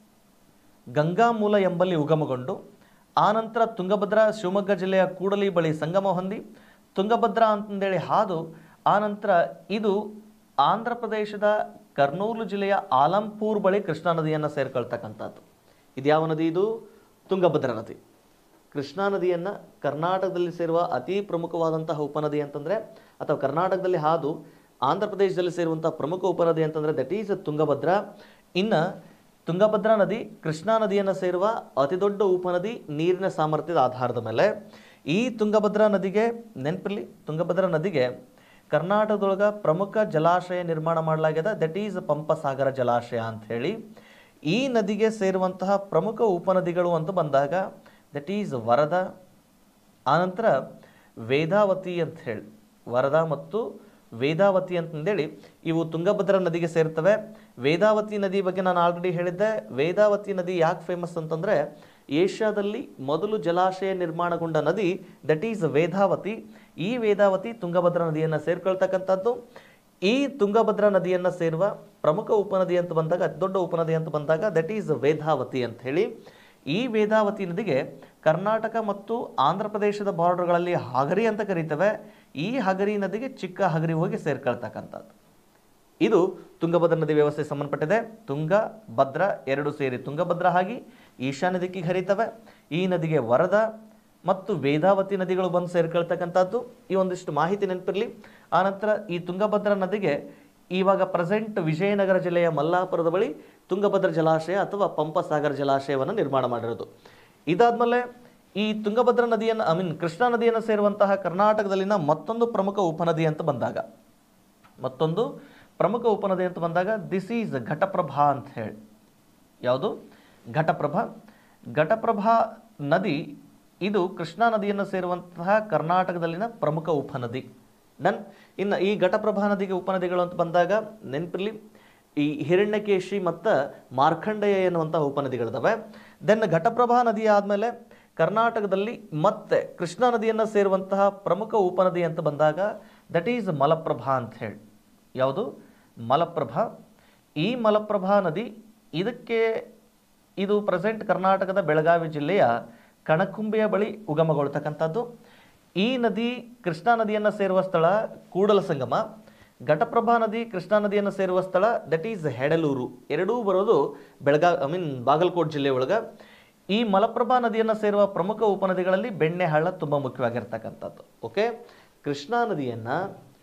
ಗಂಗಾಮೂಲ ಎಂಬಲ್ಲಿ ಉಗಮಗೊಂಡು ಆನಂತರ ತುಂಗಭದ್ರಾ ಶಿವಮೊಗ್ಗ ಜಿಲ್ಲೆಯ ಕೂಡಲಿ ಬಳಿ ಸಂಗಮ ಹೊಂದಿ ತುಂಗಭದ್ರಾ ಅಂತಂದೇಳಿ ಹಾದು ಆನಂತರ ಇದು ಆಂಧ್ರ ಪ್ರದೇಶದ ಕರ್ನೂಲು ಜಿಲ್ಲೆಯ ಆಲಂಪೂರ್ ಬಳಿ ಕೃಷ್ಣಾ ನದಿಯನ್ನು ಸೇರ್ಕೊಳ್ತಕ್ಕಂಥದ್ದು ಇದು ಯಾವ ನದಿ ಇದು ತುಂಗಭದ್ರಾ ನದಿ ಕೃಷ್ಣಾ ನದಿಯನ್ನು ಕರ್ನಾಟಕದಲ್ಲಿ ಸೇರುವ ಅತಿ ಪ್ರಮುಖವಾದಂತಹ ಉಪನದಿ ಅಂತಂದರೆ ಅಥವಾ ಕರ್ನಾಟಕದಲ್ಲಿ ಹಾದು ಆಂಧ್ರ ಪ್ರದೇಶದಲ್ಲಿ ಸೇರುವಂತಹ ಪ್ರಮುಖ ಉಪನದಿ ಅಂತಂದರೆ ದಟ್ ಈಸ್ ತುಂಗಭದ್ರಾ ಇನ್ನು ತುಂಗಭದ್ರಾ ನದಿ ಕೃಷ್ಣಾ ನದಿಯನ್ನು ಸೇರುವ ಅತಿ ದೊಡ್ಡ ಉಪನದಿ ನೀರಿನ ಸಾಮರ್ಥ್ಯದ ಆಧಾರದ ಮೇಲೆ ಈ ತುಂಗಭದ್ರಾ ನದಿಗೆ ನೆನಪಿರಲಿ ತುಂಗಭದ್ರಾ ನದಿಗೆ ಕರ್ನಾಟಕದೊಳಗೆ ಪ್ರಮುಖ ಜಲಾಶಯ ನಿರ್ಮಾಣ ಮಾಡಲಾಗಿದೆ ದಟ್ ಈಸ್ ಪಂಪಸಾಗರ ಜಲಾಶಯ ಅಂತ ಹೇಳಿ ಈ ನದಿಗೆ ಸೇರುವಂತಹ ಪ್ರಮುಖ ಉಪನದಿಗಳು ಅಂತ ಬಂದಾಗ ದಟ್ ಈಸ್ ವರದಾ ಆನಂತರ ವೇದಾವತಿ ಅಂತ ಹೇಳಿ ವರದಾ ಮತ್ತು ವೇದಾವತಿ ಅಂತಂದೇಳಿ ಇವು ತುಂಗಭದ್ರಾ ನದಿಗೆ ಸೇರ್ತವೆ ವೇದಾವತಿ ನದಿ ಬಗ್ಗೆ ನಾನು ಆಲ್ರೆಡಿ ಹೇಳಿದ್ದೆ ವೇದಾವತಿ ನದಿ ಯಾಕೆ ಫೇಮಸ್ ಅಂತಂದರೆ ಏಷ್ಯಾದಲ್ಲಿ ಮೊದಲು ಜಲಾಶಯ ನಿರ್ಮಾಣಗೊಂಡ ನದಿ ದಟ್ ಈಸ್ ವೇದಾವತಿ ಈ ವೇದಾವತಿ ತುಂಗಭದ್ರಾ ನದಿಯನ್ನು ಸೇರ್ಕೊಳ್ತಕ್ಕಂಥದ್ದು ಈ ತುಂಗಭದ್ರಾ ನದಿಯನ್ನು ಸೇರುವ ಪ್ರಮುಖ ಉಪನದಿ ಅಂತ ಬಂದಾಗ ಅತಿ ದೊಡ್ಡ ಉಪನದಿ ಅಂತ ಬಂದಾಗ ದಟ್ ಈಸ್ ವೇದಾವತಿ ಅಂತ ಹೇಳಿ ಈ ವೇದಾವತಿ ನದಿಗೆ ಕರ್ನಾಟಕ ಮತ್ತು ಆಂಧ್ರ ಪ್ರದೇಶದ ಬಾರ್ಡರ್ಗಳಲ್ಲಿ ಹಗರಿ ಅಂತ ಕರೀತೇವೆ ಈ ಹಗರಿ ನದಿಗೆ ಚಿಕ್ಕ ಹಗರಿ ಹೋಗಿ ಸೇರ್ಕೊಳ್ತಕ್ಕಂಥದ್ದು ಇದು ತುಂಗಭದ್ರಾ ನದಿ ವ್ಯವಸ್ಥೆಗೆ ಸಂಬಂಧಪಟ್ಟಿದೆ ತುಂಗ ಭದ್ರಾ ಎರಡು ಸೇರಿ ತುಂಗಭದ್ರಾ ಆಗಿ ಈಶಾನ್ಯ ದಿಕ್ಕಿಗೆ ಹರಿತವೆ ಈ ನದಿಗೆ ವರದಾ ಮತ್ತು ವೇದಾವತಿ ನದಿಗಳು ಬಂದು ಸೇರ್ಕೊಳ್ತಕ್ಕಂಥದ್ದು ಈ ಒಂದಿಷ್ಟು ಮಾಹಿತಿ ನೆನಪಿರಲಿ ಆನಂತರ ಈ ತುಂಗಭದ್ರಾ ನದಿಗೆ ಇವಾಗ ಪ್ರೆಸೆಂಟ್ ವಿಜಯನಗರ ಜಿಲ್ಲೆಯ ಮಲ್ಲಾಪುರದ ಬಳಿ ತುಂಗಭದ್ರಾ ಜಲಾಶಯ ಅಥವಾ ಪಂಪಸಾಗರ ಜಲಾಶಯವನ್ನು ನಿರ್ಮಾಣ ಮಾಡಿರೋದು ಇದಾದ್ಮೇಲೆ ಈ ತುಂಗಭದ್ರಾ ನದಿಯನ್ನು ಐ ಮೀನ್ ಕೃಷ್ಣಾ ನದಿಯನ್ನು ಸೇರುವಂತಹ ಕರ್ನಾಟಕದಲ್ಲಿನ ಮತ್ತೊಂದು ಪ್ರಮುಖ ಉಪನದಿ ಅಂತ ಬಂದಾಗ ಮತ್ತೊಂದು ಪ್ರಮುಖ ಉಪನದಿ ಅಂತ ಬಂದಾಗ ದಿಸ್ ಈಸ್ ಘಟಪ್ರಭಾ ಅಂತ ಹೇಳಿ ಯಾವುದು ಘಟಪ್ರಭಾ ಘಟಪ್ರಭಾ ನದಿ ಇದು ಕೃಷ್ಣಾ ನದಿಯನ್ನು ಸೇರುವಂತಹ ಕರ್ನಾಟಕದಲ್ಲಿನ ಪ್ರಮುಖ ಉಪನದಿ ಡನ್ ಇನ್ನು ಈ ಘಟಪ್ರಭಾ ನದಿಗೆ ಉಪನದಿಗಳು ಅಂತ ಬಂದಾಗ ನೆನಪಿರಲಿ ಈ ಹಿರಣ್ಯಕೇಶಿ ಮತ್ತು ಮಾರ್ಕಂಡೇಯ ಎನ್ನುವಂತಹ ಉಪನದಿಗಳಿದಾವೆ ದೆನ್ ಘಟಪ್ರಭಾ ನದಿ ಆದಮೇಲೆ ಕರ್ನಾಟಕದಲ್ಲಿ ಮತ್ತೆ ಕೃಷ್ಣಾ ನದಿಯನ್ನು ಸೇರುವಂತಹ ಪ್ರಮುಖ ಉಪನದಿ ಅಂತ ಬಂದಾಗ ದಟ್ ಈಸ್ ಮಲಪ್ರಭಾ ಅಂತ ಹೇಳಿ ಯಾವುದು ಮಲಪ್ರಭಾ ಈ ಮಲಪ್ರಭಾ ನದಿ ಇದಕ್ಕೆ ಇದು ಪ್ರೆಸೆಂಟ್ ಕರ್ನಾಟಕದ ಬೆಳಗಾವಿ ಜಿಲ್ಲೆಯ ಕಣಕುಂಬೆಯ ಬಳಿ ಉಗಮಗೊಳ್ತಕ್ಕಂಥದ್ದು ಈ ನದಿ ಕೃಷ್ಣಾ ನದಿಯನ್ನು ಸೇರುವ ಸ್ಥಳ ಕೂಡಲ ಸಂಗಮ ಘಟಪ್ರಭಾ ನದಿ ಕೃಷ್ಣಾ ನದಿಯನ್ನು ಸೇರುವ ಸ್ಥಳ ದಟ್ ಈಸ್ ಹೆಡಲೂರು ಎರಡೂ ಬರೋದು ಬೆಳಗಾ ಐ ಮೀನ್ ಬಾಗಲಕೋಟ್ ಜಿಲ್ಲೆ ಒಳಗೆ ಈ ಮಲಪ್ರಭಾ ನದಿಯನ್ನು ಸೇರುವ ಪ್ರಮುಖ ಉಪನದಿಗಳಲ್ಲಿ ಬೆಣ್ಣೆಹಳ್ಳ ತುಂಬ ಮುಖ್ಯವಾಗಿರ್ತಕ್ಕಂಥದ್ದು ಓಕೆ ಕೃಷ್ಣಾ ನದಿಯನ್ನು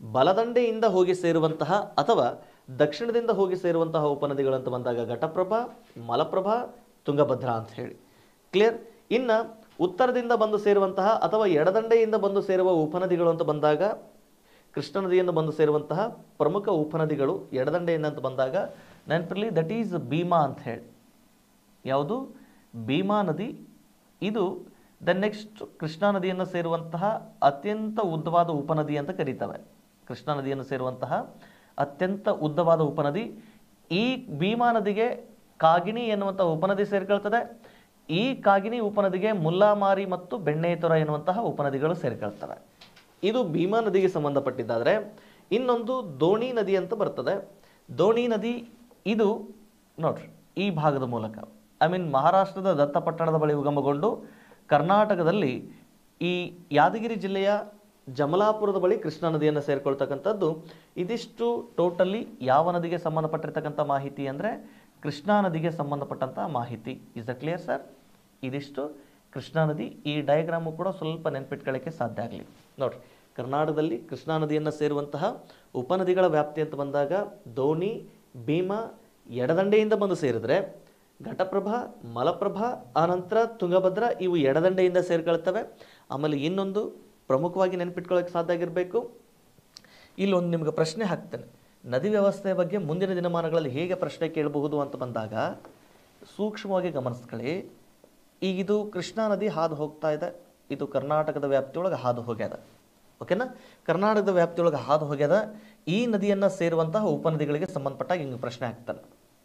ಬಲದಂಡೆಯಿಂದ ಹೋಗಿ ಸೇರುವಂತಹ ಅಥವಾ ದಕ್ಷಿಣದಿಂದ ಹೋಗಿ ಸೇರುವಂತಹ ಉಪನದಿಗಳು ಅಂತ ಬಂದಾಗ ಘಟಪ್ರಭಾ ಮಲಪ್ರಭಾ ತುಂಗಭದ್ರಾ ಅಂತ ಹೇಳಿ ಕ್ಲಿಯರ್ ಇನ್ನು ಉತ್ತರದಿಂದ ಬಂದು ಸೇರುವಂತಹ ಅಥವಾ ಎಡದಂಡೆಯಿಂದ ಬಂದು ಸೇರುವ ಉಪನದಿಗಳು ಅಂತ ಬಂದಾಗ ಕೃಷ್ಣ ನದಿಯಿಂದ ಬಂದು ಸೇರುವಂತಹ ಪ್ರಮುಖ ಉಪನದಿಗಳು ಎಡದಂಡೆಯಿಂದ ಅಂತ ಬಂದಾಗ ನೆನಪಿರಲಿ ದಟ್ ಈಸ್ ಭೀಮಾ ಅಂತ ಹೇಳಿ ಯಾವುದು ಭೀಮಾ ನದಿ ಇದು ದ ನೆಕ್ಸ್ಟ್ ಕೃಷ್ಣಾ ನದಿಯನ್ನು ಸೇರುವಂತಹ ಅತ್ಯಂತ ಉದ್ದವಾದ ಉಪನದಿ ಅಂತ ಕರೀತವೆ ಕೃಷ್ಣಾ ನದಿಯನ್ನು ಸೇರುವಂತಹ ಅತ್ಯಂತ ಉದ್ದವಾದ ಉಪನದಿ ಈ ಭೀಮಾ ನದಿಗೆ ಕಾಗಿಣಿ ಎನ್ನುವಂತಹ ಉಪನದಿ ಸೇರ್ಕೊಳ್ತದೆ ಈ ಕಾಗಿಣಿ ಉಪನದಿಗೆ ಮುಲ್ಲಾಮಾರಿ ಮತ್ತು ಬೆಣ್ಣೆತೊರ ಎನ್ನುವಂತಹ ಉಪನದಿಗಳು ಸೇರ್ಕೊಳ್ತವೆ ಇದು ಭೀಮಾ ನದಿಗೆ ಸಂಬಂಧಪಟ್ಟಿದ್ದಾದರೆ ಇನ್ನೊಂದು ದೋಣಿ ನದಿ ಅಂತ ಬರ್ತದೆ ದೋಣಿ ನದಿ ಇದು ನೋಡ್ರಿ ಈ ಭಾಗದ ಮೂಲಕ ಐ ಮೀನ್ ಮಹಾರಾಷ್ಟ್ರದ ದತ್ತಪಟ್ಟಣದ ಬಳಿ ಉಗಮಗೊಂಡು ಕರ್ನಾಟಕದಲ್ಲಿ ಈ ಯಾದಗಿರಿ ಜಿಲ್ಲೆಯ ಜಮಲಾಪುರದ ಬಳಿ ಕೃಷ್ಣಾ ನದಿಯನ್ನು ಸೇರ್ಕೊಳ್ತಕ್ಕಂಥದ್ದು ಇದಿಷ್ಟು ಟೋಟಲಿ ಯಾವ ನದಿಗೆ ಸಂಬಂಧಪಟ್ಟಿರ್ತಕ್ಕಂಥ ಮಾಹಿತಿ ಅಂದರೆ ಕೃಷ್ಣಾ ನದಿಗೆ ಸಂಬಂಧಪಟ್ಟಂಥ ಮಾಹಿತಿ ಇಸ್ ದ ಕ್ಲಿಯರ್ ಸರ್ ಇದಿಷ್ಟು ಕೃಷ್ಣಾ ನದಿ ಈ ಡಯಾಗ್ರಾಮು ಕೂಡ ಸ್ವಲ್ಪ ನೆನ್ಪಿಟ್ಕೊಳ್ಳಿಕ್ಕೆ ಸಾಧ್ಯ ಆಗಲಿ ನೋಡ್ರಿ ಕರ್ನಾಟಕದಲ್ಲಿ ಕೃಷ್ಣಾ ನದಿಯನ್ನು ಸೇರುವಂತಹ ಉಪನದಿಗಳ ವ್ಯಾಪ್ತಿ ಅಂತ ಬಂದಾಗ ದೋಣಿ ಭೀಮಾ ಎಡದಂಡೆಯಿಂದ ಬಂದು ಸೇರಿದ್ರೆ ಘಟಪ್ರಭಾ ಮಲಪ್ರಭಾ ಆನಂತರ ತುಂಗಭದ್ರಾ ಇವು ಎಡದಂಡೆಯಿಂದ ಸೇರ್ಕೊಳ್ತವೆ ಆಮೇಲೆ ಇನ್ನೊಂದು ಪ್ರಮುಖವಾಗಿ ನೆನ್ಪಿಟ್ಕೊಳ್ಳೋಕೆ ಸಾಧ್ಯ ಆಗಿರಬೇಕು ಇಲ್ಲೊಂದು ನಿಮ್ಗೆ ಪ್ರಶ್ನೆ ಹಾಕ್ತೇನೆ ನದಿ ವ್ಯವಸ್ಥೆಯ ಬಗ್ಗೆ ಮುಂದಿನ ದಿನಮಾನಗಳಲ್ಲಿ ಹೇಗೆ ಪ್ರಶ್ನೆ ಕೇಳಬಹುದು ಅಂತ ಬಂದಾಗ ಸೂಕ್ಷ್ಮವಾಗಿ ಗಮನಿಸ್ಕೊಳ್ಳಿ ಈಗ ಇದು ಕೃಷ್ಣಾ ನದಿ ಹಾದು ಹೋಗ್ತಾ ಇದೆ ಇದು ಕರ್ನಾಟಕದ ವ್ಯಾಪ್ತಿಯೊಳಗೆ ಹಾದು ಹೋಗ್ಯದ ಓಕೆನಾ ಕರ್ನಾಟಕದ ವ್ಯಾಪ್ತಿಯೊಳಗೆ ಹಾದು ಹೋಗ್ಯದ ಈ ನದಿಯನ್ನು ಸೇರುವಂತಹ ಉಪನದಿಗಳಿಗೆ ಸಂಬಂಧಪಟ್ಟಾಗ ಹಿಂಗೆ ಪ್ರಶ್ನೆ ಹಾಕ್ತಾನೆ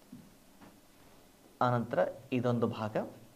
ಆನಂತರ ಇದೊಂದು ಭಾಗ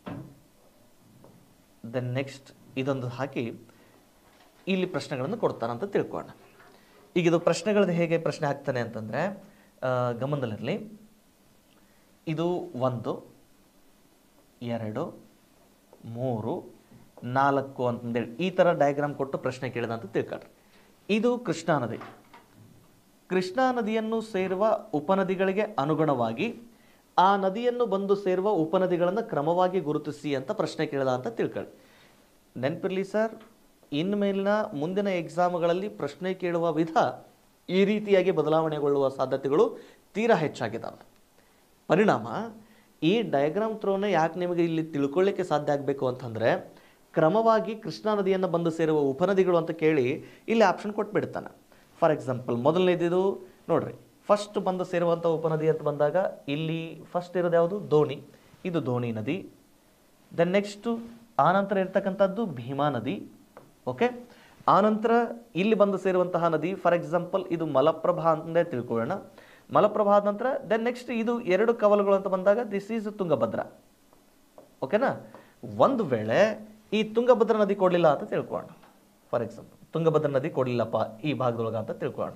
ದೆನ್ ನೆಕ್ಸ್ಟ್ ಇದೊಂದು ಹಾಕಿ ಇಲ್ಲಿ ಪ್ರಶ್ನೆಗಳನ್ನು ಕೊಡ್ತಾನಂತ ತಿಳ್ಕೊಳ್ಳೋಣ ಈಗ ಇದು ಪ್ರಶ್ನೆಗಳದ್ದು ಹೇಗೆ ಪ್ರಶ್ನೆ ಆಗ್ತಾನೆ ಅಂತಂದರೆ ಗಮನದಲ್ಲಿರಲಿ ಇದು ಒಂದು ಎರಡು ಮೂರು ನಾಲ್ಕು ಅಂತಂದೇಳಿ ಈ ಥರ ಡಯಾಗ್ರಾಮ್ ಕೊಟ್ಟು ಪ್ರಶ್ನೆ ಕೇಳಿದ ಅಂತ ತಿಳ್ಕೊಳ್ರಿ ಇದು ಕೃಷ್ಣಾ ನದಿ ಕೃಷ್ಣಾ ನದಿಯನ್ನು ಸೇರುವ ಉಪನದಿಗಳಿಗೆ ಅನುಗುಣವಾಗಿ ಆ ನದಿಯನ್ನು ಬಂದು ಸೇರುವ ಉಪನದಿಗಳನ್ನು ಕ್ರಮವಾಗಿ ಗುರುತಿಸಿ ಅಂತ ಪ್ರಶ್ನೆ ಕೇಳಿದ ಅಂತ ತಿಳ್ಕೊಳ್ಳಿ ನೆನಪಿರಲಿ ಸರ್ ಇನ್ಮೇಲಿನ ಮುಂದಿನ ಎಕ್ಸಾಮ್ಗಳಲ್ಲಿ ಪ್ರಶ್ನೆ ಕೇಳುವ ವಿಧ ಈ ರೀತಿಯಾಗಿ ಬದಲಾವಣೆಗೊಳ್ಳುವ ಸಾಧ್ಯತೆಗಳು ತೀರಾ ಹೆಚ್ಚಾಗಿದ್ದಾವೆ ಪರಿಣಾಮ ಈ ಡಯಾಗ್ರಾಮ್ ಥ್ರೋನೇ ಯಾಕೆ ನಿಮಗೆ ಇಲ್ಲಿ ತಿಳ್ಕೊಳ್ಳಿಕ್ಕೆ ಸಾಧ್ಯ ಆಗಬೇಕು ಅಂತಂದರೆ ಕ್ರಮವಾಗಿ ಕೃಷ್ಣಾ ನದಿಯನ್ನು ಬಂದು ಸೇರುವ ಉಪನದಿಗಳು ಅಂತ ಕೇಳಿ ಇಲ್ಲಿ ಆಪ್ಷನ್ ಕೊಟ್ಬಿಡ್ತಾನೆ ಫಾರ್ ಎಕ್ಸಾಂಪಲ್ ಮೊದಲನೇದಿದು ನೋಡ್ರಿ ಫಸ್ಟ್ ಬಂದು ಸೇರುವಂಥ ಉಪನದಿ ಅಂತ ಬಂದಾಗ ಇಲ್ಲಿ ಫಸ್ಟ್ ಇರೋದು ಯಾವುದು ದೋಣಿ ಇದು ದೋಣಿ ನದಿ ದೆನ್ ನೆಕ್ಸ್ಟು ಆನಂತರ ಇರ್ತಕ್ಕಂಥದ್ದು ಭೀಮಾ ನದಿ ಓಕೆ ಆನಂತರ ಇಲ್ಲಿ ಬಂದು ಸೇರುವಂತಹ ನದಿ ಫಾರ್ ಎಕ್ಸಾಂಪಲ್ ಇದು ಮಲಪ್ರಭಾ ಅಂತಂದೇ ತಿಳ್ಕೊಳ್ಳೋಣ ಮಲಪ್ರಭಾ ಆದ ನಂತರ ದೆನ್ ನೆಕ್ಸ್ಟ್ ಇದು ಎರಡು ಕವಲುಗಳು ಅಂತ ಬಂದಾಗ ದಿಸ್ ಈಸ್ ತುಂಗಭದ್ರಾ ಓಕೆನಾ ಒಂದು ವೇಳೆ ಈ ತುಂಗಭದ್ರಾ ನದಿ ಕೊಡಲಿಲ್ಲ ಅಂತ ತಿಳ್ಕೊಳ್ಳೋಣ ಫಾರ್ ಎಕ್ಸಾಂಪಲ್ ತುಂಗಭದ್ರಾ ನದಿ ಕೊಡಲಿಲ್ಲಪ್ಪ ಈ ಭಾಗದೊಳಗೆ ಅಂತ ತಿಳ್ಕೊಳ್ಳೋಣ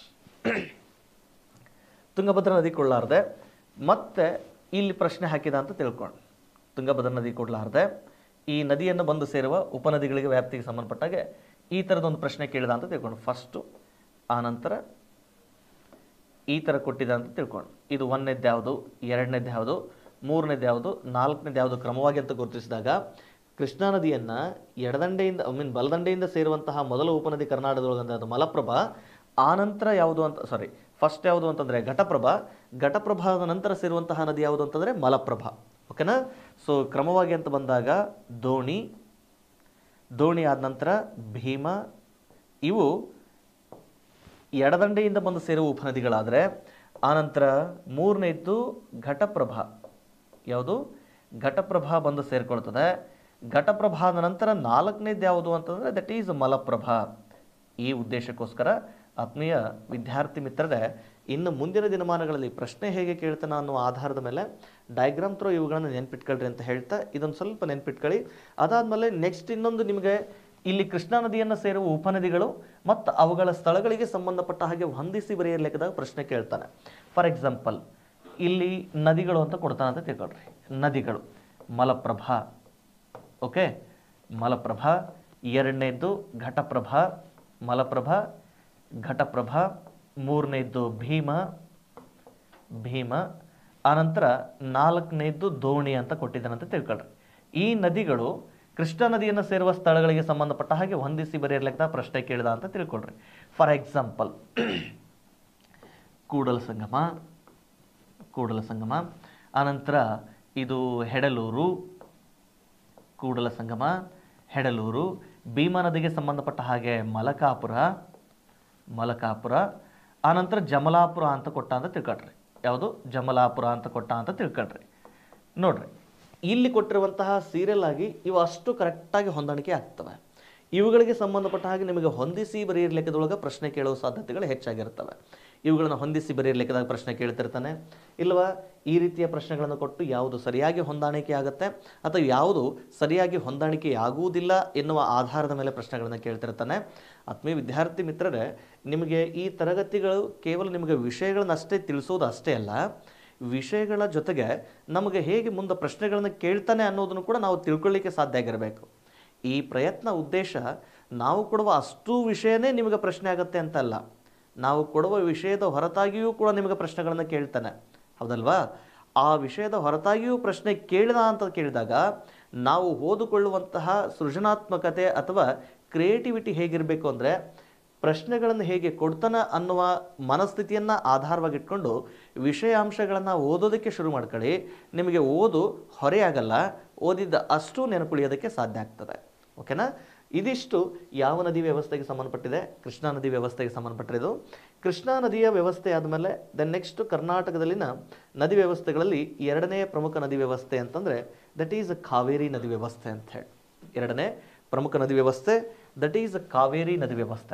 ತುಂಗಭದ್ರಾ ನದಿ ಕೊಡಲಾರ್ದೆ ಮತ್ತೆ ಇಲ್ಲಿ ಪ್ರಶ್ನೆ ಹಾಕಿದ ಅಂತ ತಿಳ್ಕೊಳ್ಳೋಣ ತುಂಗಭದ್ರಾ ನದಿ ಕೊಡಲಾರ್ದೆ ಈ ನದಿಯನ್ನು ಬಂದು ಸೇರುವ ಉಪನದಿಗಳಿಗೆ ವ್ಯಾಪ್ತಿಗೆ ಸಂಬಂಧಪಟ್ಟಾಗೆ ಈ ಥರದೊಂದು ಪ್ರಶ್ನೆ ಕೇಳಿದ ಅಂತ ತಿಳ್ಕೊಂಡು ಫಸ್ಟು ಆನಂತರ ಈ ಥರ ಕೊಟ್ಟಿದೆ ಅಂತ ತಿಳ್ಕೊಂಡು ಇದು ಒಂದನೇದು ಯಾವುದು ಎರಡನೇದು ಯಾವುದು ಮೂರನೇದು ಯಾವುದು ನಾಲ್ಕನೇದು ಯಾವುದು ಕ್ರಮವಾಗಿ ಅಂತ ಗುರುತಿಸಿದಾಗ ಕೃಷ್ಣಾ ನದಿಯನ್ನು ಎಡದಂಡೆಯಿಂದ ಐ ಮೀನ್ ಬಲದಂಡೆಯಿಂದ ಸೇರುವಂತಹ ಮೊದಲ ಉಪನದಿ ಕರ್ನಾಟಕದೊಳಗಂದ್ರೆ ಅದು ಮಲಪ್ರಭಾ ಆನಂತರ ಯಾವುದು ಅಂತ ಸಾರಿ ಫಸ್ಟ್ ಯಾವುದು ಅಂತಂದರೆ ಘಟಪ್ರಭಾ ಘಟಪ್ರಭಾದ ನಂತರ ಸೇರುವಂತಹ ನದಿ ಯಾವುದು ಅಂತಂದರೆ ಮಲಪ್ರಭಾ ಓಕೆನಾ ಸೊ ಕ್ರಮವಾಗಿ ಅಂತ ಬಂದಾಗ ದೋಣಿ ದೋಣಿ ಆದ ನಂತರ ಭೀಮ ಇವು ಎಡದಂಡೆಯಿಂದ ಬಂದು ಸೇರುವ ಉಪನದಿಗಳಾದರೆ ಆನಂತರ ಮೂರನೇದ್ದು ಘಟಪ್ರಭಾ ಯಾವುದು ಘಟಪ್ರಭಾ ಬಂದು ಸೇರ್ಕೊಳ್ತದೆ ಘಟಪ್ರಭಾದ ನಂತರ ನಾಲ್ಕನೇದು ಯಾವುದು ಅಂತಂದರೆ ದಟ್ ಈಸ್ ಮಲಪ್ರಭಾ ಈ ಉದ್ದೇಶಕ್ಕೋಸ್ಕರ ಆತ್ಮೀಯ ವಿದ್ಯಾರ್ಥಿ ಮಿತ್ರರೇ ಇನ್ನು ಮುಂದಿನ ದಿನಮಾನಗಳಲ್ಲಿ ಪ್ರಶ್ನೆ ಹೇಗೆ ಕೇಳ್ತಾನೆ ಅನ್ನೋ ಆಧಾರದ ಮೇಲೆ ಡಯಾಗ್ರಾಮ್ ಥ್ರೋ ಇವುಗಳನ್ನು ನೆನ್ಪಿಟ್ಕೊಳ್ರಿ ಅಂತ ಹೇಳ್ತಾ ಇದೊಂದು ಸ್ವಲ್ಪ ನೆನ್ಪಿಟ್ಕೊಳ್ಳಿ ಅದಾದಮೇಲೆ ನೆಕ್ಸ್ಟ್ ಇನ್ನೊಂದು ನಿಮಗೆ ಇಲ್ಲಿ ಕೃಷ್ಣಾ ನದಿಯನ್ನು ಸೇರುವ ಉಪನದಿಗಳು ಮತ್ತು ಅವುಗಳ ಸ್ಥಳಗಳಿಗೆ ಸಂಬಂಧಪಟ್ಟ ಹಾಗೆ ಹೊಂದಿಸಿ ಬರೆಯ ಲೆಕ್ಕದಾಗ ಪ್ರಶ್ನೆ ಕೇಳ್ತಾನೆ ಫಾರ್ ಎಕ್ಸಾಂಪಲ್ ಇಲ್ಲಿ ನದಿಗಳು ಅಂತ ಕೊಡ್ತಾನೆ ಅಂತ ತಿಳ್ಕೊಳ್ರಿ ನದಿಗಳು ಮಲಪ್ರಭಾ ಓಕೆ ಮಲಪ್ರಭಾ ಎರಡನೇದ್ದು ಘಟಪ್ರಭಾ ಮಲಪ್ರಭಾ ಘಟಪ್ರಭಾ ಮೂರನೇದ್ದು ಭೀಮ ಭೀಮ ಆನಂತರ ನಾಲ್ಕನೇದ್ದು ದೋಣಿ ಅಂತ ಕೊಟ್ಟಿದ್ದಾನಂತ ತಿಳ್ಕೊಳ್ರಿ ಈ ನದಿಗಳು ಕೃಷ್ಣಾ ನದಿಯನ್ನು ಸೇರುವ ಸ್ಥಳಗಳಿಗೆ ಸಂಬಂಧಪಟ್ಟ ಹಾಗೆ ಹೊಂದಿಸಿ ಬರೆಯಲಿಕ್ಕೆ ಪ್ರಶ್ನೆ ಕೇಳಿದ ಅಂತ ತಿಳ್ಕೊಳ್ರಿ ಫಾರ್ ಎಕ್ಸಾಂಪಲ್ ಕೂಡಲ ಸಂಗಮ ಕೂಡಲ ಸಂಗಮ ಆನಂತರ ಇದು ಹೆಡಲೂರು ಕೂಡಲ ಸಂಗಮ ಹೆಡಲೂರು ಭೀಮಾ ನದಿಗೆ ಸಂಬಂಧಪಟ್ಟ ಹಾಗೆ ಮಲಕಾಪುರ ಮಲಕಾಪುರ ಆನಂತರ ಜಮಲಾಪುರ ಅಂತ ಕೊಟ್ಟ ಅಂತ ತಿಳ್ಕೊಳ್ರಿ ಯಾವುದು ಜಮಲಾಪುರ ಅಂತ ಕೊಟ್ಟ ಅಂತ ತಿಳ್ಕೊಳ್ರಿ ನೋಡ್ರಿ ಇಲ್ಲಿ ಕೊಟ್ಟಿರುವಂತಹ ಸೀರಿಯಲ್ ಆಗಿ ಇವು ಅಷ್ಟು ಕರೆಕ್ಟಾಗಿ ಹೊಂದಾಣಿಕೆ ಆಗ್ತವೆ ಇವುಗಳಿಗೆ ಸಂಬಂಧಪಟ್ಟ ಹಾಗೆ ನಿಮಗೆ ಹೊಂದಿಸಿ ಬರೆಯರ್ ಲೆಕ್ಕದೊಳಗೆ ಪ್ರಶ್ನೆ ಕೇಳುವ ಸಾಧ್ಯತೆಗಳು ಹೆಚ್ಚಾಗಿರ್ತವೆ ಇವುಗಳನ್ನು ಹೊಂದಿಸಿ ಬರೆಯರ್ ಲೆಕ್ಕದಾಗ ಪ್ರಶ್ನೆ ಕೇಳ್ತಿರ್ತಾನೆ ಇಲ್ವಾ ಈ ರೀತಿಯ ಪ್ರಶ್ನೆಗಳನ್ನು ಕೊಟ್ಟು ಯಾವುದು ಸರಿಯಾಗಿ ಹೊಂದಾಣಿಕೆ ಆಗುತ್ತೆ ಅಥವಾ ಯಾವುದು ಸರಿಯಾಗಿ ಹೊಂದಾಣಿಕೆ ಆಗುವುದಿಲ್ಲ ಎನ್ನುವ ಆಧಾರದ ಮೇಲೆ ಪ್ರಶ್ನೆಗಳನ್ನು ಕೇಳ್ತಿರ್ತಾನೆ ಆತ್ಮೀಯ ವಿದ್ಯಾರ್ಥಿ ಮಿತ್ರರೇ ನಿಮಗೆ ಈ ತರಗತಿಗಳು ಕೇವಲ ನಿಮಗೆ ವಿಷಯಗಳನ್ನ ಅಷ್ಟೇ ತಿಳಿಸೋದು ಅಷ್ಟೇ ಅಲ್ಲ ವಿಷಯಗಳ ಜೊತೆಗೆ ನಮಗೆ ಹೇಗೆ ಮುಂದೆ ಪ್ರಶ್ನೆಗಳನ್ನು ಕೇಳ್ತಾನೆ ಅನ್ನೋದನ್ನು ಕೂಡ ನಾವು ತಿಳ್ಕೊಳ್ಳಿಕ್ಕೆ ಸಾಧ್ಯ ಆಗಿರಬೇಕು ಈ ಪ್ರಯತ್ನ ಉದ್ದೇಶ ನಾವು ಕೊಡುವ ಅಷ್ಟು ವಿಷಯನೇ ನಿಮಗೆ ಪ್ರಶ್ನೆ ಆಗುತ್ತೆ ಅಂತ ಅಲ್ಲ ನಾವು ಕೊಡುವ ವಿಷಯದ ಹೊರತಾಗಿಯೂ ಕೂಡ ನಿಮಗೆ ಪ್ರಶ್ನೆಗಳನ್ನು ಕೇಳ್ತಾನೆ ಹೌದಲ್ವಾ ಆ ವಿಷಯದ ಹೊರತಾಗಿಯೂ ಪ್ರಶ್ನೆ ಕೇಳಿದ ಅಂತ ಕೇಳಿದಾಗ ನಾವು ಓದಿಕೊಳ್ಳುವಂತಹ ಸೃಜನಾತ್ಮಕತೆ ಅಥವಾ ಕ್ರಿಯೇಟಿವಿಟಿ ಹೇಗಿರಬೇಕು ಅಂದರೆ ಪ್ರಶ್ನೆಗಳನ್ನು ಹೇಗೆ ಕೊಡ್ತಾನ ಅನ್ನುವ ಮನಸ್ಥಿತಿಯನ್ನು ಆಧಾರವಾಗಿಟ್ಕೊಂಡು ವಿಷಯಾಂಶಗಳನ್ನು ಓದೋದಕ್ಕೆ ಶುರು ಮಾಡ್ಕೊಳ್ಳಿ ನಿಮಗೆ ಓದು ಹೊರೆಯಾಗಲ್ಲ ಓದಿದ್ದ ಅಷ್ಟು ನೆನಪುಳಿಯೋದಕ್ಕೆ ಸಾಧ್ಯ ಆಗ್ತದೆ ಓಕೆನಾ ಇದಿಷ್ಟು ಯಾವ ನದಿ ವ್ಯವಸ್ಥೆಗೆ ಸಂಬಂಧಪಟ್ಟಿದೆ ಕೃಷ್ಣಾ ನದಿ ವ್ಯವಸ್ಥೆಗೆ ಸಂಬಂಧಪಟ್ಟಿರೋದು ಕೃಷ್ಣಾ ನದಿಯ ವ್ಯವಸ್ಥೆ ಆದಮೇಲೆ ದೆನ್ ನೆಕ್ಸ್ಟ್ ಕರ್ನಾಟಕದಲ್ಲಿನ ನದಿ ವ್ಯವಸ್ಥೆಗಳಲ್ಲಿ ಎರಡನೇ ಪ್ರಮುಖ ನದಿ ವ್ಯವಸ್ಥೆ ಅಂತಂದರೆ ದಟ್ ಈಸ್ ಕಾವೇರಿ ನದಿ ವ್ಯವಸ್ಥೆ ಅಂತ ಹೇಳಿ ಎರಡನೇ ಪ್ರಮುಖ ನದಿ ವ್ಯವಸ್ಥೆ ದಟ್ ಈಸ್ ಕಾವೇರಿ ನದಿ ವ್ಯವಸ್ಥೆ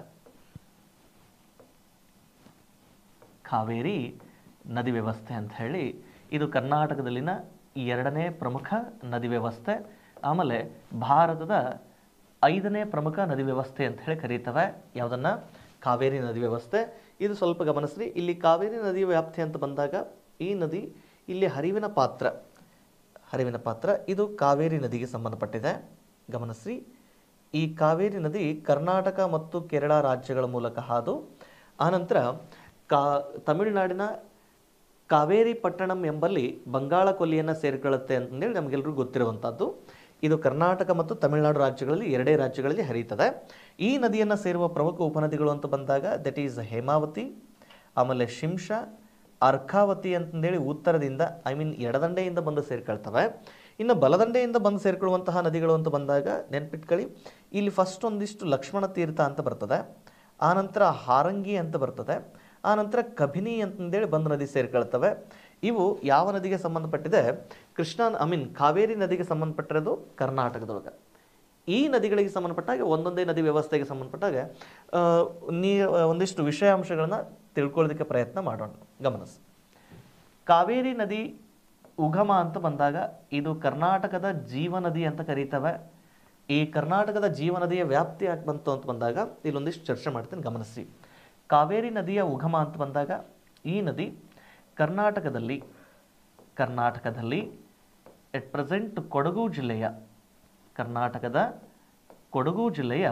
ಕಾವೇರಿ ನದಿ ವ್ಯವಸ್ಥೆ ಅಂತ ಹೇಳಿ ಇದು ಕರ್ನಾಟಕದಲ್ಲಿನ ಎರಡನೇ ಪ್ರಮುಖ ನದಿ ವ್ಯವಸ್ಥೆ ಆಮೇಲೆ ಭಾರತದ ಐದನೇ ಪ್ರಮುಖ ನದಿ ವ್ಯವಸ್ಥೆ ಅಂತ ಹೇಳಿ ಕರೀತವೆ ಯಾವುದನ್ನ ಕಾವೇರಿ ನದಿ ವ್ಯವಸ್ಥೆ ಇದು ಸ್ವಲ್ಪ ಗಮನಿಸ್ರಿ ಇಲ್ಲಿ ಕಾವೇರಿ ನದಿ ವ್ಯಾಪ್ತಿ ಅಂತ ಬಂದಾಗ ಈ ನದಿ ಇಲ್ಲಿ ಹರಿವಿನ ಪಾತ್ರ ಹರಿವಿನ ಪಾತ್ರ ಇದು ಕಾವೇರಿ ನದಿಗೆ ಸಂಬಂಧಪಟ್ಟಿದೆ ಗಮನಿಸ್ರಿ ಈ ಕಾವೇರಿ ನದಿ ಕರ್ನಾಟಕ ಮತ್ತು ಕೇರಳ ರಾಜ್ಯಗಳ ಮೂಲಕ ಹಾದು ಆನಂತರ ಕಾ ತಮಿಳುನಾಡಿನ ಕಾವೇರಿ ಪಟ್ಟಣಂ ಎಂಬಲ್ಲಿ ಬಂಗಾಳ ಕೊಲ್ಲಿಯನ್ನು ಸೇರಿಕೊಳ್ಳುತ್ತೆ ಅಂತಂದೇಳಿ ನಮಗೆಲ್ಲರಿಗೂ ಗೊತ್ತಿರುವಂಥದ್ದು ಇದು ಕರ್ನಾಟಕ ಮತ್ತು ತಮಿಳುನಾಡು ರಾಜ್ಯಗಳಲ್ಲಿ ಎರಡೇ ರಾಜ್ಯಗಳಲ್ಲಿ ಹರಿಯುತ್ತದೆ ಈ ನದಿಯನ್ನು ಸೇರುವ ಪ್ರಮುಖ ಉಪನದಿಗಳು ಅಂತ ಬಂದಾಗ ದಟ್ ಈಸ್ ಹೇಮಾವತಿ ಆಮೇಲೆ ಶಿಂಷ ಅರ್ಕಾವತಿ ಅಂತಂದೇಳಿ ಉತ್ತರದಿಂದ ಐ ಮೀನ್ ಎಡದಂಡೆಯಿಂದ ಬಂದು ಸೇರ್ಕೊಳ್ತವೆ ಇನ್ನು ಬಲದಂಡೆಯಿಂದ ಬಂದು ಸೇರ್ಕೊಳ್ಳುವಂತಹ ನದಿಗಳು ಅಂತ ಬಂದಾಗ ನೆನ್ಪಿಟ್ಕೊಳ್ಳಿ ಇಲ್ಲಿ ಫಸ್ಟ್ ಒಂದಿಷ್ಟು ಲಕ್ಷ್ಮಣ ತೀರ್ಥ ಅಂತ ಬರ್ತದೆ ಆನಂತರ ಹಾರಂಗಿ ಅಂತ ಬರ್ತದೆ ಆನಂತರ ಕಬಿನಿ ಅಂತಂದೇಳಿ ಬಂದು ನದಿ ಸೇರ್ಕೊಳ್ತವೆ ಇವು ಯಾವ ನದಿಗೆ ಸಂಬಂಧಪಟ್ಟಿದೆ ಕೃಷ್ಣಾ ಐ ಮೀನ್ ಕಾವೇರಿ ನದಿಗೆ ಸಂಬಂಧಪಟ್ಟಿರೋದು ಕರ್ನಾಟಕದೊಳಗೆ ಈ ನದಿಗಳಿಗೆ ಸಂಬಂಧಪಟ್ಟಾಗ ಒಂದೊಂದೇ ನದಿ ವ್ಯವಸ್ಥೆಗೆ ಸಂಬಂಧಪಟ್ಟಾಗ ಆ, ನೀ ಒಂದಿಷ್ಟು ವಿಷಯಾಂಶಗಳನ್ನ ತಿಳ್ಕೊಳ್ಳೋದಕ್ಕೆ ಪ್ರಯತ್ನ ಮಾಡೋಣ ಗಮನಿಸಿ ಕಾವೇರಿ ನದಿ ಉಗಮ ಅಂತ ಬಂದಾಗ ಇದು ಕರ್ನಾಟಕದ ಜೀವನದಿ ಅಂತ ಕರೀತವೆ ಈ ಕರ್ನಾಟಕದ ಜೀವನದಿಯ ವ್ಯಾಪ್ತಿ ಯಾಕೆ ಬಂತು ಅಂತ ಬಂದಾಗ ಇಲ್ಲೊಂದಿಷ್ಟು ಚರ್ಚೆ ಮಾಡ್ತೀನಿ ಗಮನಿಸಿ ಕಾವೇರಿ ನದಿಯ ಉಗಮ ಅಂತ ಬಂದಾಗ ಈ ನದಿ ಕರ್ನಾಟಕದಲ್ಲಿ ಕರ್ನಾಟಕದಲ್ಲಿ ಎಟ್ ಪ್ರೆಸೆಂಟ್ ಕೊಡಗು ಜಿಲ್ಲೆಯ ಕರ್ನಾಟಕದ ಕೊಡಗು ಜಿಲ್ಲೆಯ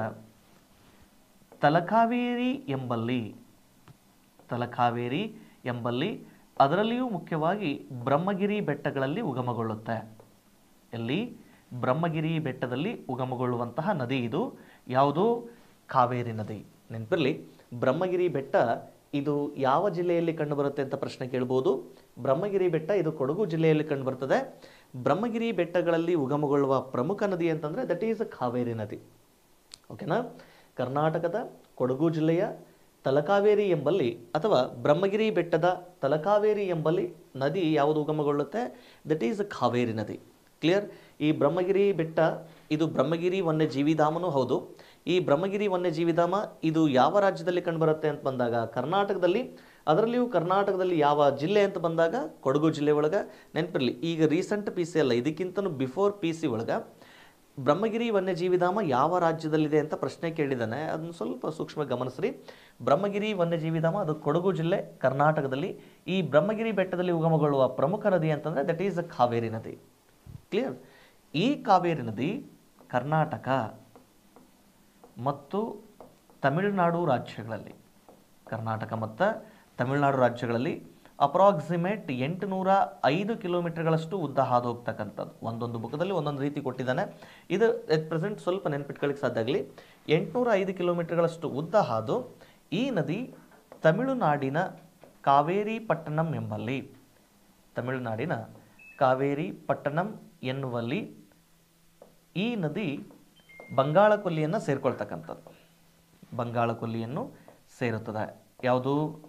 ತಲಕಾವೇರಿ ಎಂಬಲ್ಲಿ ತಲಕಾವೇರಿ ಎಂಬಲ್ಲಿ ಅದರಲ್ಲಿಯೂ ಮುಖ್ಯವಾಗಿ ಬ್ರಹ್ಮಗಿರಿ ಬೆಟ್ಟಗಳಲ್ಲಿ ಉಗಮಗೊಳ್ಳುತ್ತೆ ಎಲ್ಲಿ ಬ್ರಹ್ಮಗಿರಿ ಬೆಟ್ಟದಲ್ಲಿ ಉಗಮಗೊಳ್ಳುವಂತಹ ನದಿ ಇದು ಯಾವುದು ಕಾವೇರಿ ನದಿ ನೆನಪಿರಲಿ ಬ್ರಹ್ಮಗಿರಿ ಬೆಟ್ಟ ಇದು ಯಾವ ಜಿಲ್ಲೆಯಲ್ಲಿ ಕಂಡುಬರುತ್ತೆ ಅಂತ ಪ್ರಶ್ನೆ ಕೇಳ್ಬೋದು ಬ್ರಹ್ಮಗಿರಿ ಬೆಟ್ಟ ಇದು ಕೊಡಗು ಜಿಲ್ಲೆಯಲ್ಲಿ ಕಂಡುಬರ್ತದೆ ಬ್ರಹ್ಮಗಿರಿ ಬೆಟ್ಟಗಳಲ್ಲಿ ಉಗಮಗೊಳ್ಳುವ ಪ್ರಮುಖ ನದಿ ಅಂತಂದರೆ ದಟ್ ಈಸ್ ಕಾವೇರಿ ನದಿ ಓಕೆನಾ ಕರ್ನಾಟಕದ ಕೊಡಗು ಜಿಲ್ಲೆಯ ತಲಕಾವೇರಿ ಎಂಬಲ್ಲಿ ಅಥವಾ ಬ್ರಹ್ಮಗಿರಿ ಬೆಟ್ಟದ ತಲಕಾವೇರಿ ಎಂಬಲ್ಲಿ ನದಿ ಯಾವುದು ಉಗಮಗೊಳ್ಳುತ್ತೆ ದಟ್ ಈಸ್ ಕಾವೇರಿ ನದಿ ಕ್ಲಿಯರ್ ಈ ಬ್ರಹ್ಮಗಿರಿ ಬೆಟ್ಟ ಇದು ಬ್ರಹ್ಮಗಿರಿ ವನ್ಯಜೀವಿಧಾಮನೂ ಹೌದು ಈ ಬ್ರಹ್ಮಗಿರಿ ವನ್ಯಜೀವಿಧಾಮ ಇದು ಯಾವ ರಾಜ್ಯದಲ್ಲಿ ಕಂಡುಬರುತ್ತೆ ಅಂತ ಬಂದಾಗ ಕರ್ನಾಟಕದಲ್ಲಿ ಅದರಲ್ಲಿಯೂ ಕರ್ನಾಟಕದಲ್ಲಿ ಯಾವ ಜಿಲ್ಲೆ ಅಂತ ಬಂದಾಗ ಕೊಡಗು ಜಿಲ್ಲೆ ಒಳಗೆ ನೆನಪಿರಲಿ ಈಗ ರೀಸೆಂಟ್ ಪಿ ಸಿ ಅಲ್ಲ ಇದಕ್ಕಿಂತನೂ ಬಿಫೋರ್ ಪಿ ಸಿ ಒಳಗೆ ಬ್ರಹ್ಮಗಿರಿ ವನ್ಯಜೀವಿಧಾಮ ಯಾವ ರಾಜ್ಯದಲ್ಲಿದೆ ಅಂತ ಪ್ರಶ್ನೆ ಕೇಳಿದ್ದಾನೆ ಅದನ್ನು ಸ್ವಲ್ಪ ಸೂಕ್ಷ್ಮ ಗಮನಿಸ್ರಿ ಬ್ರಹ್ಮಗಿರಿ ವನ್ಯಜೀವಿಧಾಮ ಅದು ಕೊಡಗು ಜಿಲ್ಲೆ ಕರ್ನಾಟಕದಲ್ಲಿ ಈ ಬ್ರಹ್ಮಗಿರಿ ಬೆಟ್ಟದಲ್ಲಿ ಉಗಮಗೊಳ್ಳುವ ಪ್ರಮುಖ ನದಿ ಅಂತಂದರೆ ದಟ್ ಈಸ್ ಕಾವೇರಿ ನದಿ ಕ್ಲಿಯರ್ ಈ ಕಾವೇರಿ ನದಿ ಕರ್ನಾಟಕ ಮತ್ತು ತಮಿಳುನಾಡು ರಾಜ್ಯಗಳಲ್ಲಿ ಕರ್ನಾಟಕ ಮತ್ತು ತಮಿಳುನಾಡು ರಾಜ್ಯಗಳಲ್ಲಿ ಅಪ್ರಾಕ್ಸಿಮೇಟ್ ಎಂಟುನೂರ ಐದು ಕಿಲೋಮೀಟರ್ಗಳಷ್ಟು ಉದ್ದ ಹಾದು ಹೋಗ್ತಕ್ಕಂಥದ್ದು ಒಂದೊಂದು ಬುಕ್ದಲ್ಲಿ ಒಂದೊಂದು ರೀತಿ ಕೊಟ್ಟಿದ್ದಾನೆ ಇದು ಎಟ್ ಪ್ರೆಸೆಂಟ್ ಸ್ವಲ್ಪ ನೆನ್ಪಿಟ್ಕೊಳ್ಳಿಕ್ಕೆ ಸಾಧ್ಯ ಆಗಲಿ ಎಂಟುನೂರ ಐದು ಕಿಲೋಮೀಟರ್ಗಳಷ್ಟು ಉದ್ದ ಹಾದು ಈ ನದಿ ತಮಿಳುನಾಡಿನ ಕಾವೇರಿ ಪಟ್ಟಣಂ ಎಂಬಲ್ಲಿ ತಮಿಳುನಾಡಿನ ಕಾವೇರಿ ಪಟ್ಟಣಂ ಎನ್ನುವಲ್ಲಿ ಈ ನದಿ ಬಂಗಾಳ ಕೊಲ್ಲಿಯನ್ನು ಸೇರ್ಕೊಳ್ತಕ್ಕಂಥದ್ದು ಬಂಗಾಳ ಕೊಲ್ಲಿಯನ್ನು ಸೇರುತ್ತದೆ ಯಾವುದು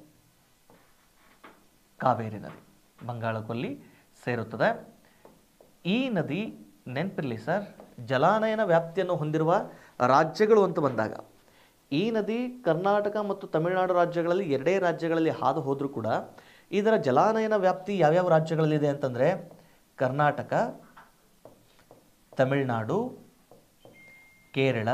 ಕಾವೇರಿ ನದಿ ಬಂಗಾಳ ಕೊಲ್ಲಿ ಸೇರುತ್ತದೆ ಈ ನದಿ ನೆನಪಿರಲಿ ಸರ್ ಜಲಾನಯನ ವ್ಯಾಪ್ತಿಯನ್ನು ಹೊಂದಿರುವ ರಾಜ್ಯಗಳು ಅಂತ ಬಂದಾಗ ಈ ನದಿ ಕರ್ನಾಟಕ ಮತ್ತು ತಮಿಳುನಾಡು ರಾಜ್ಯಗಳಲ್ಲಿ ಎರಡೇ ರಾಜ್ಯಗಳಲ್ಲಿ ಹಾದು ಹೋದರೂ ಕೂಡ ಇದರ ಜಲಾನಯನ ವ್ಯಾಪ್ತಿ ಯಾವ್ಯಾವ ರಾಜ್ಯಗಳಲ್ಲಿದೆ ಅಂತಂದರೆ ಕರ್ನಾಟಕ ತಮಿಳುನಾಡು ಕೇರಳ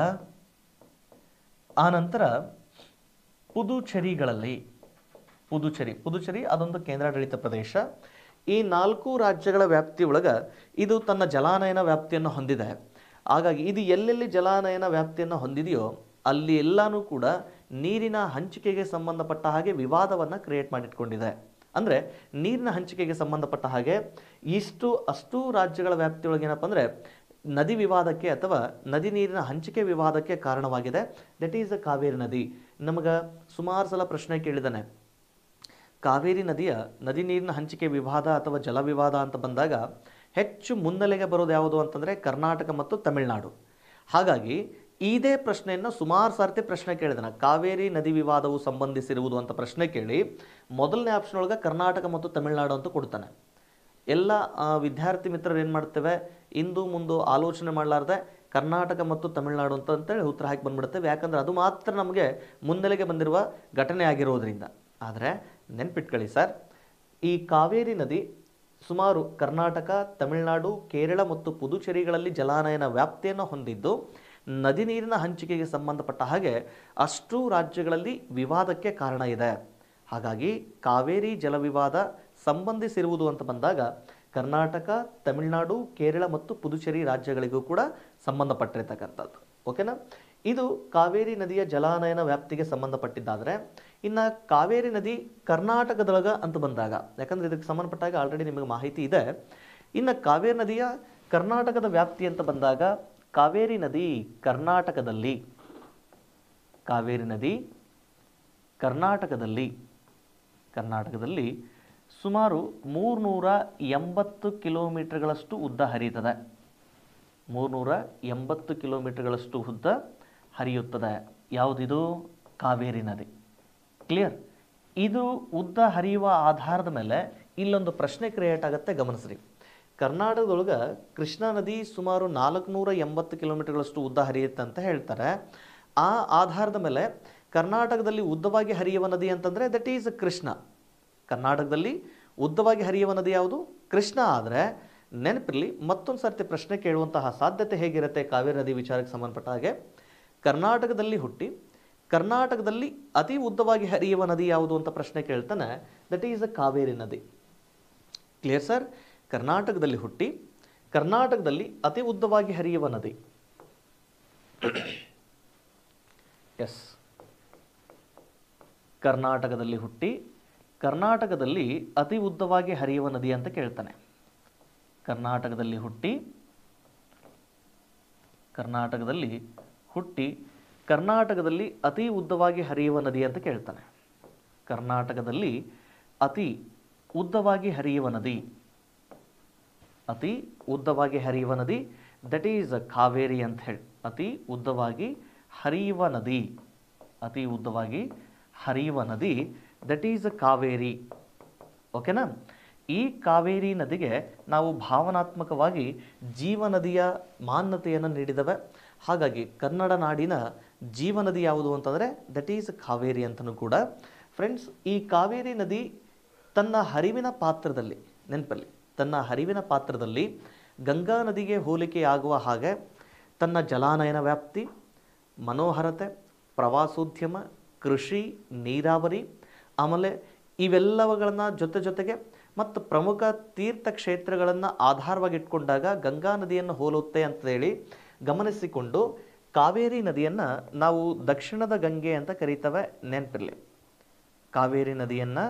ಆನಂತರ ಪುದುಚೇರಿಗಳಲ್ಲಿ ಪುದುಚೇರಿ ಪುದುಚೇರಿ ಅದೊಂದು ಕೇಂದ್ರಾಡಳಿತ ಪ್ರದೇಶ ಈ ನಾಲ್ಕು ರಾಜ್ಯಗಳ ವ್ಯಾಪ್ತಿಯೊಳಗೆ ಇದು ತನ್ನ ಜಲಾನಯನ ವ್ಯಾಪ್ತಿಯನ್ನು ಹೊಂದಿದೆ ಹಾಗಾಗಿ ಇದು ಎಲ್ಲೆಲ್ಲಿ ಜಲಾನಯನ ವ್ಯಾಪ್ತಿಯನ್ನು ಹೊಂದಿದೆಯೋ ಅಲ್ಲಿ ಎಲ್ಲಾನು ಕೂಡ ನೀರಿನ ಹಂಚಿಕೆಗೆ ಸಂಬಂಧಪಟ್ಟ ಹಾಗೆ ವಿವಾದವನ್ನು ಕ್ರಿಯೇಟ್ ಮಾಡಿಟ್ಕೊಂಡಿದೆ ಅಂದರೆ ನೀರಿನ ಹಂಚಿಕೆಗೆ ಸಂಬಂಧಪಟ್ಟ ಹಾಗೆ ಇಷ್ಟು ಅಷ್ಟು ರಾಜ್ಯಗಳ ವ್ಯಾಪ್ತಿಯೊಳಗೆ ಏನಪ್ಪ ಅಂದರೆ ನದಿ ವಿವಾದಕ್ಕೆ ಅಥವಾ ನದಿ ನೀರಿನ ಹಂಚಿಕೆ ವಿವಾದಕ್ಕೆ ಕಾರಣವಾಗಿದೆ ದಟ್ ಈಸ್ ದ ಕಾವೇರಿ ನದಿ ನಮಗೆ ಸುಮಾರು ಸಲ ಪ್ರಶ್ನೆ ಕೇಳಿದ್ದಾನೆ ಕಾವೇರಿ ನದಿಯ ನದಿ ನೀರಿನ ಹಂಚಿಕೆ ವಿವಾದ ಅಥವಾ ಜಲ ವಿವಾದ ಅಂತ ಬಂದಾಗ ಹೆಚ್ಚು ಮುನ್ನೆಲೆಗೆ ಬರೋದು ಯಾವುದು ಅಂತಂದರೆ ಕರ್ನಾಟಕ ಮತ್ತು ತಮಿಳುನಾಡು ಹಾಗಾಗಿ ಇದೇ ಪ್ರಶ್ನೆಯನ್ನು ಸುಮಾರು ಸಾರ್ತಿ ಪ್ರಶ್ನೆ ಕೇಳಿದಾನೆ ಕಾವೇರಿ ನದಿ ವಿವಾದವು ಸಂಬಂಧಿಸಿರುವುದು ಅಂತ ಪ್ರಶ್ನೆ ಕೇಳಿ ಮೊದಲನೇ ಆಪ್ಷನ್ ಒಳಗೆ ಕರ್ನಾಟಕ ಮತ್ತು ತಮಿಳುನಾಡು ಅಂತ ಕೊಡ್ತಾನೆ ಎಲ್ಲ ಆ, ವಿದ್ಯಾರ್ಥಿ ಮಿತ್ರರು ಏನು ಮಾಡ್ತೇವೆ ಇಂದು ಮುಂದು ಆಲೋಚನೆ ಮಾಡಲಾರ್ದೆ ಕರ್ನಾಟಕ ಮತ್ತು ತಮಿಳುನಾಡು ಅಂತ ಅಂತೇಳಿ ಉತ್ತರ ಹಾಕಿ ಬಂದ್ಬಿಡ್ತೇವೆ ಯಾಕಂದ್ರೆ ಅದು ಮಾತ್ರ ನಮಗೆ ಮುನ್ನೆಲೆಗೆ ಬಂದಿರುವ ಘಟನೆ ಆಗಿರೋದ್ರಿಂದ ಆದರೆ ನೆನ್ಪಿಟ್ಕೊಳ್ಳಿ ಸರ್ ಈ ಕಾವೇರಿ ನದಿ ಸುಮಾರು ಕರ್ನಾಟಕ ತಮಿಳುನಾಡು ಕೇರಳ ಮತ್ತು ಪುದುಚೇರಿಗಳಲ್ಲಿ ಜಲಾನಯನ ವ್ಯಾಪ್ತಿಯನ್ನು ಹೊಂದಿದ್ದು ನದಿ ನೀರಿನ ಹಂಚಿಕೆಗೆ ಸಂಬಂಧಪಟ್ಟ ಹಾಗೆ ಅಷ್ಟು ರಾಜ್ಯಗಳಲ್ಲಿ ವಿವಾದಕ್ಕೆ ಕಾರಣ ಇದೆ ಹಾಗಾಗಿ ಕಾವೇರಿ ಜಲ ವಿವಾದ ಸಂಬಂಧಿಸಿರುವುದು ಅಂತ ಬಂದಾಗ ಕರ್ನಾಟಕ ತಮಿಳುನಾಡು ಕೇರಳ ಮತ್ತು ಪುದುಚೇರಿ ರಾಜ್ಯಗಳಿಗೂ ಕೂಡ ಸಂಬಂಧಪಟ್ಟಿರ್ತಕ್ಕಂಥದ್ದು ಓಕೆನಾ ಇದು ಕಾವೇರಿ ನದಿಯ ಜಲಾನಯನ ವ್ಯಾಪ್ತಿಗೆ ಸಂಬಂಧಪಟ್ಟಿದ್ದಾದರೆ ಇನ್ನು ಕಾವೇರಿ ನದಿ ಕರ್ನಾಟಕದೊಳಗ ಅಂತ ಬಂದಾಗ ಯಾಕಂದ್ರೆ ಇದಕ್ಕೆ ಸಂಬಂಧಪಟ್ಟಾಗ ಆಲ್ರೆಡಿ ನಿಮಗೆ ಮಾಹಿತಿ ಇದೆ ಇನ್ನು ಕಾವೇರಿ ನದಿಯ ಕರ್ನಾಟಕದ ವ್ಯಾಪ್ತಿ ಅಂತ ಬಂದಾಗ ಕಾವೇರಿ ನದಿ ಕರ್ನಾಟಕದಲ್ಲಿ ಕಾವೇರಿ ನದಿ ಕರ್ನಾಟಕದಲ್ಲಿ ಕರ್ನಾಟಕದಲ್ಲಿ ಸುಮಾರು ಮೂರ್ನೂರ ಎಂಬತ್ತು ಕಿಲೋಮೀಟರ್ಗಳಷ್ಟು ಉದ್ದ ಹರಿಯುತ್ತದೆ ಮೂರ್ನೂರ ಎಂಬತ್ತು ಕಿಲೋಮೀಟರ್ಗಳಷ್ಟು ಉದ್ದ ಹರಿಯುತ್ತದೆ ಯಾವುದಿದು ಕಾವೇರಿ ನದಿ ಕ್ಲಿಯರ್ ಇದು ಉದ್ದ ಹರಿಯುವ ಆಧಾರದ ಮೇಲೆ ಇಲ್ಲೊಂದು ಪ್ರಶ್ನೆ ಕ್ರಿಯೇಟ್ ಆಗುತ್ತೆ ಗಮನಿಸ್ರಿ ಕರ್ನಾಟಕದೊಳಗೆ ಕೃಷ್ಣಾ ನದಿ ಸುಮಾರು ನಾಲ್ಕುನೂರ ಎಂಬತ್ತು ಕಿಲೋಮೀಟರ್ಗಳಷ್ಟು ಉದ್ದ ಹರಿಯುತ್ತೆ ಅಂತ ಹೇಳ್ತಾರೆ ಆ ಆಧಾರದ ಮೇಲೆ ಕರ್ನಾಟಕದಲ್ಲಿ ಉದ್ದವಾಗಿ ಹರಿಯುವ ನದಿ ಅಂತಂದರೆ ದಟ್ ಈಸ್ ಕೃಷ್ಣ ಕರ್ನಾಟಕದಲ್ಲಿ ಉದ್ದವಾಗಿ ಹರಿಯುವ ನದಿ ಯಾವುದು ಕೃಷ್ಣ ಆದರೆ ನೆನಪಿರಲಿ ಮತ್ತೊಂದು ಸರ್ತಿ ಪ್ರಶ್ನೆ ಕೇಳುವಂತಹ ಸಾಧ್ಯತೆ ಹೇಗಿರುತ್ತೆ ಕಾವೇರಿ ನದಿ ವಿಚಾರಕ್ಕೆ ಸಂಬಂಧಪಟ್ಟ ಹಾಗೆ ಕರ್ನಾಟಕದಲ್ಲಿ ಹುಟ್ಟಿ ಕರ್ನಾಟಕದಲ್ಲಿ ಅತಿ ಉದ್ದವಾಗಿ ಹರಿಯುವ ನದಿ ಯಾವುದು ಅಂತ ಪ್ರಶ್ನೆ ಕೇಳ್ತಾನೆ ದಟ್ ಈಸ್ ಅ ಕಾವೇರಿ ನದಿ ಕ್ಲಿಯರ್ ಸರ್ ಕರ್ನಾಟಕದಲ್ಲಿ ಹುಟ್ಟಿ ಕರ್ನಾಟಕದಲ್ಲಿ ಅತಿ ಉದ್ದವಾಗಿ ಹರಿಯುವ ನದಿ ಎಸ್ ಕರ್ನಾಟಕದಲ್ಲಿ ಹುಟ್ಟಿ ಕರ್ನಾಟಕದಲ್ಲಿ ಅತಿ ಉದ್ದವಾಗಿ ಹರಿಯುವ ನದಿ ಅಂತ ಕೇಳ್ತಾನೆ ಕರ್ನಾಟಕದಲ್ಲಿ ಹುಟ್ಟಿ ಕರ್ನಾಟಕದಲ್ಲಿ ಹುಟ್ಟಿ ಕರ್ನಾಟಕದಲ್ಲಿ ಅತಿ ಉದ್ದವಾಗಿ ಹರಿಯುವ ನದಿ ಅಂತ ಕೇಳ್ತಾನೆ ಕರ್ನಾಟಕದಲ್ಲಿ ಅತಿ ಉದ್ದವಾಗಿ ಹರಿಯುವ ನದಿ ಅತಿ ಉದ್ದವಾಗಿ ಹರಿಯುವ ನದಿ ದಟ್ ಈಸ್ ಕಾವೇರಿ ಅಂತ ಹೇಳಿ ಅತಿ ಉದ್ದವಾಗಿ ಹರಿಯುವ ನದಿ ಅತಿ ಉದ್ದವಾಗಿ ಹರಿಯುವ ನದಿ ದಟ್ ಈಸ್ ಕಾವೇರಿ ಓಕೆನಾ ಈ ಕಾವೇರಿ ನದಿಗೆ ನಾವು ಭಾವನಾತ್ಮಕವಾಗಿ ಜೀವನದಿಯ ಮಾನ್ಯತೆಯನ್ನು ನೀಡಿದವೆ ಹಾಗಾಗಿ ಕನ್ನಡ ನಾಡಿನ ಜೀವನದಿ ಯಾವುದು ಅಂತಂದರೆ ದಟ್ ಈಸ್ ಕಾವೇರಿ ಅಂತಲೂ ಕೂಡ ಫ್ರೆಂಡ್ಸ್ ಈ ಕಾವೇರಿ ನದಿ ತನ್ನ ಹರಿವಿನ ಪಾತ್ರದಲ್ಲಿ ನೆನಪಲ್ಲಿ ತನ್ನ ಹರಿವಿನ ಪಾತ್ರದಲ್ಲಿ ಗಂಗಾ ನದಿಗೆ ಹೋಲಿಕೆಯಾಗುವ ಹಾಗೆ ತನ್ನ ಜಲಾನಯನ ವ್ಯಾಪ್ತಿ ಮನೋಹರತೆ ಪ್ರವಾಸೋದ್ಯಮ ಕೃಷಿ ನೀರಾವರಿ ಆಮೇಲೆ ಇವೆಲ್ಲವುಗಳನ್ನು ಜೊತೆ ಜೊತೆಗೆ ಮತ್ತು ಪ್ರಮುಖ ತೀರ್ಥ ಕ್ಷೇತ್ರಗಳನ್ನು ಆಧಾರವಾಗಿಟ್ಕೊಂಡಾಗ ಗಂಗಾ ನದಿಯನ್ನು ಹೋಲುತ್ತೆ ಅಂತ ಹೇಳಿ ಗಮನಿಸಿಕೊಂಡು ಕಾವೇರಿ ನದಿಯನ್ನು ನಾವು ದಕ್ಷಿಣದ ಗಂಗೆ ಅಂತ ಕರೀತೇವೆ ನೆನಪಿರಲಿ ಕಾವೇರಿ ನದಿಯನ್ನು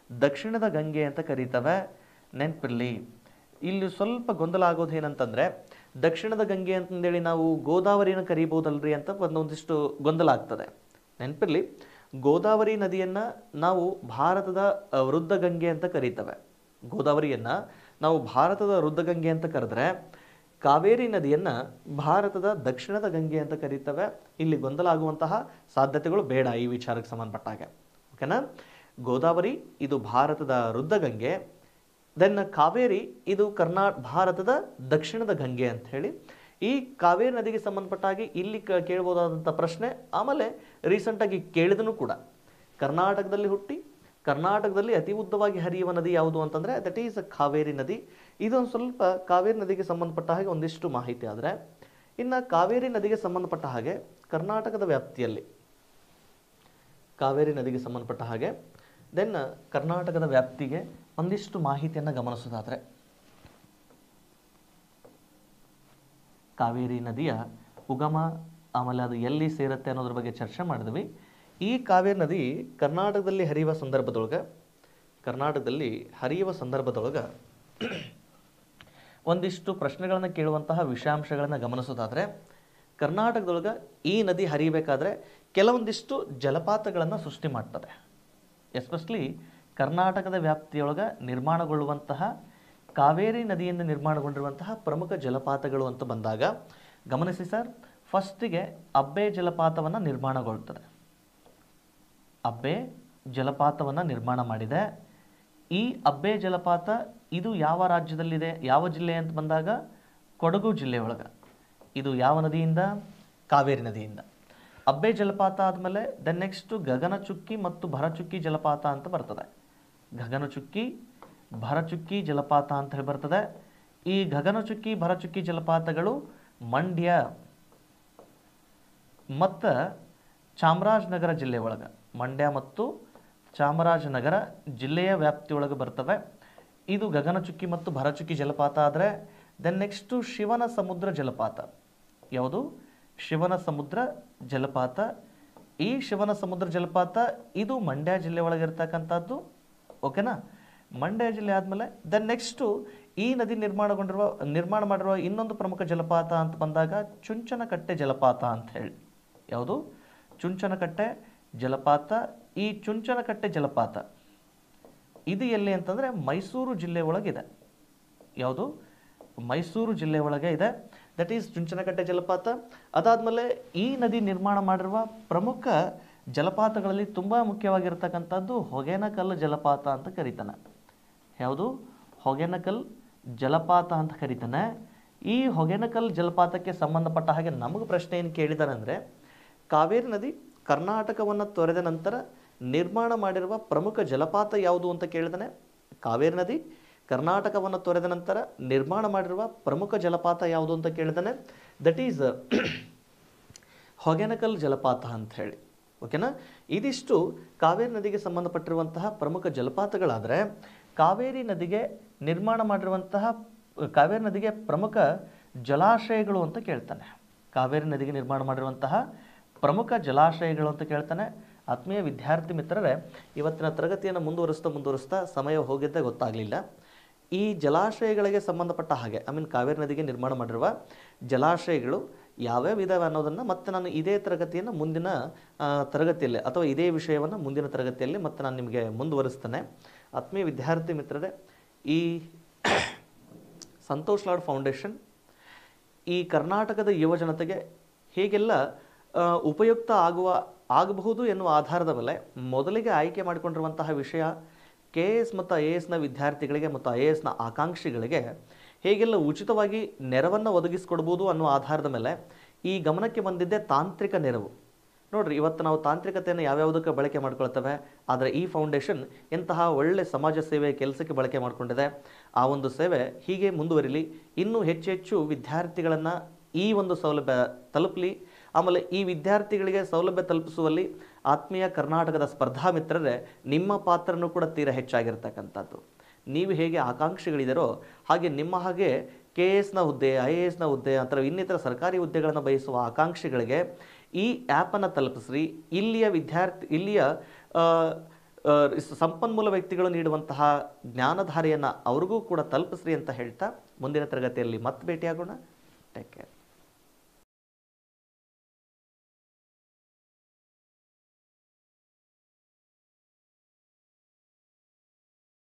ದಕ್ಷಿಣದ ಗಂಗೆ ಅಂತ ಕರೀತವೆ ನೆನಪಿರಲಿ ಇಲ್ಲಿ ಸ್ವಲ್ಪ ಗೊಂದಲ ಆಗೋದು ಏನಂತಂದ್ರೆ ದಕ್ಷಿಣದ ಗಂಗೆ ಅಂತಂದೇಳಿ ನಾವು ಗೋದಾವರಿನ ಕರಿಬಹುದಲ್ರಿ ಅಂತ ಒಂದೊಂದಿಷ್ಟು ಗೊಂದಲ ಆಗ್ತದೆ ನೆನಪಿರಲಿ ಗೋದಾವರಿ ನದಿಯನ್ನ ನಾವು ಭಾರತದ ಅ, ವೃದ್ಧ ಗಂಗೆ ಅಂತ ಕರೀತವೆ ಗೋದಾವರಿಯನ್ನ ನಾವು ಭಾರತದ ವೃದ್ಧ ಗಂಗೆ ಅಂತ ಕರೆದ್ರೆ ಕಾವೇರಿ ನದಿಯನ್ನ ಭಾರತದ ದಕ್ಷಿಣದ ಗಂಗೆ ಅಂತ ಕರೀತವೆ ಇಲ್ಲಿ ಗೊಂದಲ ಆಗುವಂತಹ ಸಾಧ್ಯತೆಗಳು ಬೇಡ ಈ ವಿಚಾರಕ್ಕೆ ಸಂಬಂಧಪಟ್ಟ ಹಾಗೆ ಓಕೆನಾ ಗೋದಾವರಿ ಇದು ಭಾರತದ ವೃದ್ಧ ಗಂಗೆ ದೆನ್ ಕಾವೇರಿ ಇದು ಕರ್ನಾ ಭಾರತದ ದಕ್ಷಿಣದ ಗಂಗೆ ಅಂತ ಹೇಳಿ ಈ ಕಾವೇರಿ ನದಿಗೆ ಸಂಬಂಧಪಟ್ಟ ಹಾಗೆ ಇಲ್ಲಿ ಕ- ಕೇಳ್ಬೋದಾದಂಥ ಪ್ರಶ್ನೆ ಆಮೇಲೆ ರೀಸೆಂಟಾಗಿ ಕೇಳಿದನು ಕೂಡ ಕರ್ನಾಟಕದಲ್ಲಿ ಹುಟ್ಟಿ ಕರ್ನಾಟಕದಲ್ಲಿ ಅತಿ ಉದ್ದವಾಗಿ ಹರಿಯುವ ನದಿ ಯಾವುದು ಅಂತಂದ್ರೆ ದಟ್ ಈಸ್ ಕಾವೇರಿ ನದಿ ಇದೊಂದು ಸ್ವಲ್ಪ ಕಾವೇರಿ ನದಿಗೆ ಸಂಬಂಧಪಟ್ಟ ಹಾಗೆ ಒಂದಿಷ್ಟು ಮಾಹಿತಿ ಆದರೆ ಇನ್ನು ಕಾವೇರಿ ನದಿಗೆ ಸಂಬಂಧಪಟ್ಟ ಹಾಗೆ ಕರ್ನಾಟಕದ ವ್ಯಾಪ್ತಿಯಲ್ಲಿ ಕಾವೇರಿ ನದಿಗೆ ಸಂಬಂಧಪಟ್ಟ ಹಾಗೆ ದೆನ್ ಕರ್ನಾಟಕದ ವ್ಯಾಪ್ತಿಗೆ ಒಂದಿಷ್ಟು ಮಾಹಿತಿಯನ್ನು ಗಮನಿಸೋದಾದರೆ ಕಾವೇರಿ ನದಿಯ ಉಗಮ ಆಮೇಲೆ ಅದು ಎಲ್ಲಿ ಸೇರುತ್ತೆ ಅನ್ನೋದ್ರ ಬಗ್ಗೆ ಚರ್ಚೆ ಮಾಡಿದ್ವಿ ಈ ಕಾವೇರಿ ನದಿ ಕರ್ನಾಟಕದಲ್ಲಿ ಹರಿಯುವ ಸಂದರ್ಭದೊಳಗೆ ಕರ್ನಾಟಕದಲ್ಲಿ ಹರಿಯುವ ಸಂದರ್ಭದೊಳಗೆ ಒಂದಿಷ್ಟು ಪ್ರಶ್ನೆಗಳನ್ನು ಕೇಳುವಂತಹ ವಿಷಯಾಂಶಗಳನ್ನು ಗಮನಿಸೋದಾದರೆ ಕರ್ನಾಟಕದೊಳಗೆ ಈ ನದಿ ಹರಿಬೇಕಾದ್ರೆ ಕೆಲವೊಂದಿಷ್ಟು ಜಲಪಾತಗಳನ್ನು ಸೃಷ್ಟಿ ಮಾಡ್ತದೆ ಎಸ್ಪೆಷಲಿ ಕರ್ನಾಟಕದ ವ್ಯಾಪ್ತಿಯೊಳಗೆ ನಿರ್ಮಾಣಗೊಳ್ಳುವಂತಹ ಕಾವೇರಿ ನದಿಯಿಂದ ನಿರ್ಮಾಣಗೊಂಡಿರುವಂತಹ ಪ್ರಮುಖ ಜಲಪಾತಗಳು ಅಂತ ಬಂದಾಗ ಗಮನಿಸಿ ಸರ್ ಫಸ್ಟಿಗೆ ಅಬ್ಬೆ ಜಲಪಾತವನ್ನು ನಿರ್ಮಾಣಗೊಳ್ಳುತ್ತದೆ ಅಬ್ಬೆ ಜಲಪಾತವನ್ನು ನಿರ್ಮಾಣ ಮಾಡಿದೆ ಈ ಅಬ್ಬೆ ಜಲಪಾತ ಇದು ಯಾವ ರಾಜ್ಯದಲ್ಲಿದೆ ಯಾವ ಜಿಲ್ಲೆ ಅಂತ ಬಂದಾಗ ಕೊಡಗು ಜಿಲ್ಲೆಯೊಳಗೆ ಇದು ಯಾವ ನದಿಯಿಂದ ಕಾವೇರಿ ನದಿಯಿಂದ ಅಬ್ಬೆ ಜಲಪಾತ ಆದಮೇಲೆ ದೆನ್ ನೆಕ್ಸ್ಟ್ ಗಗನಚುಕ್ಕಿ ಮತ್ತು ಭರಚುಕ್ಕಿ ಜಲಪಾತ ಅಂತ ಬರ್ತದೆ ಗಗನಚುಕ್ಕಿ ಭರಚುಕ್ಕಿ ಜಲಪಾತ ಅಂತ ಹೇಳಿ ಬರ್ತದೆ ಈ ಗಗನಚುಕ್ಕಿ ಭರಚುಕ್ಕಿ ಜಲಪಾತಗಳು ಮಂಡ್ಯ ಮತ್ತು ಚಾಮರಾಜನಗರ ಜಿಲ್ಲೆ ಒಳಗೆ ಮಂಡ್ಯ ಮತ್ತು ಚಾಮರಾಜನಗರ ಜಿಲ್ಲೆಯ ವ್ಯಾಪ್ತಿಯೊಳಗೆ ಬರ್ತವೆ ಇದು ಗಗನಚುಕ್ಕಿ ಮತ್ತು ಭರಚುಕ್ಕಿ ಜಲಪಾತ ಆದರೆ ದೆನ್ ನೆಕ್ಸ್ಟು ಶಿವನ ಸಮುದ್ರ ಜಲಪಾತ ಯಾವುದು ಶಿವನ ಸಮುದ್ರ ಜಲಪಾತ ಈ ಶಿವನ ಸಮುದ್ರ ಜಲಪಾತ ಇದು ಮಂಡ್ಯ ಜಿಲ್ಲೆ ಒಳಗೆ ಇರ್ತಕ್ಕಂಥದ್ದು ಓಕೆನಾ ಮಂಡ್ಯ ಜಿಲ್ಲೆ ಆದಮೇಲೆ ದೆನ್ ನೆಕ್ಸ್ಟು ಈ ನದಿ ನಿರ್ಮಾಣಗೊಂಡಿರುವ ನಿರ್ಮಾಣ ಮಾಡಿರುವ ಇನ್ನೊಂದು ಪ್ರಮುಖ ಜಲಪಾತ ಅಂತ ಬಂದಾಗ ಚುಂಚನಕಟ್ಟೆ ಜಲಪಾತ ಅಂತ ಹೇಳಿ ಯಾವುದು ಚುಂಚನಕಟ್ಟೆ ಜಲಪಾತ ಈ ಚುಂಚನಕಟ್ಟೆ ಜಲಪಾತ ಇದು ಎಲ್ಲಿ ಅಂತಂದರೆ ಮೈಸೂರು ಜಿಲ್ಲೆ ಒಳಗಿದೆ ಯಾವುದು ಮೈಸೂರು ಜಿಲ್ಲೆ ಒಳಗೆ ಇದೆ ದಟ್ ಈಸ್ ಚುಂಚನಕಟ್ಟೆ ಜಲಪಾತ ಅದಾದಮೇಲೆ ಈ ನದಿ ನಿರ್ಮಾಣ ಮಾಡಿರುವ ಪ್ರಮುಖ ಜಲಪಾತಗಳಲ್ಲಿ ತುಂಬ ಮುಖ್ಯವಾಗಿರ್ತಕ್ಕಂಥದ್ದು ಹೊಗೇನಕಲ್ ಜಲಪಾತ ಅಂತ ಕರೀತಾನೆ ಯಾವುದು ಹೊಗೇನಕಲ್ ಜಲಪಾತ ಅಂತ ಕರೀತಾನೆ ಈ ಹೊಗೇನಕಲ್ ಜಲಪಾತಕ್ಕೆ ಸಂಬಂಧಪಟ್ಟ ಹಾಗೆ ನಮಗೆ ಪ್ರಶ್ನೆ ಏನು ಕೇಳಿದ್ದಾರೆ ಅಂದರೆ ಕಾವೇರಿ ನದಿ ಕರ್ನಾಟಕವನ್ನು ತೊರೆದ ನಂತರ ನಿರ್ಮಾಣ ಮಾಡಿರುವ ಪ್ರಮುಖ ಜಲಪಾತ ಯಾವುದು ಅಂತ ಕೇಳಿದಾನೆ ಕಾವೇರಿ ನದಿ ಕರ್ನಾಟಕವನ್ನು ತೊರೆದ ನಂತರ ನಿರ್ಮಾಣ ಮಾಡಿರುವ ಪ್ರಮುಖ ಜಲಪಾತ ಯಾವುದು ಅಂತ ಕೇಳಿದಾನೆ ದಟ್ ಈಸ್ ಹೊಗೆನಕಲ್ ಜಲಪಾತ ಅಂತ ಹೇಳಿ ಓಕೆನಾ ಇದಿಷ್ಟು ಕಾವೇರಿ ನದಿಗೆ ಸಂಬಂಧಪಟ್ಟಿರುವಂತಹ ಪ್ರಮುಖ ಜಲಪಾತಗಳಾದರೆ ಕಾವೇರಿ ನದಿಗೆ ನಿರ್ಮಾಣ ಮಾಡಿರುವಂತಹ ಕಾವೇರಿ ನದಿಗೆ ಪ್ರಮುಖ ಜಲಾಶಯಗಳು ಅಂತ ಕೇಳ್ತಾನೆ ಕಾವೇರಿ ನದಿಗೆ ನಿರ್ಮಾಣ ಮಾಡಿರುವಂತಹ ಪ್ರಮುಖ ಜಲಾಶಯಗಳು ಅಂತ ಕೇಳ್ತಾನೆ ಆತ್ಮೀಯ ವಿದ್ಯಾರ್ಥಿ ಮಿತ್ರರೇ ಇವತ್ತಿನ ತರಗತಿಯನ್ನು ಮುಂದುವರಿಸ್ತಾ ಮುಂದುವರಿಸ್ತಾ ಸಮಯ ಹೋಗಿದ್ದೇ ಗೊತ್ತಾಗಲಿಲ್ಲ ಈ ಜಲಾಶಯಗಳಿಗೆ ಸಂಬಂಧಪಟ್ಟ ಹಾಗೆ ಐ ಮೀನ್ ಕಾವೇರಿ ನದಿಗೆ ನಿರ್ಮಾಣ ಮಾಡಿರುವ ಜಲಾಶಯಗಳು ಯಾವ್ಯಾವ ಇದಾವೆ ಅನ್ನೋದನ್ನು ಮತ್ತೆ ನಾನು ಇದೇ ತರಗತಿಯನ್ನು ಮುಂದಿನ ಆ, ತರಗತಿಯಲ್ಲಿ ಅಥವಾ ಇದೇ ವಿಷಯವನ್ನು ಮುಂದಿನ ತರಗತಿಯಲ್ಲಿ ಮತ್ತೆ ನಾನು ನಿಮಗೆ ಮುಂದುವರಿಸ್ತೇನೆ ಆತ್ಮೀಯ ವಿದ್ಯಾರ್ಥಿ ಮಿತ್ರರೇ ಈ ಸಂತೋಷ್ ಲಾಡ್ ಫೌಂಡೇಶನ್ ಈ ಕರ್ನಾಟಕದ ಯುವ ಜನತೆಗೆ ಹೇಗೆಲ್ಲ ಆ, ಉಪಯುಕ್ತ ಆಗುವ ಆಗಬಹುದು ಎನ್ನುವ ಆಧಾರದ ಮೇಲೆ ಮೊದಲಿಗೆ ಆಯ್ಕೆ ಮಾಡಿಕೊಂಡಿರುವಂತಹ ವಿಷಯ ಕೆ ಎಸ್ ಮತ್ತು ಐ ಎ ಎಸ್ನ ವಿದ್ಯಾರ್ಥಿಗಳಿಗೆ ಮತ್ತು ಐ ಎ ಎಸ್ನ ಆಕಾಂಕ್ಷಿಗಳಿಗೆ ಹೇಗೆಲ್ಲ ಉಚಿತವಾಗಿ ನೆರವನ್ನು ಒದಗಿಸಿಕೊಡ್ಬೋದು ಅನ್ನೋ ಆಧಾರದ ಮೇಲೆ ಈ ಗಮನಕ್ಕೆ ಬಂದಿದ್ದೆ ತಾಂತ್ರಿಕ ನೆರವು ನೋಡ್ರಿ ಇವತ್ತು ನಾವು ತಾಂತ್ರಿಕತೆಯನ್ನು ಯಾವ್ಯಾವುದಕ್ಕೆ ಬಳಕೆ ಮಾಡ್ಕೊಳ್ತೇವೆ ಆದರೆ ಈ ಫೌಂಡೇಶನ್ ಎಂತಹ ಒಳ್ಳೆ ಸಮಾಜ ಸೇವೆ ಕೆಲಸಕ್ಕೆ ಬಳಕೆ ಮಾಡಿಕೊಂಡಿದೆ ಆ ಒಂದು ಸೇವೆ ಹೀಗೆ ಮುಂದುವರಿಲಿ ಇನ್ನೂ ಹೆಚ್ಚು ಹೆಚ್ಚು ವಿದ್ಯಾರ್ಥಿಗಳನ್ನು ಈ ಒಂದು ಸೌಲಭ್ಯ ತಲುಪಲಿ ಆಮೇಲೆ ಈ ವಿದ್ಯಾರ್ಥಿಗಳಿಗೆ ಸೌಲಭ್ಯ ತಲುಪಿಸುವಲ್ಲಿ ಆತ್ಮೀಯ ಕರ್ನಾಟಕದ ಸ್ಪರ್ಧಾ ಮಿತ್ರರೇ ನಿಮ್ಮ ಪಾತ್ರನೂ ಕೂಡ ತೀರಾ ಹೆಚ್ಚಾಗಿರ್ತಕ್ಕಂಥದ್ದು ನೀವು ಹೇಗೆ ಆಕಾಂಕ್ಷಿಗಳಿದ್ದೀರೋ ಹಾಗೆ ನಿಮ್ಮ ಹಾಗೆ ಕೆ ಎಸ್ನ ಹುದ್ದೆ ಐ ಎ ಎಸ್ನ ಹುದ್ದೆ ಅಥವಾ ಇನ್ನಿತರ ಸರ್ಕಾರಿ ಹುದ್ದೆಗಳನ್ನು ಬಯಸುವ ಆಕಾಂಕ್ಷಿಗಳಿಗೆ ಈ ಆ್ಯಪನ್ನು ತಲುಪಿಸ್ರಿ ಇಲ್ಲಿಯ ವಿದ್ಯಾರ್ಥಿ ಇಲ್ಲಿಯ ಆ, ಆ, ಇಸ್- ಸಂಪನ್ಮೂಲ ವ್ಯಕ್ತಿಗಳು ನೀಡುವಂತಹ ಜ್ಞಾನಧಾರೆಯನ್ನು ಅವ್ರಿಗೂ ಕೂಡ ತಲುಪಿಸ್ರಿ ಅಂತ ಹೇಳ್ತಾ ಮುಂದಿನ ತರಗತಿಯಲ್ಲಿ ಮತ್ತೆ ಭೇಟಿಯಾಗೋಣ ಟೇಕ್ ಕೇರ್